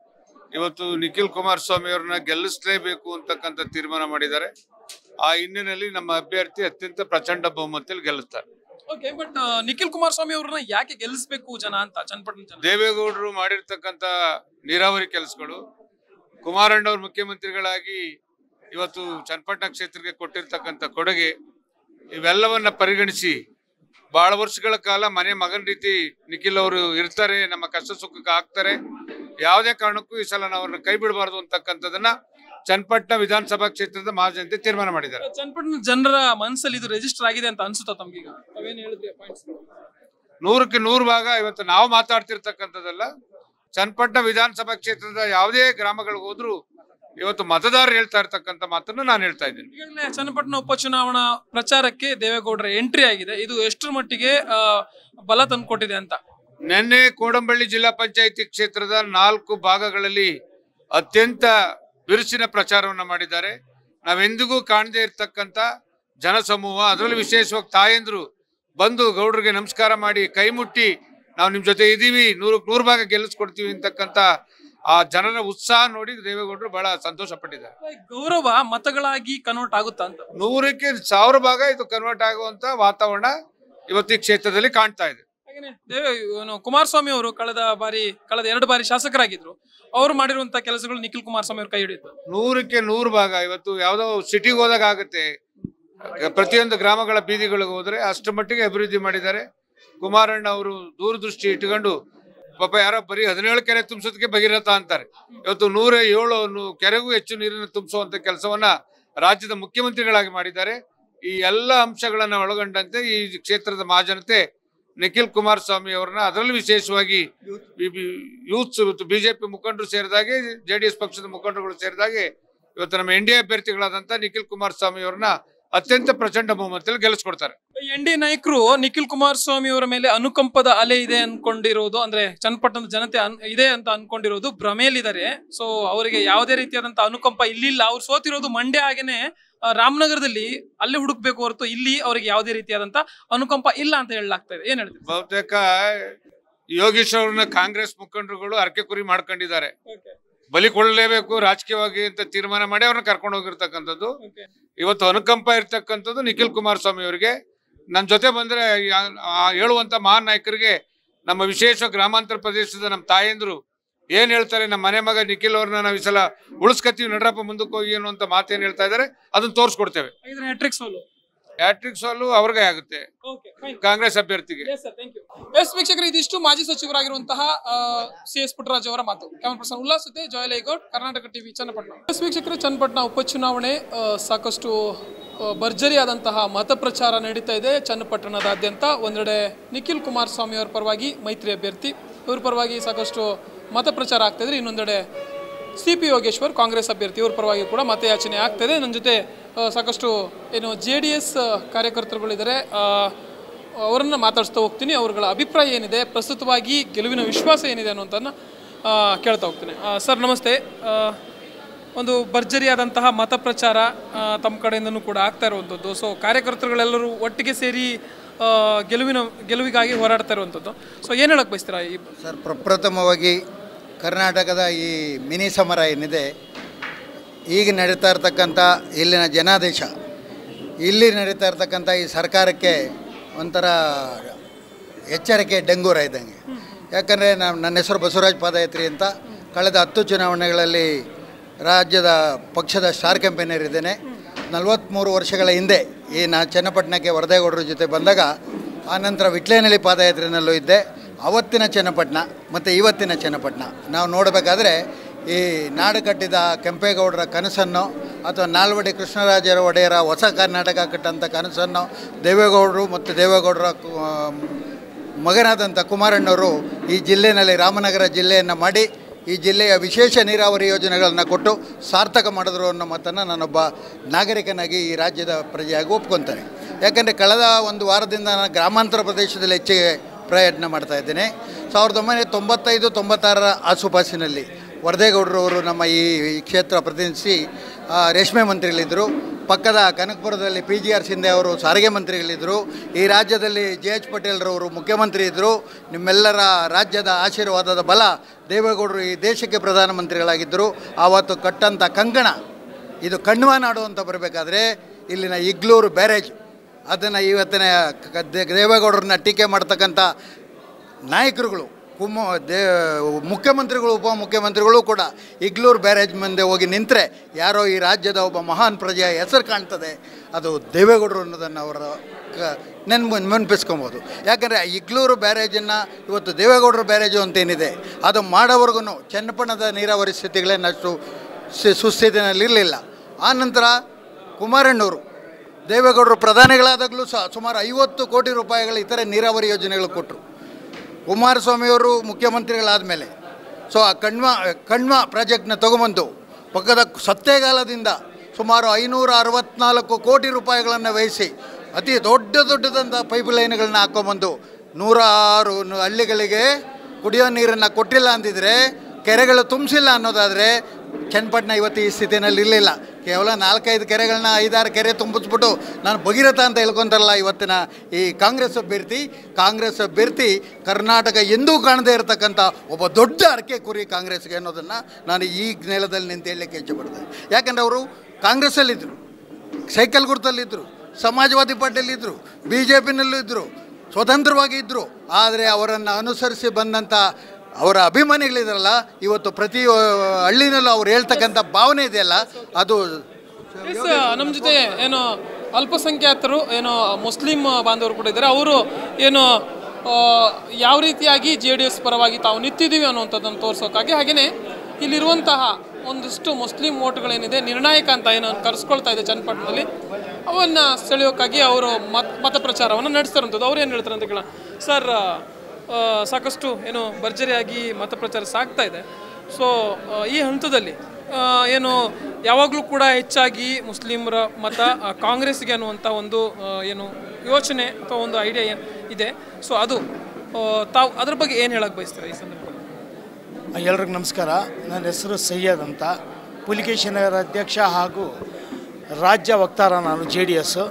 S10: ಇವತ್ತು ನಿಖಿಲ್ ಕುಮಾರಸ್ವಾಮಿ ಅವ್ರನ್ನ ಗೆಲ್ಲಿಸಲೇಬೇಕು ಅಂತಕ್ಕಂಥ ತೀರ್ಮಾನ ಮಾಡಿದ್ದಾರೆ ಆ ಹಿನ್ನೆಲೆಯಲ್ಲಿ ನಮ್ಮ ಅಭ್ಯರ್ಥಿ ಅತ್ಯಂತ ಪ್ರಚಂಡ ಬಹುಮತದಲ್ಲಿ ಗೆಲ್ಲಿಸ್ತಾರೆ
S8: ಓಕೆ ಬಟ್ ನಿಖಿಲ್ ಕುಮಾರಸ್ವಾಮಿ ಅವ್ರನ್ನ ಯಾಕೆ ಗೆಲ್ಲಿಸಬೇಕು ಜನ ಅಂತ ಚನ್ನಪಟ್ಟಣ ಜನ
S10: ದೇವೇಗೌಡರು ಮಾಡಿರ್ತಕ್ಕಂಥ ನೀರಾವರಿ ಕೆಲಸಗಳು ಕುಮಾರಣ್ಣವ್ರ ಮುಖ್ಯಮಂತ್ರಿಗಳಾಗಿ ಇವತ್ತು ಚನ್ನಪಟ್ಟಣ ಕ್ಷೇತ್ರಕ್ಕೆ ಕೊಟ್ಟಿರ್ತಕ್ಕಂಥ ಕೊಡುಗೆ ಇವೆಲ್ಲವನ್ನ ಪರಿಗಣಿಸಿ ಬಹಳ ವರ್ಷಗಳ ಕಾಲ ಮನೆ ಮಗನ ರೀತಿ ನಿಖಿಲ್ ಅವರು ಇರ್ತಾರೆ ನಮ್ಮ ಕಷ್ಟ ಸುಖಕ್ಕೆ ಆಗ್ತಾರೆ ಯಾವುದೇ ಕಾರಣಕ್ಕೂ ಈ ಸಲ ನಾವು ಅವ್ರನ್ನ ಕೈ ಬಿಡಬಾರ್ದು ಅಂತಕ್ಕಂಥದ್ದನ್ನ ಚನ್ನಪಟ್ಟಣ ವಿಧಾನಸಭಾ ಕ್ಷೇತ್ರದ ಮಹಾಜನತೆ ತೀರ್ಮಾನ ಮಾಡಿದ್ದಾರೆ
S8: ಚನ್ನಪಟ್ಟಣ ಜನರ ಮನಸ್ಸಲ್ಲಿ ಇದು ರಿಜಿಸ್ಟರ್ ಆಗಿದೆ ಅಂತ ಅನ್ಸುತ್ತಾ ತಮ್ಗೀಗ ತಾವೇನ್ ಹೇಳಿದ್ರಿ ಪಾಯಿಂಟ್ಸ್
S10: ನೂರಕ್ಕೆ ನೂರು ಭಾಗ ಇವತ್ತು ನಾವು ಮಾತಾಡ್ತಿರ್ತಕ್ಕಂಥದ್ದಲ್ಲ ಚನ್ನಪಟ್ಟಣ ವಿಧಾನಸಭಾ ಕ್ಷೇತ್ರದ ಯಾವುದೇ ಗ್ರಾಮಗಳಿಗೆ ಹೋದ್ರು ಇವತ್ತು ಮತದಾರರು ಹೇಳ್ತಾ ಇರ್ತಕ್ಕಂಥ ಮಾತನ್ನು ನಾನು ಹೇಳ್ತಾ ಇದ್ದೀನಿ
S8: ಈಗಾಗಲೇ ಚನ್ನಪಟ್ಟಣ ಉಪಚುನಾವಣಾ ಪ್ರಚಾರಕ್ಕೆ ದೇವೇಗೌಡರ ಎಂಟ್ರಿ ಆಗಿದೆ ಇದು ಎಷ್ಟರ ಮಟ್ಟಿಗೆ ಆ, ಬಲ ತಂದ್ಕೊಟ್ಟಿದೆ ಅಂತ
S10: ನಿನ್ನೆ ಕೋಡಂಬಳ್ಳಿ ಜಿಲ್ಲಾ ಪಂಚಾಯಿತಿ ಕ್ಷೇತ್ರದ ನಾಲ್ಕು ಭಾಗಗಳಲ್ಲಿ ಅತ್ಯಂತ ಬಿರುಸಿನ ಪ್ರಚಾರವನ್ನು ಮಾಡಿದ್ದಾರೆ ನಾವೆಂದಿಗೂ ಕಾಣದೇ ಇರ್ತಕ್ಕಂಥ ಜನಸಮೂಹ ಅದರಲ್ಲೂ ವಿಶೇಷವಾಗಿ ತಾಯಂದ್ರು ಬಂದು ಗೌಡರಿಗೆ ನಮಸ್ಕಾರ ಮಾಡಿ ಕೈ ಮುಟ್ಟಿ ನಾವು ನಿಮ್ಮ ಜೊತೆ ಇದ್ದೀವಿ ನೂರು ನೂರು ಭಾಗ ಗೆಲ್ಲಿಸ್ಕೊಡ್ತೀವಿ ಅಂತಕ್ಕಂಥ ಆ ಜನರ ಉತ್ಸಾಹ ನೋಡಿ ದೇವೇಗೌಡರು ಬಹಳ ಸಂತೋಷ ಪಟ್ಟಿದ್ದಾರೆ
S8: ಗೌರವ ಮತಗಳಾಗಿ ಕನ್ವರ್ಟ್ ಆಗುತ್ತಾ ಅಂತ
S10: ನೂರಕ್ಕೆ ಸಾವಿರ ಭಾಗ ಇದು ಕನ್ವರ್ಟ್ ಆಗುವಂತ ವಾತಾವರಣ ಇವತ್ತು ಈ ಕ್ಷೇತ್ರದಲ್ಲಿ ಕಾಣ್ತಾ ಇದೆ
S8: ಹಾಗೇನೆ ದೇವೆ ಇವನು ಕುಮಾರಸ್ವಾಮಿ ಅವರು ಕಳೆದ ಬಾರಿ ಕಳೆದ ಎರಡು ಬಾರಿ ಶಾಸಕರಾಗಿದ್ರು ಅವರು ಮಾಡಿರುವಂತ ಕೆಲಸಗಳು ನಿಖಿಲ್ ಕುಮಾರಸ್ವಾಮಿ ಅವರು ಕೈ ಹಿಡಿಯುತ್ತೆ
S10: ನೂರಕ್ಕೆ ನೂರು ಭಾಗ ಇವತ್ತು ಯಾವುದೋ ಸಿಟಿಗೆ ಹೋದಾಗ ಆಗುತ್ತೆ ಪ್ರತಿಯೊಂದು ಗ್ರಾಮಗಳ ಬೀದಿಗಳಿಗೆ ಹೋದ್ರೆ ಅಷ್ಟು ಮಟ್ಟಿಗೆ ಅಭಿವೃದ್ಧಿ ಮಾಡಿದ್ದಾರೆ ಕುಮಾರಣ್ಣ ಅವರು ದೂರದೃಷ್ಟಿ ಇಟ್ಕೊಂಡು ಪಾಪ ಯಾರೋ ಬರೀ ಹದಿನೇಳು ಕೆರೆ ತುಂಬಿಸೋದಕ್ಕೆ ಭಗೀರಥ ಅಂತಾರೆ ಇವತ್ತು ನೂರ ಏಳು ನು- ಕೆರೆಗೂ ಹೆಚ್ಚು ನೀರನ್ನು ತುಂಬಿಸುವಂತ ಕೆಲಸವನ್ನ ರಾಜ್ಯದ ಮುಖ್ಯಮಂತ್ರಿಗಳಾಗಿ ಮಾಡಿದ್ದಾರೆ ಈ ಎಲ್ಲ ಅಂಶಗಳನ್ನ ಒಳಗೊಂಡಂತೆ ಈ ಕ್ಷೇತ್ರದ ಮಹಾಜನತೆ ನಿಖಿಲ್ ಕುಮಾರಸ್ವಾಮಿ ಅವರನ್ನ ಅದರಲ್ಲೂ ವಿಶೇಷವಾಗಿ ಯೂತ್ಸ್ ಇವತ್ತು ಬಿಜೆಪಿ ಮುಖಂಡರು ಸೇರಿದಾಗೆ ಜೆ ಡಿ ಎಸ್ ಪಕ್ಷದ ಮುಖಂಡರುಗಳು ಸೇರಿದಾಗೆ ಇವತ್ತು ನಮ್ಮ ಎನ್ ಡಿ ಎ ಅಭ್ಯರ್ಥಿಗಳಾದಂತ ನಿಖಿಲ್ ಕುಮಾರಸ್ವಾಮಿ ಅವರನ್ನ ಅತ್ಯಂತ ಪ್ರಚಂಡ ಬಹುಮತದಲ್ಲಿ ಗೆಲ್ಲಿಸ್ಕೊಡ್ತಾರೆ
S8: ಎನ್ ಡಿ ನಾಯಕರು ನಿಖಿಲ್ ಕುಮಾರಸ್ವಾಮಿ ಅವರ ಮೇಲೆ ಅನುಕಂಪದ ಅಲೆ ಇದೆ ಅನ್ಕೊಂಡಿರೋದು ಅಂದ್ರೆ ಚನ್ನಪಟ್ಟಣದ ಜನತೆ ಅನ್- ಇದೆ ಅಂತ ಅನ್ಕೊಂಡಿರೋದು ಭ್ರಮೆಯಲ್ಲಿದ್ದಾರೆ ಸೊ ಅವರಿಗೆ ಯಾವುದೇ ರೀತಿಯಾದಂತ ಅನುಕಂಪ ಇಲ್ಲಿಲ್ಲ ಅವ್ರು ಸೋತಿರೋದು ಮಂಡ್ಯ ಹಾಗೇನೆ ಆ, ರಾಮನಗರದಲ್ಲಿ ಅಲ್ಲೇ ಹುಡುಕ್ಬೇಕು ಹೊರತು ಇಲ್ಲಿ ಅವರಿಗೆ ಯಾವುದೇ ರೀತಿಯಾದಂತ ಅನುಕಂಪ ಇಲ್ಲ ಅಂತ ಹೇಳಲಾಗ್ತಾ ಇದೆ ಏನ್ ಹೇಳ್ತೀವಿ
S10: ಬಹುತೇಕ ಯೋಗೀಶ್ ಅವ್ರನ್ನ ಕಾಂಗ್ರೆಸ್ ಮುಖಂಡರುಗಳು ಅರಕೆ ಕುರಿ ಮಾಡ್ಕೊಂಡಿದ್ದಾರೆ ಬಲಿ ಕೊಡಲೇಬೇಕು ರಾಜಕೀಯವಾಗಿ ಅಂತ ತೀರ್ಮಾನ ಮಾಡಿ ಅವ್ರನ್ನ ಕರ್ಕೊಂಡು ಹೋಗಿರ್ತಕ್ಕಂಥದ್ದು ಇವತ್ತು ಅನುಕಂಪ ಇರ್ತಕ್ಕಂಥದ್ದು ನಿಖಿಲ್ ಕುಮಾರಸ್ವಾಮಿ ಅವರಿಗೆ ನನ್ನ ಜೊತೆ ಬಂದ್ರೆ ಯಾ- ಆ ಹೇಳುವಂತ ಮಹಾನ್ ನಾಯಕರಿಗೆ ನಮ್ಮ ವಿಶೇಷ ಗ್ರಾಮಾಂತರ ಪ್ರದೇಶದ ನಮ್ಮ ತಾಯಂದ್ರು ಏನ್ ಹೇಳ್ತಾರೆ ನಮ್ಮ ಮನೆ ಮಗ ನಿಖಿಲ್ ಅವ್ರನ್ನ ನಾವು ಈ ಸಲ ಉಳಿಸ್ಕತ್ತೀವಿ ನಡ್ರಪ್ಪ ಮುಂದಕ್ಕೆ ಹೋಗಿ ಅನ್ನುವಂತ ಮಾತೇನ್ ಹೇಳ್ತಾ ಇದ್ದಾರೆ ಅದನ್ನ ತೋರಿಸ್ಕೊಡ್ತೇವೆ
S8: ಹ್ಯಾಟ್ರಿಕ್ ಸೋಲು
S10: ಹ್ಯಾಟ್ರಿಕ್ ಸೋಲು ಅವ್ರಿಗೆ ಆಗುತ್ತೆ ಕಾಂಗ್ರೆಸ್ ಅಭ್ಯರ್ಥಿಗೆ
S8: ಎಸ್ ವೀಕ್ಷಕರು ಇದಿಷ್ಟು ಮಾಜಿ ಸಚಿವರಾಗಿರುವಂತಹ ಸಿ ಎಸ್ ಪುಟ್ಟರಾಜ್ ಅವರ ಮಾತು ಕ್ಯಾಮರಾ ಪರ್ಸನ್ ಉಲ್ಲಾಸ್ ಜೊತೆ ಜಯಲೈಗೌಡ್ ಕರ್ನಾಟಕ ಟಿವಿ ಚನ್ನಪಟ್ಟಣ ಎಸ್ ವೀಕ್ಷಕರು ಚನ್ನಪಟ್ಟಣ ಉಪಚುನಾವಣೆ ಆ, ಸಾಕಷ್ಟು ಆ, ಭರ್ಜರಿಯಾದಂತಹ ಮತ ಪ್ರಚಾರ ನಡೀತಾ ಇದೆ ಚನ್ನಪಟ್ಟಣದಾದ್ಯಂತ ಒಂದೆಡೆ ನಿಖಿಲ್ ಕುಮಾರಸ್ವಾಮಿ ಅವರ ಪರವಾಗಿ ಮೈತ್ರಿ ಅಭ್ಯರ್ಥಿ ಇವ್ರ ಪರವಾಗಿ ಸಾಕಷ್ಟು ಮತ ಪ್ರಚಾರ ಆಗ್ತಾ ಇದ್ರೆ ಇನ್ನೊಂದೆಡೆ ಸಿ ಪಿ ಯೋಗೇಶ್ವರ್ ಕಾಂಗ್ರೆಸ್ ಅಭ್ಯರ್ಥಿ ಇವ್ರ ಪರವಾಗಿ ಕೂಡ ಮತಯಾಚನೆ ಆಗ್ತದೆ ನನ್ನ ಜೊತೆ ಆ, ಸಾಕಷ್ಟು ಏನು ಜೆ ಡಿ ಎಸ್ ಕಾರ್ಯಕರ್ತರುಗಳಿದ್ದಾರೆ ಆ, ಅವರನ್ನು ಮಾತಾಡಿಸ್ತಾ ಹೋಗ್ತೀನಿ ಅವರುಗಳ ಅಭಿಪ್ರಾಯ ಏನಿದೆ ಪ್ರಸ್ತುತವಾಗಿ ಗೆಲುವಿನ ವಿಶ್ವಾಸ ಏನಿದೆ ಅನ್ನೋಂಥನ್ನ ಆ, ಕೇಳ್ತಾ ಹೋಗ್ತೀನಿ ಆ, ಸರ್ ನಮಸ್ತೆ ಆ, ಒಂದು ಭರ್ಜರಿಯಾದಂತಹ ಮತ ಪ್ರಚಾರ ಆ, ತಮ್ಮ ಕಡೆಯಿಂದನೂ ಕೂಡ ಆಗ್ತಾ ಇರುವಂಥದ್ದು ಸೊ ಕಾರ್ಯಕರ್ತರುಗಳೆಲ್ಲರೂ ಒಟ್ಟಿಗೆ ಸೇರಿ ಆ, ಗೆಲುವಿನ ಗೆಲುವಿಗಾಗಿ ಹೋರಾಡ್ತಾ ಇರುವಂಥದ್ದು ಸೊ ಏನು ಹೇಳಕ್ಕೆ ಬಯಸ್ತೀರಾ ಈ
S11: ಸರ್ ಪ್ರಪ್ರಥಮವಾಗಿ ಕರ್ನಾಟಕದ ಈ ಮಿನಿ ಸಮರ ಏನಿದೆ ಈಗ ನಡೀತಾ ಇರ್ತಕ್ಕಂಥ ಇಲ್ಲಿನ ಜನಾದೇಶ ಇಲ್ಲಿ ನಡೀತಾ ಇರ್ತಕ್ಕಂಥ ಈ ಸರ್ಕಾರಕ್ಕೆ ಒಂಥರ ಎಚ್ಚರಿಕೆ ಡೆಂಗೂರ ಇದ್ದಂಗೆ ಯಾಕಂದರೆ ನಾನು ನನ್ನ ಹೆಸರು ಬಸವರಾಜ್ ಪಾದಯಾತ್ರಿ ಅಂತ ಕಳೆದ ಹತ್ತು ಚುನಾವಣೆಗಳಲ್ಲಿ ರಾಜ್ಯದ ಪಕ್ಷದ ಸ್ಟಾರ್ ಕ್ಯಾಂಪೇನರ್ ಇದ್ದೇನೆ ನಲವತ್ತ್ಮೂರು ವರ್ಷಗಳ ಹಿಂದೆ ಈ ನಾ ಚನ್ನಪಟ್ಟಣಕ್ಕೆ ವರದೇಗೌಡರ ಜೊತೆ ಬಂದಾಗ ಆನಂತರ ವಿಟ್ಲೇನಹಳ್ಳಿ ಪಾದಯಾತ್ರೆಯಲ್ಲೂ ಇದ್ದೆ ಅವತ್ತಿನ ಚನ್ನಪಟ್ಟಣ ಮತ್ತು ಇವತ್ತಿನ ಚನ್ನಪಟ್ಟಣ ನಾವು ನೋಡಬೇಕಾದ್ರೆ ಈ ನಾಡು ಕಟ್ಟಿದ ಕೆಂಪೇಗೌಡರ ಕನಸನ್ನು ಅಥವಾ ನಾಲ್ವಡಿ ಕೃಷ್ಣರಾಜರ ಒಡೆಯರ ಹೊಸ ಕರ್ನಾಟಕ ಕಟ್ಟಂಥ ಕನಸನ್ನು ದೇವೇಗೌಡರು ಮತ್ತು ದೇವೇಗೌಡರ ಕು- ಮಗನಾದಂಥ ಕುಮಾರಣ್ಣವರು ಈ ಜಿಲ್ಲೆಯಲ್ಲಿ ರಾಮನಗರ ಜಿಲ್ಲೆಯನ್ನು ಮಾಡಿ ಈ ಜಿಲ್ಲೆಯ ವಿಶೇಷ ನೀರಾವರಿ ಯೋಜನೆಗಳನ್ನು ಕೊಟ್ಟು ಸಾರ್ಥಕ ಮಾಡಿದ್ರು ಅನ್ನೋ ಮಾತನ್ನು ನಾನೊಬ್ಬ ನಾಗರಿಕನಾಗಿ ಈ ರಾಜ್ಯದ ಪ್ರಜೆಯಾಗಿ ಒಪ್ಕೊತಾರೆ ಯಾಕಂದರೆ ಕಳೆದ ಒಂದು ವಾರದಿಂದ ನಾನು ಗ್ರಾಮಾಂತರ ಪ್ರದೇಶದಲ್ಲಿ ಹೆಚ್ಚಿಗೆ ಪ್ರಯತ್ನ ಮಾಡ್ತಾ ಇದ್ದೇನೆ ಸಾವಿರದ ಒಂಬೈನೂರ ತೊಂಬತ್ತೈದು ತೊಂಬತ್ತಾರರ ಆಸುಪಾಸಿನಲ್ಲಿ ವರದೇಗೌಡರವರು ನಮ್ಮ ಈ ಈ ಕ್ಷೇತ್ರ ಪ್ರತಿನಿಧಿಸಿ ಆ, ರೇಷ್ಮೆ ಮಂತ್ರಿಗಳಿದ್ದರು ಪಕ್ಕದ ಕನಕಪುರದಲ್ಲಿ ಪಿ ಜಿ ಆರ್ ಶಿಂದೆ ಅವರು ಸಾರಿಗೆ ಮಂತ್ರಿಗಳಿದ್ದರು ಈ ರಾಜ್ಯದಲ್ಲಿ ಜೆ ಎಚ್ ಪಟೇಲ್ರವರು ಮುಖ್ಯಮಂತ್ರಿ ಇದ್ದರು ನಿಮ್ಮೆಲ್ಲರ ರಾಜ್ಯದ ಆಶೀರ್ವಾದದ ಬಲ ದೇವೇಗೌಡರು ಈ ದೇಶಕ್ಕೆ ಪ್ರಧಾನಮಂತ್ರಿಗಳಾಗಿದ್ದರು ಆವತ್ತು ಕಟ್ಟಂಥ ಕಂಕಣ ಇದು ಕಣ್ವ ನಾಡು ಅಂತ ಬರಬೇಕಾದ್ರೆ ಇಲ್ಲಿನ ಇಗ್ಲೂರು ಬ್ಯಾರೇಜ್ ಅದನ್ನು ಇವತ್ತಿನ ಕ- ದೇ- ದೇವೇಗೌಡರನ್ನ ಟೀಕೆ ಮಾಡ್ತಕ್ಕಂಥ ನಾಯಕರುಗಳು ಕುಮ್ಮ ದೇ ಮುಖ್ಯಮಂತ್ರಿಗಳು ಉಪಮುಖ್ಯಮಂತ್ರಿಗಳು ಕೂಡ ಇಗ್ಲೂರು ಬ್ಯಾರೇಜ್ ಮುಂದೆ ಹೋಗಿ ನಿಂತರೆ ಯಾರೋ ಈ ರಾಜ್ಯದ ಒಬ್ಬ ಮಹಾನ್ ಪ್ರಜೆಯ ಹೆಸರು ಕಾಣ್ತದೆ ಅದು ದೇವೇಗೌಡರು ಅನ್ನೋದನ್ನು ಅವರ ಕ ನೆನ್ಪು ನೆನಪಿಸ್ಕೊಬೋದು ಯಾಕಂದರೆ ಇಗ್ಲೂರು ಬ್ಯಾರೇಜನ್ನು ಇವತ್ತು ದೇವೇಗೌಡರ ಬ್ಯಾರೇಜು ಅಂತೇನಿದೆ ಅದು ಮಾಡೋವರೆಗೂ ಚನ್ನಪಟ್ಟಣದ ನೀರಾವರಿ ಸ್ಥಿತಿಗಳೇನಷ್ಟು ಸಿ- ಸುಸ್ಥಿತಿನಲ್ಲಿರಲಿಲ್ಲ ಆ ನಂತರ ಕುಮಾರಣ್ಣವರು ದೇವೇಗೌಡರು ಪ್ರಧಾನಿಗಳಾದಾಗಲೂ ಸಹ ಸುಮಾರು ಐವತ್ತು ಕೋಟಿ ರೂಪಾಯಿಗಳ ಇತರೆ ನೀರಾವರಿ ಯೋಜನೆಗಳು ಕೊಟ್ಟರು ಕುಮಾರಸ್ವಾಮಿಯವರು ಮುಖ್ಯಮಂತ್ರಿಗಳಾದ ಮೇಲೆ ಸೊ ಆ ಕಣ್ವ ಕಣ್ವ ಪ್ರಾಜೆಕ್ಟ್ನ ತೊಗೊಂಬಂದು ಪಕ್ಕದ ಸತ್ತೇಗಾಲದಿಂದ ಸುಮಾರು ಐನೂರ ಅರವತ್ನಾಲ್ಕು ಕೋಟಿ ರೂಪಾಯಿಗಳನ್ನು ವ್ಯಯಿಸಿ ಅತಿ ದೊಡ್ಡ ದೊಡ್ಡದಂಥ ಪೈಪ್ ಲೈನ್ಗಳನ್ನ ಹಾಕ್ಕೊಂಬಂದು ನೂರಾರು ನು- ಹಳ್ಳಿಗಳಿಗೆ ಕುಡಿಯೋ ನೀರನ್ನು ಕೊಟ್ಟಿಲ್ಲ ಅಂದಿದ್ರೆ ಕೆರೆಗಳು ತುಂಬಿಸಿಲ್ಲ ಅನ್ನೋದಾದರೆ ಚನ್ನಪಟ್ಟಣ ಇವತ್ತು ಈ ಸ್ಥಿತಿನಲ್ಲಿ ಇರಲಿಲ್ಲ ಕೇವಲ ನಾಲ್ಕೈದು ಕೆರೆಗಳನ್ನ ಐದಾರು ಕೆರೆ ತುಂಬಿಸ್ಬಿಟ್ಟು ನಾನು ಭಗೀರಥ ಅಂತ ಹೇಳ್ಕೊತಾರಲ್ಲ ಇವತ್ತಿನ ಈ ಕಾಂಗ್ರೆಸ್ ಅಭ್ಯರ್ಥಿ ಕಾಂಗ್ರೆಸ್ ಅಭ್ಯರ್ಥಿ ಕರ್ನಾಟಕ ಎಂದೂ ಕಾಣದೇ ಇರತಕ್ಕಂಥ ಒಬ್ಬ ದೊಡ್ಡ ಅರಕೆ ಕುರಿ ಕಾಂಗ್ರೆಸ್ಗೆ ಅನ್ನೋದನ್ನು ನಾನು ಈ ನೆಲದಲ್ಲಿ ನಿಂತು ಹೇಳಲಿಕ್ಕೆ ಇಚ್ಛೆಪಡ್ತೇನೆ ಯಾಕಂದರೆ ಅವರು ಕಾಂಗ್ರೆಸ್ಸಲ್ಲಿದ್ದರು ಸೈಕಲ್ ಗುರ್ತಲ್ಲಿದ್ದರು ಸಮಾಜವಾದಿ ಪಾರ್ಟಿಯಲ್ಲಿದ್ದರು ಬಿ ಜೆ ಪಿನಲ್ಲೂ ಇದ್ದರು ಸ್ವತಂತ್ರವಾಗಿ ಇದ್ದರು ಆದರೆ ಅವರನ್ನು ಅನುಸರಿಸಿ ಬಂದಂಥ ಅವರ ಅಭಿಮಾನಿಗಳಿದಾರಲ್ಲ ಇವತ್ತು ಪ್ರತಿ ಆ, ಹಳ್ಳಿನಲ್ಲೂ ಅವ್ರು ಹೇಳ್ತಕ್ಕಂಥ ಭಾವನೆ ಇದೆಯಲ್ಲ ಅದು
S8: ಎಸ್ ನಮ್ಮ ಜೊತೆ ಏನು ಅಲ್ಪಸಂಖ್ಯಾತರು ಏನು ಮುಸ್ಲಿಂ ಬಾಂಧವರು ಕೂಡ ಇದ್ದಾರೆ ಅವರು ಏನು ಆ, ಯಾವ ರೀತಿಯಾಗಿ ಜೆ ಡಿ ಎಸ್ ಪರವಾಗಿ ತಾವು ನಿಂತಿದ್ದೀವಿ ಅನ್ನುವಂಥದ್ದನ್ನು ತೋರಿಸೋಕ್ಕಾಗಿ ಹಾಗೆಯೇ ಇಲ್ಲಿರುವಂತಹ ಒಂದಿಷ್ಟು ಮುಸ್ಲಿಂ ಓಟ್ಗಳೇನಿದೆ ನಿರ್ಣಾಯಕ ಅಂತ ಏನು ಕರೆಸ್ಕೊಳ್ತಾ ಇದೆ ಚನ್ನಪಟ್ಟಣದಲ್ಲಿ ಅವನ್ನು ಸೆಳೆಯೋಕ್ಕಾಗಿ ಅವರು ಮತ ಮತ ಪ್ರಚಾರವನ್ನು ನಡೆಸ್ತಾರಂಥದ್ದು ಅವ್ರು ಏನು ಹೇಳ್ತಾರೆ ಅಂತ ಕೇಳ ಸರ್ ಆ, ಸಾಕಷ್ಟು ಏನು ಭರ್ಜರಿಯಾಗಿ ಮತ ಪ್ರಚಾರ ಸಾಗ್ತಾ ಇದೆ ಸೊ ಈ ಹಂತದಲ್ಲಿ ಆ, ಏನು ಯಾವಾಗಲೂ ಕೂಡ ಹೆಚ್ಚಾಗಿ ಮುಸ್ಲಿಮರ ಮತ ಆ, ಕಾಂಗ್ರೆಸ್ಗೆ ಅನ್ನುವಂಥ ಒಂದು ಆ, ಏನು ಯೋಚನೆ ಅಥವಾ ಒಂದು ಐಡಿಯಾ ಏನು ಇದೆ ಸೊ ಅದು ಆ, ತಾವು ಅದ್ರ ಬಗ್ಗೆ ಏನು ಹೇಳಕ್ಕೆ ಬಯಸ್ತೀರಾ ಈ ಸಂದರ್ಭದಲ್ಲಿ
S12: ಎಲ್ರಿಗೂ ನಮಸ್ಕಾರ ನನ್ನ ಹೆಸರು ಸೈಯದ್ ಅಂತ ಪುಲಿಕೇಶಿ ನಗರ ಅಧ್ಯಕ್ಷ ಹಾಗೂ ರಾಜ್ಯ ವಕ್ತಾರ ನಾನು ಜೆ ಡಿ ಎಸ್ಸು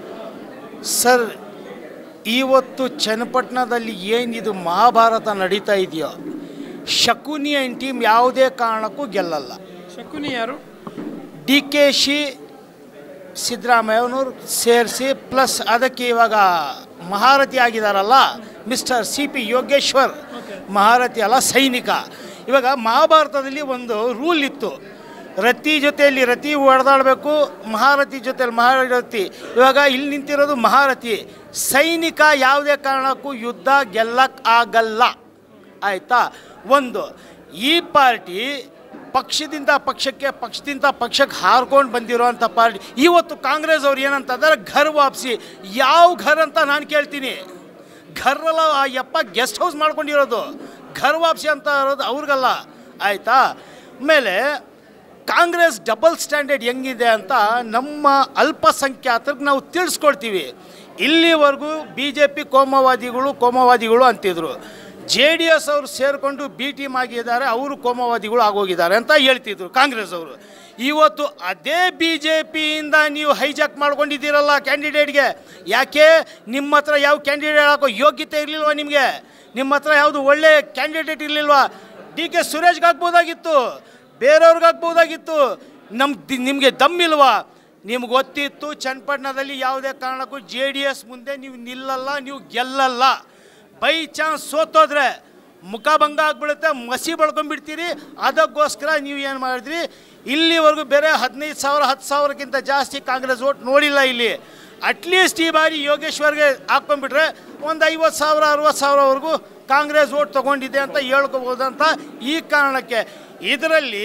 S12: ಸರ್ ಇವತ್ತು ಚನ್ನಪಟ್ಟಣದಲ್ಲಿ ಏನಿದು ಮಹಾಭಾರತ ನಡೀತಾ ಇದೆಯೋ ಶಕುನಿ ಆ್ಯಂಡ್ ಟೀಮ್ ಯಾವುದೇ ಕಾರಣಕ್ಕೂ ಗೆಲ್ಲಲ್ಲ
S8: ಶಕುನಿ ಯಾರು
S12: ಡಿ ಕೆ ಶಿ ಸಿದ್ದರಾಮಯ್ಯನವ್ರು ಸೇರಿಸಿ ಪ್ಲಸ್ ಅದಕ್ಕೆ ಇವಾಗ ಮಹಾರಥಿ ಆಗಿದಾರಲ್ಲ ಮಿಸ್ಟರ್ ಸಿ ಪಿ ಯೋಗೇಶ್ವರ್ ಮಹಾರಥಿ ಅಲ್ಲ ಸೈನಿಕ ಇವಾಗ ಮಹಾಭಾರತದಲ್ಲಿ ಒಂದು ರೂಲ್ ಇತ್ತು ರತಿ ಜೊತೆಯಲ್ಲಿ ರತಿ ಹೊಡೆದಾಡಬೇಕು ಮಹಾರಥಿ ಜೊತೆಯಲ್ಲಿ ಮಹಾರಥಿ ಇವಾಗ ಇಲ್ಲಿ ನಿಂತಿರೋದು ಮಹಾರಥಿ ಸೈನಿಕ ಯಾವುದೇ ಕಾರಣಕ್ಕೂ ಯುದ್ಧ ಗೆಲ್ಲಕ್ಕೆ ಆಗಲ್ಲ ಆಯಿತಾ ಒಂದು ಈ ಪಾರ್ಟಿ ಪಕ್ಷದಿಂದ ಪಕ್ಷಕ್ಕೆ ಪಕ್ಷದಿಂದ ಪಕ್ಷಕ್ಕೆ ಹಾರ್ಕೊಂಡು ಬಂದಿರೋವಂಥ ಪಾರ್ಟಿ ಇವತ್ತು ಕಾಂಗ್ರೆಸ್ ಅವ್ರು ಏನಂತಂದ್ರೆ ಘರ್ ವಾಪಸಿ ಯಾವ ಘರ್ ಅಂತ ನಾನು ಕೇಳ್ತೀನಿ ಘರ್ರಲ್ಲ ಆ ಯಪ್ಪ ಗೆಸ್ಟ್ ಹೌಸ್ ಮಾಡ್ಕೊಂಡಿರೋದು ಘರ್ ವಾಪಸಿ ಅಂತ ಇರೋದು ಅವ್ರಿಗಲ್ಲ ಆಯಿತಾ ಆಮೇಲೆ ಕಾಂಗ್ರೆಸ್ ಡಬಲ್ ಸ್ಟ್ಯಾಂಡರ್ಡ್ ಹೆಂಗಿದೆ ಅಂತ ನಮ್ಮ ಅಲ್ಪಸಂಖ್ಯಾತರಿಗೆ ನಾವು ತಿಳಿಸ್ಕೊಡ್ತೀವಿ ಇಲ್ಲಿವರೆಗೂ ಬಿ ಜೆ ಪಿ ಕೋಮವಾದಿಗಳು ಕೋಮವಾದಿಗಳು ಅಂತಿದ್ರು ಜೆ ಡಿ ಎಸ್ ಅವರು ಸೇರಿಕೊಂಡು ಬಿ ಟೀಮ್ ಆಗಿದ್ದಾರೆ ಅವರು ಕೋಮವಾದಿಗಳು ಆಗೋಗಿದ್ದಾರೆ ಅಂತ ಹೇಳ್ತಿದ್ರು ಕಾಂಗ್ರೆಸ್ ಅವರು ಇವತ್ತು ಅದೇ ಬಿ ಜೆ ಪಿಯಿಂದ ನೀವು ಹೈಜಾಕ್ ಮಾಡ್ಕೊಂಡಿದ್ದೀರಲ್ಲ ಕ್ಯಾಂಡಿಡೇಟ್ಗೆ ಯಾಕೆ ನಿಮ್ಮ ಹತ್ರ ಯಾವ ಕ್ಯಾಂಡಿಡೇಟ್ ಹಾಕೋ ಯೋಗ್ಯತೆ ಇರಲಿಲ್ವಾ ನಿಮಗೆ ನಿಮ್ಮ ಹತ್ರ ಯಾವುದು ಒಳ್ಳೆ ಕ್ಯಾಂಡಿಡೇಟ್ ಇರಲಿಲ್ವಾ ಡಿ ಕೆ ಸುರೇಶ್ಗೆ ಹಾಕ್ಬೋದಾಗಿತ್ತು ಬೇರೆಯವ್ರಿಗೆ ಹಾಕ್ಬೋದಾಗಿತ್ತು ನಮ್ಮ ನಿಮಗೆ ದಮ್ಮಿಲ್ವಾ ನಿಮ್ಗೆ ಗೊತ್ತಿತ್ತು ಚನ್ನಪಟ್ಟಣದಲ್ಲಿ ಯಾವುದೇ ಕಾರಣಕ್ಕೂ ಜೆ ಡಿ ಎಸ್ ಮುಂದೆ ನೀವು ನಿಲ್ಲಲ್ಲ ನೀವು ಗೆಲ್ಲಲ್ಲ ಬೈ ಚಾನ್ಸ್ ಸೋತೋದ್ರೆ ಮುಖ ಭಂಗ ಆಗ್ಬಿಡುತ್ತೆ ಮಸಿ ಬಳ್ಕೊಂಡ್ಬಿಡ್ತೀರಿ ಅದಕ್ಕೋಸ್ಕರ ನೀವು ಏನು ಮಾಡಿದ್ರಿ ಇಲ್ಲಿವರೆಗೂ ಬೇರೆ ಹದಿನೈದು ಸಾವಿರ ಹತ್ತು ಸಾವಿರಕ್ಕಿಂತ ಜಾಸ್ತಿ ಕಾಂಗ್ರೆಸ್ ಓಟ್ ನೋಡಿಲ್ಲ ಇಲ್ಲಿ ಅಟ್ಲೀಸ್ಟ್ ಈ ಬಾರಿ ಯೋಗೇಶ್ವರ್ಗೆ ಹಾಕ್ಕೊಂಡ್ಬಿಟ್ರೆ ಒಂದು ಐವತ್ತು ಸಾವಿರ ಅರವತ್ತು ಸಾವಿರವರೆಗೂ ಕಾಂಗ್ರೆಸ್ ಓಟ್ ತೊಗೊಂಡಿದೆ ಅಂತ ಹೇಳ್ಕೋಬೋದು ಅಂತ ಈ ಕಾರಣಕ್ಕೆ ಇದರಲ್ಲಿ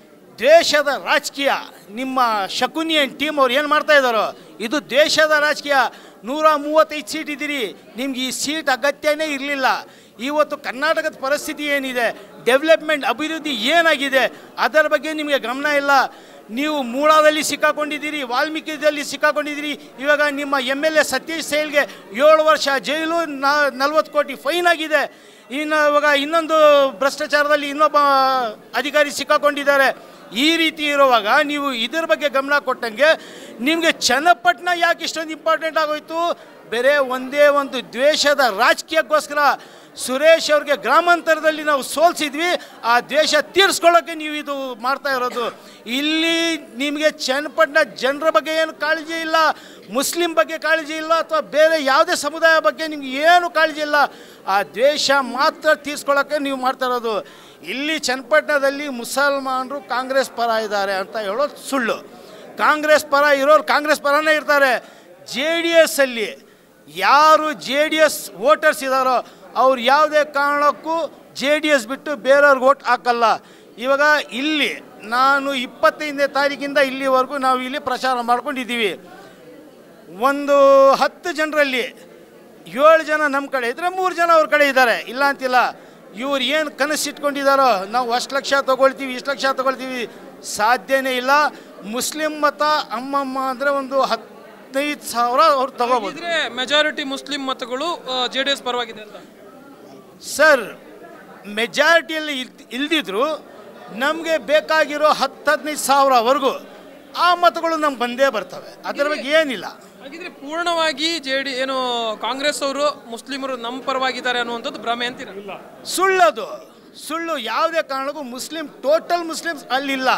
S12: ದೇಶದ ರಾಜಕೀಯ ನಿಮ್ಮ ಶಕುನಿಯನ್ ಟೀಮ್ ಅವ್ರು ಏನು ಮಾಡ್ತಾ ಇದ್ದಾರೋ ಇದು ದೇಶದ ರಾಜಕೀಯ ನೂರ ಮೂವತ್ತೈದು ಸೀಟ್ ಇದ್ದೀರಿ ನಿಮ್ಗೆ ಈ ಸೀಟ್ ಅಗತ್ಯನೇ ಇರಲಿಲ್ಲ ಇವತ್ತು ಕರ್ನಾಟಕದ ಪರಿಸ್ಥಿತಿ ಏನಿದೆ ಡೆವಲಪ್ಮೆಂಟ್ ಅಭಿವೃದ್ಧಿ ಏನಾಗಿದೆ ಅದರ ಬಗ್ಗೆ ನಿಮಗೆ ಗಮನ ಇಲ್ಲ ನೀವು ಮೂಳಾದಲ್ಲಿ ಸಿಕ್ಕಾಕೊಂಡಿದ್ದೀರಿ ವಾಲ್ಮೀಕಿದಲ್ಲಿ ಸಿಕ್ಕಾಕೊಂಡಿದ್ದೀರಿ ಇವಾಗ ನಿಮ್ಮ ಎಮ್ ಎಲ್ ಎ ಸತೀಶ್ ಸೈಲ್ಗೆ ಏಳು ವರ್ಷ ಜೈಲು ನಲ್ವತ್ತು ಕೋಟಿ ಫೈನ್ ಆಗಿದೆ ಇನ್ನು ಇವಾಗ ಇನ್ನೊಂದು ಭ್ರಷ್ಟಾಚಾರದಲ್ಲಿ ಇನ್ನೊಬ್ಬ ಅಧಿಕಾರಿ ಸಿಕ್ಕಾಕೊಂಡಿದ್ದಾರೆ ಈ ರೀತಿ ಇರುವಾಗ ನೀವು ಇದರ ಬಗ್ಗೆ ಗಮನ ಕೊಟ್ಟಂಗೆ ನಿಮಗೆ ಚನ್ನಪಟ್ಟಣ ಯಾಕೆ ಇಷ್ಟೊಂದು ಇಂಪಾರ್ಟೆಂಟ್ ಆಗೋಯ್ತು ಬೇರೆ ಒಂದೇ ಒಂದು ದ್ವೇಷದ ರಾಜಕೀಯಕ್ಕೋಸ್ಕರ ಸುರೇಶ್ ಅವ್ರಿಗೆ ಗ್ರಾಮಾಂತರದಲ್ಲಿ ನಾವು ಸೋಲ್ಸಿದ್ವಿ ಆ ದ್ವೇಷ ತೀರಿಸ್ಕೊಳ್ಳೋಕ್ಕೆ ನೀವು ಇದು ಮಾಡ್ತಾ ಇರೋದು ಇಲ್ಲಿ ನಿಮಗೆ ಚನ್ನಪಟ್ಟಣ ಜನರ ಬಗ್ಗೆ ಏನು ಕಾಳಜಿ ಇಲ್ಲ ಮುಸ್ಲಿಂ ಬಗ್ಗೆ ಕಾಳಜಿ ಇಲ್ಲ ಅಥವಾ ಬೇರೆ ಯಾವುದೇ ಸಮುದಾಯ ಬಗ್ಗೆ ನಿಮ್ಗೆ ಏನು ಕಾಳಜಿ ಇಲ್ಲ ಆ ದ್ವೇಷ ಮಾತ್ರ ತೀರಿಸ್ಕೊಳ್ಳೋಕ್ಕೆ ನೀವು ಮಾಡ್ತಾ ಇರೋದು ಇಲ್ಲಿ ಚನ್ನಪಟ್ಟಣದಲ್ಲಿ ಮುಸಲ್ಮಾನರು ಕಾಂಗ್ರೆಸ್ ಪರ ಇದ್ದಾರೆ ಅಂತ ಹೇಳೋದು ಸುಳ್ಳು ಕಾಂಗ್ರೆಸ್ ಪರ ಇರೋರು ಕಾಂಗ್ರೆಸ್ ಪರನೇ ಇರ್ತಾರೆ ಜೆ ಡಿ ಎಸ್ಸಲ್ಲಿ ಯಾರು ಜೆ ಡಿ ಎಸ್ ವೋಟರ್ಸ್ ಇದ್ದಾರೋ ಅವ್ರು ಯಾವುದೇ ಕಾರಣಕ್ಕೂ ಜೆ ಡಿ ಎಸ್ ಬಿಟ್ಟು ಬೇರೆಯವ್ರಿಗೆ ಓಟ್ ಹಾಕಲ್ಲ ಇವಾಗ ಇಲ್ಲಿ ನಾನು ಇಪ್ಪತ್ತೈದನೇ ತಾರೀಕಿಂದ ಇಲ್ಲಿವರೆಗೂ ನಾವು ಇಲ್ಲಿ ಪ್ರಚಾರ ಮಾಡ್ಕೊಂಡಿದ್ದೀವಿ ಒಂದು ಹತ್ತು ಜನರಲ್ಲಿ ಏಳು ಜನ ನಮ್ಮ ಕಡೆ ಇದ್ದರೆ ಮೂರು ಜನ ಅವ್ರ ಕಡೆ ಇದ್ದಾರೆ ಇಲ್ಲ ಅಂತಿಲ್ಲ ಇವ್ರು ಏನು ಕನಸಿಟ್ಕೊಂಡಿದ್ದಾರೋ ನಾವು ಅಷ್ಟು ಲಕ್ಷ ತೊಗೊಳ್ತೀವಿ ಇಷ್ಟು ಲಕ್ಷ ತೊಗೊಳ್ತೀವಿ ಸಾಧ್ಯನೇ ಇಲ್ಲ ಮುಸ್ಲಿಂ ಮತ ಅಮ್ಮಮ್ಮ ಅಂದರೆ ಒಂದು ಹದಿನೈದು ಸಾವಿರ ಅವ್ರು ತಗೋಬೋದು
S8: ಇದ್ರೆ ಮೆಜಾರಿಟಿ ಮುಸ್ಲಿಂ ಮತಗಳು ಜೆ ಡಿ ಎಸ್ ಪರವಾಗಿದೆ ಅಂತ
S12: ಸರ್ ಮೆಜಾರಿಟಿಯಲ್ಲಿ ಇಲ್ ಇಲ್ದಿದ್ರು ನಮಗೆ ಬೇಕಾಗಿರೋ ಹತ್ತು ಹದಿನೈದು ಸಾವಿರವರೆಗೂ ಆ ಮತಗಳು ನಮ್ಗೆ ಬಂದೇ ಬರ್ತವೆ ಅದರ ಬಗ್ಗೆ ಏನಿಲ್ಲ
S8: ಹಾಗಿದ್ರೆ ಪೂರ್ಣವಾಗಿ ಜೆ ಡಿ ಏನು ಕಾಂಗ್ರೆಸ್ ಅವರು ಮುಸ್ಲಿಮರು ನಮ್ಮ ಪರವಾಗಿದ್ದಾರೆ ಅನ್ನುವಂಥದ್ದು ಭ್ರಮೆ ಅಂತೀರ
S12: ಸುಳ್ಳದು ಸುಳ್ಳು ಯಾವುದೇ ಕಾರಣಕ್ಕೂ ಮುಸ್ಲಿಂ ಟೋಟಲ್ ಮುಸ್ಲಿಮ್ಸ್ ಅಲ್ಲಿಲ್ಲ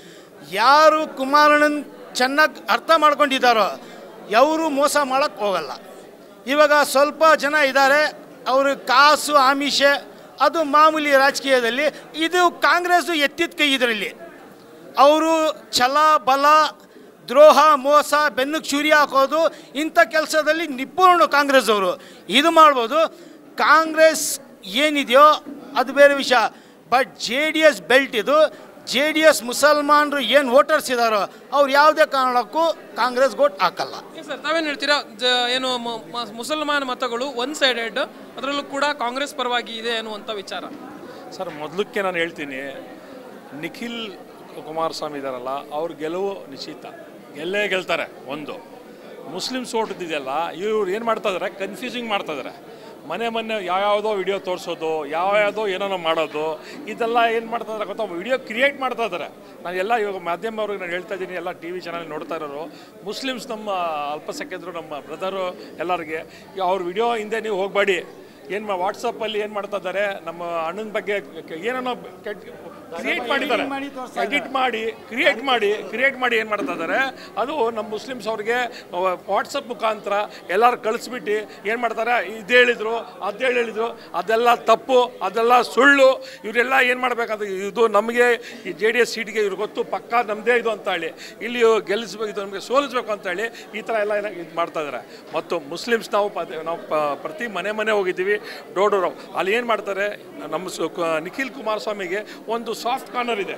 S12: ಯಾರು ಕುಮಾರಣ್ಣನ ಚೆನ್ನಾಗಿ ಅರ್ಥ ಮಾಡ್ಕೊಂಡಿದ್ದಾರೋ ಅವರು ಮೋಸ ಮಾಡೋಕ್ಕೆ ಹೋಗಲ್ಲ ಇವಾಗ ಸ್ವಲ್ಪ ಜನ ಇದ್ದಾರೆ ಅವರು ಕಾಸು ಆಮಿಷ ಅದು ಮಾಮೂಲಿ ರಾಜಕೀಯದಲ್ಲಿ ಇದು ಕಾಂಗ್ರೆಸ್ಸು ಎತ್ತಿದ ಕೈ ಇದರಲ್ಲಿ ಅವರು ಛಲ ಬಲ ದ್ರೋಹ ಮೋಸ ಬೆನ್ನಿಗೆ ಚೂರಿ ಹಾಕೋದು ಇಂಥ ಕೆಲಸದಲ್ಲಿ ನಿಪುಣರು ಕಾಂಗ್ರೆಸ್ ಅವರು ಇದು ಮಾಡ್ಬೋದು ಕಾಂಗ್ರೆಸ್ ಏನಿದೆಯೋ ಅದು ಬೇರೆ ವಿಷಯ but J D S belt ಇದು ಜೆ ಡಿ ಎಸ್ ಮುಸಲ್ಮಾನರು ಏನು ವೋಟರ್ಸ್ ಇದ್ದಾರೋ ಅವ್ರು ಯಾವುದೇ ಕಾರಣಕ್ಕೂ ಕಾಂಗ್ರೆಸ್ ಓಟ್ ಹಾಕಲ್ಲ
S8: ಸರ್ ತಾವೇನು ಹೇಳ್ತೀರಾ ಜ ಏನು ಮ- ಮ- ಮುಸಲ್ಮಾನ ಮತಗಳು ಒನ್ ಸೈಡೆಡ್ ಅದರಲ್ಲೂ ಕೂಡ ಕಾಂಗ್ರೆಸ್ ಪರವಾಗಿ ಇದೆ ಅನ್ನುವಂಥ ವಿಚಾರ
S13: ಸರ್ ಮೊದಲಕ್ಕೆ ನಾನು ಹೇಳ್ತೀನಿ ನಿಖಿಲ್ ಕುಮಾರಸ್ವಾಮಿ ಇದಾರಲ್ಲ ಅವ್ರ ಗೆಲುವು ನಿಶ್ಚಿತ ಗೆಲ್ಲೇ ಗೆಲ್ತಾರೆ ಒಂದು ಮುಸ್ಲಿಮ್ಸ್ ಓಟ್ ಇದೆಯಲ್ಲ ಇವ್ರು ಏನು ಮಾಡ್ತಾ ಇದಾರೆ ಕನ್ಫ್ಯೂಸಿಂಗ್ ಮಾಡ್ತಾ ಇದಾರೆ ಮನೆ ಮೊನ್ನೆ ಯಾವ್ಯಾವುದೋ ವಿಡಿಯೋ ತೋರಿಸೋದು ಯಾವ್ಯಾವುದೋ ಏನೇನೋ ಮಾಡೋದು ಇದೆಲ್ಲ ಏನು ಮಾಡ್ತಾ ಇದಾರೆ ಗೊತ್ತಾ ವಿಡಿಯೋ ಕ್ರಿಯೇಟ್ ಮಾಡ್ತಾ ಇದ್ದಾರೆ ನಾನು ಎಲ್ಲ ಇವಾಗ ಮಾಧ್ಯಮವ್ರಿಗೆ ನಾನು ಹೇಳ್ತಾ ಇದ್ದೀನಿ ಎಲ್ಲ ಟಿ ವಿ ಚಾನಲ್ ನೋಡ್ತಾ ಇರೋರು ಮುಸ್ಲಿಮ್ಸ್ ನಮ್ಮ ಅಲ್ಪಸಂಖ್ಯಾತರು ನಮ್ಮ ಬ್ರದರು ಎಲ್ಲರಿಗೆ ಅವ್ರ ವಿಡಿಯೋ ಹಿಂದೆ ನೀವು ಹೋಗಬೇಡಿ ಏನು ವಾಟ್ಸಪ್ಪಲ್ಲಿ ಏನು ಮಾಡ್ತಾ ಇದ್ದಾರೆ ನಮ್ಮ ಅಣ್ಣನ ಬಗ್ಗೆ ಏನೇನೋ ಕ್ರಿಯೇಟ್ ಮಾಡಿದ್ದಾರೆ ಎಡಿಟ್ ಮಾಡಿ ಕ್ರಿಯೇಟ್ ಮಾಡಿ ಕ್ರಿಯೇಟ್ ಮಾಡಿ ಏನು ಮಾಡ್ತಾ ಇದ್ದಾರೆ ಅದು ನಮ್ಮ ಮುಸ್ಲಿಮ್ಸ್ ಅವ್ರಿಗೆ ವಾಟ್ಸಪ್ ಮುಖಾಂತರ ಎಲ್ಲರೂ ಕಳಿಸ್ಬಿಟ್ಟು ಏನು ಮಾಡ್ತಾರೆ ಇದು ಹೇಳಿದ್ರು ಅದು ಹೇಳಿದ್ರು ಅದೆಲ್ಲ ತಪ್ಪು ಅದೆಲ್ಲ ಸುಳ್ಳು ಇವರೆಲ್ಲ ಏನು ಮಾಡಬೇಕಂತ ಇದು ನಮಗೆ ಈ ಜೆ ಡಿ ಎಸ್ ಸೀಟ್ಗೆ ಇವ್ರಿಗೆ ಗೊತ್ತು ಪಕ್ಕ ನಮ್ಮದೇ ಇದು ಅಂತ ಹೇಳಿ ಇಲ್ಲಿ ಗೆಲ್ಲಿಸ್ಬೇಕು ಇದು ನಮಗೆ ಸೋಲಿಸ್ಬೇಕು ಅಂತ ಹೇಳಿ ಈ ಥರ ಎಲ್ಲ ಇದು ಮಾಡ್ತಾ ಇದ್ದಾರೆ ಮತ್ತು ಮುಸ್ಲಿಮ್ಸ್ ನಾವು ಪದ- ನಾವು ಪ- ಪ್ರತಿ ಮನೆ ಮನೆ ಹೋಗಿದ್ದೀವಿ ಡೋರ್ ಡೋರ್ ಅಲ್ಲಿ ಏನು ಮಾಡ್ತಾರೆ ನಮ್ಮ ಸು- ಕ- ನಿಖಿಲ್ ಕುಮಾರಸ್ವಾಮಿಗೆ ಒಂದು ಸಾಫ್ಟ್ ಕಾರ್ನರ್ ಇದೆ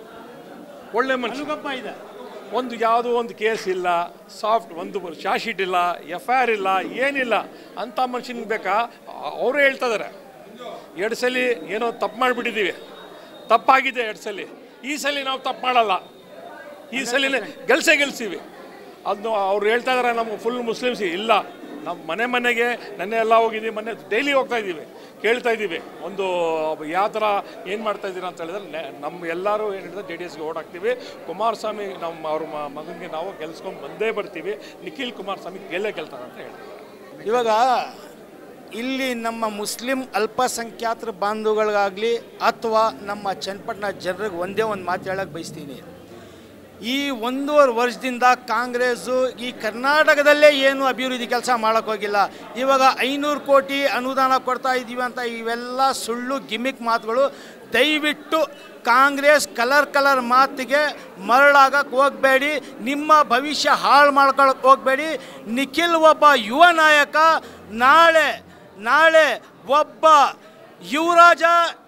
S13: ಒಳ್ಳೆ ಮನುಷ್ಯ
S12: ಇದೆ
S13: ಒಂದು ಯಾವುದೋ ಒಂದು ಕೇಸ್ ಇಲ್ಲ ಸಾಫ್ಟ್ ಒಂದು ಚಾರ್ಜ್ ಶೀಟ್ ಇಲ್ಲ ಎಫ್ ಐ ಆರ್ ಇಲ್ಲ ಏನಿಲ್ಲ ಅಂಥ ಮನುಷ್ಯನಿಗೆ ಬೇಕಾ ಅವರೇ ಹೇಳ್ತಾ ಇದ್ದಾರೆ ಎರಡು ಸಲ ಏನೋ ತಪ್ಪು ಮಾಡಿಬಿಟ್ಟಿದ್ದೀವಿ ತಪ್ಪಾಗಿದೆ ಎರಡು ಸಲ ಈ ಸಲ ನಾವು ತಪ್ಪು ಮಾಡಲ್ಲ ಈ ಸಲಿನೇ ಗೆಲ್ಸೇ ಗೆಲ್ಸೀವಿ ಅದನ್ನು ಅವ್ರು ಹೇಳ್ತಾ ಇದಾರೆ ನಮ್ಗೆ ಫುಲ್ ಮುಸ್ಲಿಮ್ಸ್ ಇಲ್ಲ ನಮ್ಮ ಮನೆ ಮನೆಗೆ ನೆನ್ನೆ ಎಲ್ಲ ಹೋಗಿದ್ದೀವಿ ಮೊನ್ನೆ ಡೈಲಿ ಹೋಗ್ತಾ ಇದ್ದೀವಿ ಕೇಳ್ತಾ ಇದ್ದೀವಿ ಒಂದು ಯಾವ ಥರ ಏನು ಮಾಡ್ತಾ ಇದ್ದೀರಾ ಅಂತ ಹೇಳಿದ್ರೆ ನೆ- ನಮ್ಮ ಎಲ್ಲರೂ ಏನು ಹೇಳಿದ್ರೆ ಜೆ ಡಿ ಎಸ್ಗೆ ಓಟ್ ಹಾಕ್ತೀವಿ ಕುಮಾರಸ್ವಾಮಿ ನಮ್ಮ ಅವ್ರ ಮ- ಮಗನಿಗೆ ನಾವು ಗೆಲ್ಸ್ಕೊಂಡು ಬಂದೇ ಬರ್ತೀವಿ ನಿಖಿಲ್ ಕುಮಾರಸ್ವಾಮಿ ಗೆಲ್ಲೇ ಗೆಲ್ತಾರೆ ಅಂತ ಹೇಳ್ತಾರೆ
S12: ಇವಾಗ ಇಲ್ಲಿ ನಮ್ಮ ಮುಸ್ಲಿಂ ಅಲ್ಪಸಂಖ್ಯಾತರ ಬಾಂಧವಗಳಿಗಾಗಲಿ ಅಥವಾ ನಮ್ಮ ಚನ್ನಪಟ್ಟಣ ಜನರಿಗೆ ಒಂದೇ ಒಂದು ಮಾತು ಹೇಳಕ್ಕೆ ಬಯಸ್ತೀನಿ ಈ ಒಂದೂವರೆ ವರ್ಷದಿಂದ ಕಾಂಗ್ರೆಸ್ಸು ಈ ಕರ್ನಾಟಕದಲ್ಲೇ ಏನು ಅಭಿವೃದ್ಧಿ ಕೆಲಸ ಮಾಡೋಕ್ಕೋಗಿಲ್ಲ ಇವಾಗ ಐನೂರು ಕೋಟಿ ಅನುದಾನ ಕೊಡ್ತಾ ಇದ್ದೀವಿ ಅಂತ ಇವೆಲ್ಲ ಸುಳ್ಳು ಗಿಮಿಕ್ ಮಾತುಗಳು ದಯವಿಟ್ಟು ಕಾಂಗ್ರೆಸ್ ಕಲರ್ ಕಲರ್ ಮಾತಿಗೆ ಮರಳಾಗಕ್ಕೆ ಹೋಗಬೇಡಿ ನಿಮ್ಮ ಭವಿಷ್ಯ ಹಾಳು ಮಾಡ್ಕೊಳಕ್ಕೆ ಹೋಗಬೇಡಿ ನಿಖಿಲ್ ಒಬ್ಬ ಯುವ ನಾಯಕ ನಾಳೆ ನಾಳೆ ಒಬ್ಬ ಯುವರಾಜ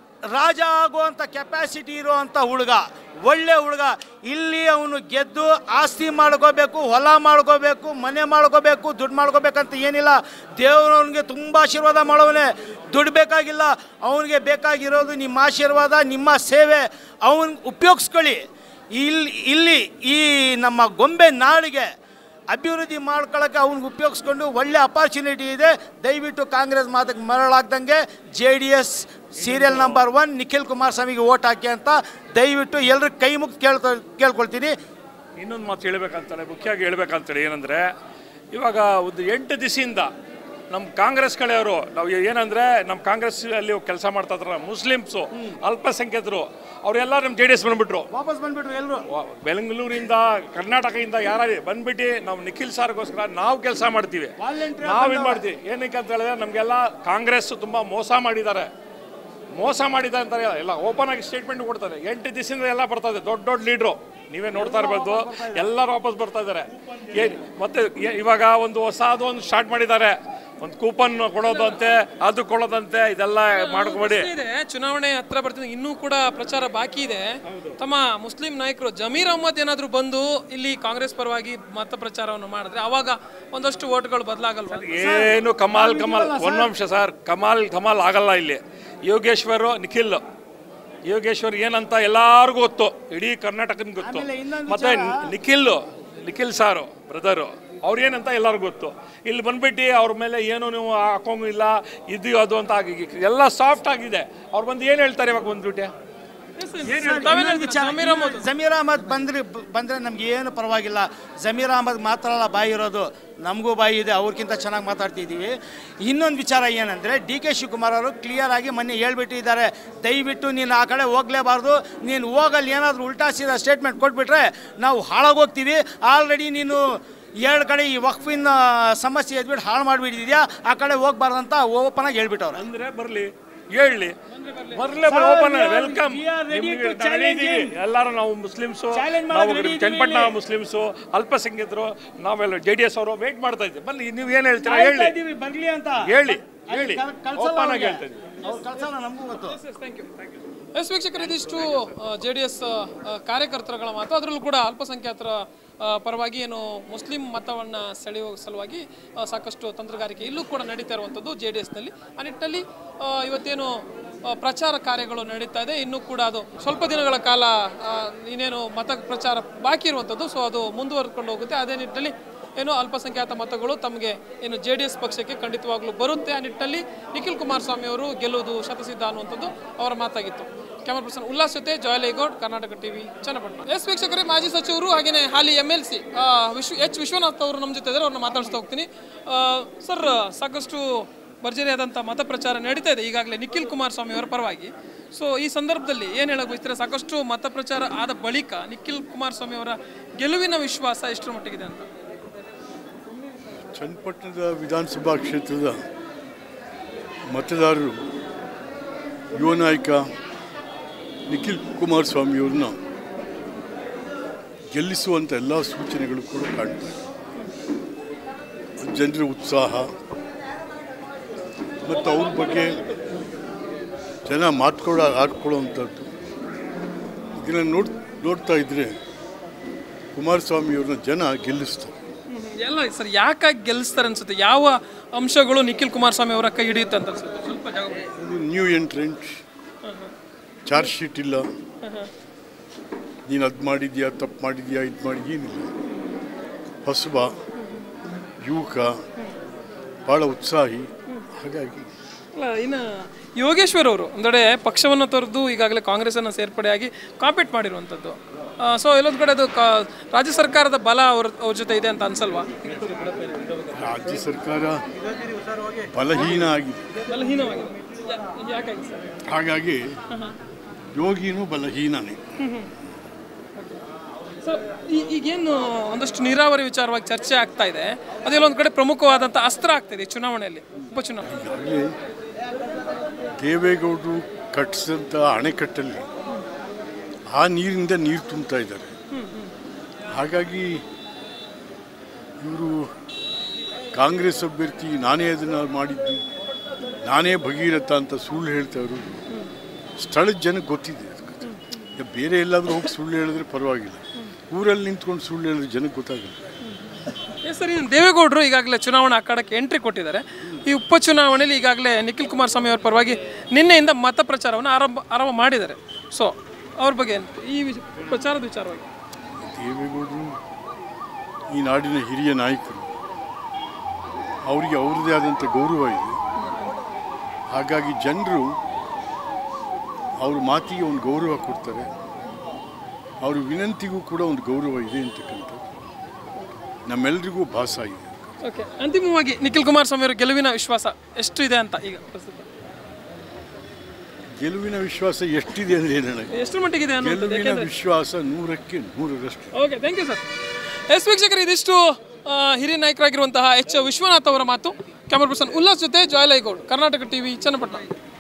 S12: ರಾಜ ಆಗುವಂಥ ಕೆಪಾಸಿಟಿ ಇರುವಂಥ ಹುಡುಗ ಒಳ್ಳೆ ಹುಡುಗ ಇಲ್ಲಿ ಅವನು ಗೆದ್ದು ಆಸ್ತಿ ಮಾಡ್ಕೋಬೇಕು ಹೊಲ ಮಾಡ್ಕೋಬೇಕು ಮನೆ ಮಾಡ್ಕೋಬೇಕು ದುಡ್ಡು ಮಾಡ್ಕೋಬೇಕಂತ ಏನಿಲ್ಲ ದೇವರು ಅವನಿಗೆ ತುಂಬ ಆಶೀರ್ವಾದ ಮಾಡೋವನೇ ದುಡ್ಡು ಬೇಕಾಗಿಲ್ಲ ಅವನಿಗೆ ಬೇಕಾಗಿರೋದು ನಿಮ್ಮ ಆಶೀರ್ವಾದ ನಿಮ್ಮ ಸೇವೆ ಅವನ್ ಉಪಯೋಗಿಸ್ಕೊಳ್ಳಿ ಇಲ್ಲಿ ಇಲ್ಲಿ ಈ ನಮ್ಮ ಗೊಂಬೆ ನಾಡಿಗೆ ಅಭಿವೃದ್ಧಿ ಮಾಡ್ಕೊಳ್ಳೋಕ್ಕೆ ಅವ್ನಿಗೆ ಉಪಯೋಗಿಸ್ಕೊಂಡು ಒಳ್ಳೆ ಅಪಾರ್ಚುನಿಟಿ ಇದೆ ದಯವಿಟ್ಟು ಕಾಂಗ್ರೆಸ್ ಮಾತಿಗೆ ಮರಳಾಗ್ದಂಗೆ J D S serial number one Nikhil ಕುಮಾರಸ್ವಾಮಿಗೆ ಓಟ್ ಹಾಕಿ ಅಂತ ದಯವಿಟ್ಟು ಎಲ್ಲರೂ ಕೈ ಮುಗ್ದು ಕೇಳ್ತಾ ಕೇಳ್ಕೊಳ್ತೀನಿ
S13: ಇನ್ನೊಂದು ಮಾತು ಹೇಳ್ಬೇಕಂತೇಳಿ ಮುಖ್ಯವಾಗಿ ಹೇಳ್ಬೇಕಂತೇಳಿ ಏನಂದರೆ ಇವಾಗ ಒಂದು ಎಂಟು ದಿವಸದಿಂದ ನಮ್ಮ ಕಾಂಗ್ರೆಸ್ ಕಡೆಯವರು ನಾವು ಏನಂದರೆ ನಮ್ಮ ಕಾಂಗ್ರೆಸ್ ಅಲ್ಲಿ ಕೆಲಸ ಮಾಡ್ತಾ ಇದ್ರ ಮುಸ್ಲಿಮ್ಸು ಅಲ್ಪಸಂಖ್ಯಾತರು ಅವರೆಲ್ಲ ನಮ್ಮ ಜೆ ಡಿ ಎಸ್ ಬಂದ್ಬಿಟ್ರು
S12: ವಾಪಸ್ ಬಂದ್ಬಿಟ್ರು ಎಲ್ಲರೂ
S13: ಬೆಂಗಳೂರಿಂದ ಕರ್ನಾಟಕದಿಂದ ಯಾರು ಬಂದ್ಬಿಟ್ಟು ನಾವು ನಿಖಿಲ್ ಸಾರ್ಗೋಸ್ಕರ ನಾವು ಕೆಲಸ ಮಾಡ್ತೀವಿ ನಾವೇನು ಮಾಡ್ತೀವಿ ಏನಕ್ಕೆ ಅಂತ ಹೇಳಿದ್ರೆ ನಮಗೆಲ್ಲ ಕಾಂಗ್ರೆಸ್ ತುಂಬ ಮೋಸ ಮಾಡಿದ್ದಾರೆ ಮೋಸ ಮಾಡಿದ್ದಾರೆ ಅಂತಾರೆ ಎಲ್ಲ ಓಪನ್ ಆಗಿ ಸ್ಟೇಟ್ಮೆಂಟ್ ಕೊಡ್ತಾರೆ ಎಂಟು ದಿವಸದಿಂದ ಎಲ್ಲ ಬರ್ತಾ ಇದೆ ದೊಡ್ಡ ದೊಡ್ಡ ಲೀಡ್ರು ನೀವೇ ನೋಡ್ತಾ ಇರ್ಬೋದು ಎಲ್ಲರೂ ವಾಪಸ್ ಬರ್ತಾ ಇದ್ದಾರೆ ಏನ್ ಮತ್ತೆ ಏ- ಇವಾಗ ಒಂದು ಹೊಸದು ಒಂದು ಸ್ಟಾರ್ಟ್ ಮಾಡಿದ್ದಾರೆ ಒಂದು ಕೂಪನ್ ಕೊಡೋದಂತೆ ಅದು ಕೊಡೋದಂತೆ ಇದೆಲ್ಲ ಮಾಡ್ಕೊಬೇಡಿ
S8: ಇದೆ ಚುನಾವಣೆ ಹತ್ರ ಬರ್ತಿದೆ ಇನ್ನೂ ಕೂಡ ಪ್ರಚಾರ ಬಾಕಿ ಇದೆ ತಮ್ಮ ಮುಸ್ಲಿಂ ನಾಯಕರು ಜಮೀರ್ ಅಹಮದ್ ಏನಾದ್ರು ಬಂದು ಇಲ್ಲಿ ಕಾಂಗ್ರೆಸ್ ಪರವಾಗಿ ಮತ ಪ್ರಚಾರವನ್ನು ಮಾಡಿದ್ರೆ ಅವಾಗ ಒಂದಷ್ಟು ಓಟ್ಗಳು ಬದಲಾಗಲ್ವಾ
S13: ಏನು ಕಮಾಲ್ ಕಮಾಲ್ ಒಂದು ನಿಮಿಷ ಸರ್ ಕಮಾಲ್ ಕಮಾಲ್ ಆಗಲ್ಲ ಇಲ್ಲಿ ಯೋಗೇಶ್ವರ್ ನಿಖಿಲ್ ಯೋಗೇಶ್ವರ್ ಏನಂತ ಎಲ್ಲಾರ್ಗೂ ಗೊತ್ತು ಇಡೀ ಕರ್ನಾಟಕನ ಗೊತ್ತು ಮತ್ತೆ ನಿಖಿಲ್ ನಿಖಿಲ್ ಸಾರು ಬ್ರದರು ಅವ್ರು ಏನಂತ ಎಲ್ಲರಿಗೂ ಗೊತ್ತು ಇಲ್ಲಿ ಬಂದ್ಬಿಟ್ಟು ಅವ್ರ ಮೇಲೆ ಏನು ನೀವು ಹಾಕೋಂಗಿಲ್ಲ ಇದು ಅದು ಅಂತ ಆಗಿ ಎಲ್ಲ ಸಾಫ್ಟ್ ಆಗಿದೆ ಅವ್ರು ಬಂದು ಏನು ಹೇಳ್ತಾರೆ ಇವಾಗ ಬಂದ್ಬಿಟ್ಟೆ
S12: ಇನ್ನೊಂದು ವಿಚಾರ, ಜಮೀರ್ ಅಹಮದ್ ಬಂದ್ರೆ ಬಂದರೆ ನಮ್ಗೆ ಏನು ಪರವಾಗಿಲ್ಲ ಜಮೀರ್ ಅಹಮದ್ ಮಾತ್ರ ಅಲ್ಲ ಬಾಯಿ ಇರೋದು ನಮಗೂ ಬಾಯಿ ಇದೆ ಅವ್ರಿಗಿಂತ ಚೆನ್ನಾಗಿ ಮಾತಾಡ್ತಿದ್ದೀವಿ ಇನ್ನೊಂದು ವಿಚಾರ ಏನಂದರೆ ಡಿ ಕೆ ಶಿವಕುಮಾರ್ ಅವರು ಕ್ಲಿಯರ್ ಆಗಿ ಮೊನ್ನೆ ಹೇಳ್ಬಿಟ್ಟಿದ್ದಾರೆ ದಯವಿಟ್ಟು ನೀನು ಆ ಕಡೆ ಹೋಗಲೇಬಾರ್ದು ನೀನು ಹೋಗಲ್ಲಿ ಏನಾದರೂ ಉಲ್ಟಾ ಸೀದಾ ಸ್ಟೇಟ್ಮೆಂಟ್ ಕೊಟ್ಬಿಟ್ರೆ ನಾವು ಹಾಳಾಗೋಗ್ತೀವಿ ಆಲ್ರೆಡಿ ನೀನು ಎರಡು ಕಡೆ ಈ ವಕ್ಫಿನ ಸಮಸ್ಯೆ ಎದ್ಬಿಟ್ಟು ಹಾಳು ಮಾಡಿಬಿಟ್ಟಿದ್ಯಾ ಆ ಕಡೆ ಹೋಗ್ಬಾರ್ದಂತ ಓಪನ್ ಆಗಿ ಹೇಳ್ಬಿಟ್ಟವ್ರೆ
S13: ಅಂದ್ರೆ ಬರ್ಲಿ ಹೇಳಿ ಬರ್ಲೇ
S12: Sir,
S13: open
S12: we are-
S13: welcome
S12: we are ready to challenge him.
S13: ಎಲ್ಲರೂ ನಾವು ಮುಸ್ಲಿಮ್ಸು
S12: Challenge
S13: ನಾವು
S12: ಮಾಡಕ್ಕೆ ready
S13: ಚನ್ನಪಟ್ಟಣ
S12: ಇದ್ದೀವಿ.
S13: ಮುಸ್ಲಿಮ್ಸು ಅಲ್ಪಸಂಖ್ಯಾತರು ನಾವೆಲ್ಲ ಜೆ ಡಿ ಎಸ್ ಅವರು ವೇಟ್ ಮಾಡ್ತಾ ಇದ್ದೀವಿ ಬನ್ನಿ ನೀವು ಏನು ಹೇಳ್ತೀರಾ
S12: ಕಾಯ್ತಾ
S13: ಹೇಳಿ
S12: ಇದ್ದೀವಿ ಬರ್ಲಿ ಅಂತ
S13: ಹೇಳಿ
S12: ಅಲ್ಲಿ
S13: ಹೇಳಿ
S12: ಕಲ್- ಕಳ್ಸಲ್ಲ
S13: ಓಪನ್ ಆಗಿ
S12: ಅವ್ರಿಗೆ.
S13: ಹೇಳ್ತಾ ಇದ್ದೀವಿ
S12: ಅವ್ರು ಕಳ್ಸಲ್ಲ ನಮಗೂ ಗೊತ್ತು
S8: ಎಸ್ ವೀಕ್ಷಕರು ಇದಿಷ್ಟು ಜೆ ಡಿ ಎಸ್ ಕಾರ್ಯಕರ್ತರುಗಳ ಮಾತು ಅದರಲ್ಲೂ ಕೂಡ ಅಲ್ಪಸಂಖ್ಯಾತರ ಆ, ಪರವಾಗಿ ಏನು ಮುಸ್ಲಿಂ ಮತವನ್ನು ಸೆಳೆಯುವ ಸಲುವಾಗಿ ಆ, ಸಾಕಷ್ಟು ತಂತ್ರಗಾರಿಕೆ ಇಲ್ಲೂ ಕೂಡ ನಡೀತಾ ಇರುವಂಥದ್ದು ಜೆ ಡಿ ಎಸ್ನಲ್ಲಿ ಆ ನಿಟ್ಟಿನಲ್ಲಿ ಆ, ಇವತ್ತೇನು ಆ, ಪ್ರಚಾರ ಕಾರ್ಯಗಳು ನಡೀತಾ ಇದೆ ಇನ್ನೂ ಕೂಡ ಅದು ಸ್ವಲ್ಪ ದಿನಗಳ ಕಾಲ ಆ, ಇನ್ನೇನು ಮತ ಪ್ರಚಾರ ಬಾಕಿ ಇರುವಂಥದ್ದು ಸೊ ಅದು ಮುಂದುವರ್ಕೊಂಡು ಹೋಗುತ್ತೆ ಅದೇ ನಿಟ್ಟಿನಲ್ಲಿ ಏನು ಅಲ್ಪಸಂಖ್ಯಾತ ಮತಗಳು ತಮಗೆ ಏನು ಜೆ ಡಿ ಎಸ್ ಪಕ್ಷಕ್ಕೆ ಖಂಡಿತವಾಗ್ಲೂ ಬರುತ್ತೆ ಆ ನಿಟ್ಟಿನಲ್ಲಿ ನಿಖಿಲ್ ಕುಮಾರಸ್ವಾಮಿ ಅವರು ಗೆಲ್ಲುವುದು ಶತಸಿದ್ಧ ಅನ್ನುವಂಥದ್ದು ಅವರ ಮಾತಾಗಿತ್ತು ಕ್ಯಾಮರಾ ಪರ್ಸನ್ ಉಲ್ಲಾಸ್ ಜೊತೆ ಜಯಲೇಗೌಡ್ ಕರ್ನಾಟಕ ಟಿವಿ ಚನ್ನಪಟ್ಟಣ ಎಸ್ ವೀಕ್ಷಕರೇ ಮಾಜಿ ಸಚಿವರು ಹಾಗೆಯೇ ಹಾಲಿ M L C Vishwa H Vishwanath ಅವರು ನಮ್ಮ ಜೊತೆ ಇದ್ದಾರೆ ಅವ್ರನ್ನ ಮಾತಾಡಿಸ್ತಾ ಹೋಗ್ತೀನಿ ಆ, ಸರ್ ಸಾಕಷ್ಟು ಭರ್ಜರಿಯಾದಂಥ ಮತ ಪ್ರಚಾರ ನಡೀತಾ ಇದೆ ಈಗಾಗಲೇ ನಿಖಿಲ್ ಕುಮಾರಸ್ವಾಮಿ ಅವರ ಪರವಾಗಿ ಸೊ ಈ ಸಂದರ್ಭದಲ್ಲಿ ಏನು ಹೇಳಕ್ ಬಯಸ್ತೀರಾ ಸಾಕಷ್ಟು ಮತ ಪ್ರಚಾರ ಆದ ಬಳಿಕ ನಿಖಿಲ್ ಕುಮಾರಸ್ವಾಮಿ ಅವರ ಗೆಲುವಿನ ವಿಶ್ವಾಸ ಎಷ್ಟರ ಮಟ್ಟಿಗಿದೆ ಅಂತ
S14: ಚನ್ನಪಟ್ಟಣದ ವಿಧಾನಸಭಾ ಕ್ಷೇತ್ರದ ಮತದಾರರು ಯುವ ನಾಯಕ ನಿಖಿಲ್ ಕುಮಾರಸ್ವಾಮಿಯವ್ರನ್ನ ಗೆಲ್ಲಿಸುವಂಥ ಎಲ್ಲ ಸೂಚನೆಗಳು ಕೂಡ ಕಾಣ್ತಾ ಇದೆ ಜನರ ಉತ್ಸಾಹ ಮತ್ತು ಅವ್ರ ಬಗ್ಗೆ ಜನ ಮಾತುಕೊಡ ಆಡ್ಕೊಳ್ಳೋವಂಥದ್ದು ಇದನ್ನು ನೋಡ್ ನೋಡ್ತಾ ಇದ್ದರೆ ಕುಮಾರಸ್ವಾಮಿಯವ್ರನ್ನ ಜನ ಗೆಲ್ಲಿಸ್ತಾರೆ
S8: ಎಲ್ಲ ಸರ್ ಯಾಕಾಗಿ ಗೆಲ್ಲಿಸ್ತಾರೆ ಅನ್ಸುತ್ತೆ ಯಾವ ಅಂಶಗಳು ನಿಖಿಲ್ ಕುಮಾರಸ್ವಾಮಿ ಅವರ ಕೈ ಹಿಡಿಯುತ್ತೆ ಅಂತ ಅನ್ಸುತ್ತೆ ಸ್ವಲ್ಪ ಜಾಗ ಬಿಡಿ.
S14: ಇದು ನ್ಯೂ ಎಂಟ್ರೆಂಟ್ ಚಾರ್ಜ್ ಶೀಟ್ ಇಲ್ಲ ನೀನು ಅದು ಮಾಡಿದ್ಯಾ ತಪ್ಪು ಮಾಡಿದ್ಯಾ ಇದು ಮಾಡಿ ಏನಿಲ್ಲ ಹೊಸಬ ಯುವಕ ಭಾಳ ಉತ್ಸಾಹಿ ಹಾಗಾಗಿ
S8: ಅಲ್ಲ ಇನ್ನು ಯೋಗೇಶ್ವರ್ ಅವರು ಒಂದೆಡೆ ಪಕ್ಷವನ್ನು ತೊರೆದು ಈಗಾಗಲೇ ಕಾಂಗ್ರೆಸ್ಸನ್ನು ಸೇರ್ಪಡೆಯಾಗಿ ಕಾಂಪೀಟ್ ಮಾಡಿರುವಂಥದ್ದು ಸೊ ಎಲ್ಲೊಂದು ಕಡೆ ಅದು ಕಾ ರಾಜ್ಯ ಸರ್ಕಾರದ ಬಲ ಅವ್ರ ಅವ್ರ ಜೊತೆ ಇದೆ ಅಂತ ಅನ್ಸಲ್ವಾ
S14: ರಾಜ್ಯ ಸರ್ಕಾರ ಬಲಹೀನ ಆಗಿದೆ
S8: ಬಲಹೀನವಾಗಿದೆ ಯಾ- ಯಾಕಾಗಿ ಸರ್
S14: ಹಾಗಾಗಿ ಯೋಗಿನೂ ಬಲಹೀನನೇ
S8: ಸೊ ಈಗೇನು ಒಂದಷ್ಟು ನೀರಾವರಿ ವಿಚಾರವಾಗಿ ಚರ್ಚೆ ಆಗ್ತಾ ಇದೆ ಅದೆಲ್ಲ ಒಂದು ಕಡೆ ಪ್ರಮುಖವಾದಂಥ ಅಸ್ತ್ರ ಆಗ್ತಿದೆ ಈ ಚುನಾವಣೆಯಲ್ಲಿ ಉಪಚುನಾವಣೆ
S14: ಈಗಾಗಲೇ ದೇವೇಗೌಡರು ಕಟ್ಟಿಸಿದಂಥ ಅಣೆಕಟ್ಟಲ್ಲಿ ಆ ನೀರಿಂದ ನೀರು ತುಂಬ್ತಾ ಇದ್ದಾರೆ ಹಾಗಾಗಿ ಇವರು ಕಾಂಗ್ರೆಸ್ ಅಭ್ಯರ್ಥಿ ನಾನೇ ಅದನ್ನು ಮಾಡಿದ್ದು ನಾನೇ ಭಗೀರಥ ಅಂತ ಸುಳ್ಳು ಹೇಳ್ತಾ ಇರೋದು ಸ್ಥಳದ ಜನಕ್ಕೆ ಗೊತ್ತಿದೆ ಅದ್ರ ಕಥೆ. ಈಗ ಬೇರೆ ಎಲ್ಲಾದರೂ ಹೋಗಿ ಸುಳ್ಳು ಹೇಳಿದ್ರೆ ಪರವಾಗಿಲ್ಲ ಊರಲ್ಲಿ ನಿಂತ್ಕೊಂಡು ಸುಳ್ಳು ಹೇಳಿದ್ರೆ ಜನಕ್ಕೆ ಗೊತ್ತಾಗಲ್ಲ
S8: ಎಸ್ ಸರ್ ಇನ್ನು ದೇವೇಗೌಡರು ಈಗಾಗಲೇ ಚುನಾವಣಾ ಅಖಾಡಕ್ಕೆ ಎಂಟ್ರಿ ಕೊಟ್ಟಿದ್ದಾರೆ ಈ ಉಪಚುನಾವಣೆಯಲ್ಲಿ ಈಗಾಗಲೇ ನಿಖಿಲ್ ಕುಮಾರಸ್ವಾಮಿ ಅವರ ಪರವಾಗಿ ನಿನ್ನೆಯಿಂದ ಮತ ಪ್ರಚಾರವನ್ನು ಆರಂಭ ಆರಂಭ ಮಾಡಿದ್ದಾರೆ ಸೊ ಅವ್ರ ಬಗ್ಗೆ ಏನು? ಈ ವಿಚ- ಪ್ರಚಾರದ ವಿಚಾರವಾಗಿ
S14: ದೇವೇಗೌಡರು ಈ ನಾಡಿನ ಹಿರಿಯ ನಾಯಕರು ಅವರಿಗೆ ಅವ್ರದ್ದೇ ಆದಂಥ ಗೌರವ ಇದೆ ಹಾಗಾಗಿ ಜನರು ಅವ್ರ ಮಾತಿಗೆ ಒಂದು ಗೌರವ ಕೊಡ್ತಾರೆ ಅವ್ರ ವಿನಂತಿಗೂ ಕೂಡ ಒಂದು ಗೌರವ ಇದೆ ಅಂತಕ್ಕಂಥದ್ದು ನಮ್ಮೆಲ್ಲರಿಗೂ ಭಾಸ ಇದೆ
S8: ಓಕೆ ಅಂತಿಮವಾಗಿ ನಿಖಿಲ್ ಕುಮಾರಸ್ವಾಮಿ ಅವರ ಗೆಲುವಿನ ವಿಶ್ವಾಸ ಎಷ್ಟು ಇದೆ ಅಂತ ಈಗ ಪ್ರಸ್ತುತ
S14: ಗೆಲುವಿನ ವಿಶ್ವಾಸ ಎಷ್ಟಿದೆ ಅಂದರೆ ನನಗೆ
S8: ಎಷ್ಟರ ಮಟ್ಟಿಗೆ ಇದೆ ಅನ್ನೋದು
S14: ಗೆಲುವಿನ
S8: ಯಾಕೆಂದ್ರೆ-
S14: ವಿಶ್ವಾಸ ನೂರಕ್ಕೆ ನೂರರಷ್ಟು
S8: okay thank you sir yes ವೀಕ್ಷಕರು ಇದಿಷ್ಟು ಆ, ಹಿರಿಯ ನಾಯಕರಾಗಿರುವಂತಹ ಎಚ್ ವಿಶ್ವನಾಥ್ ಅವರ ಮಾತು ಕ್ಯಾಮರಾ ಪರ್ಸನ್ ಉಲ್ಲಾಸ್ ಜೊತೆ ಜಾಯಲೈಗೌಡ್ ಕರ್ನಾಟಕ ಟಿವಿ ಚನ್ನಪಟ್ಟಣ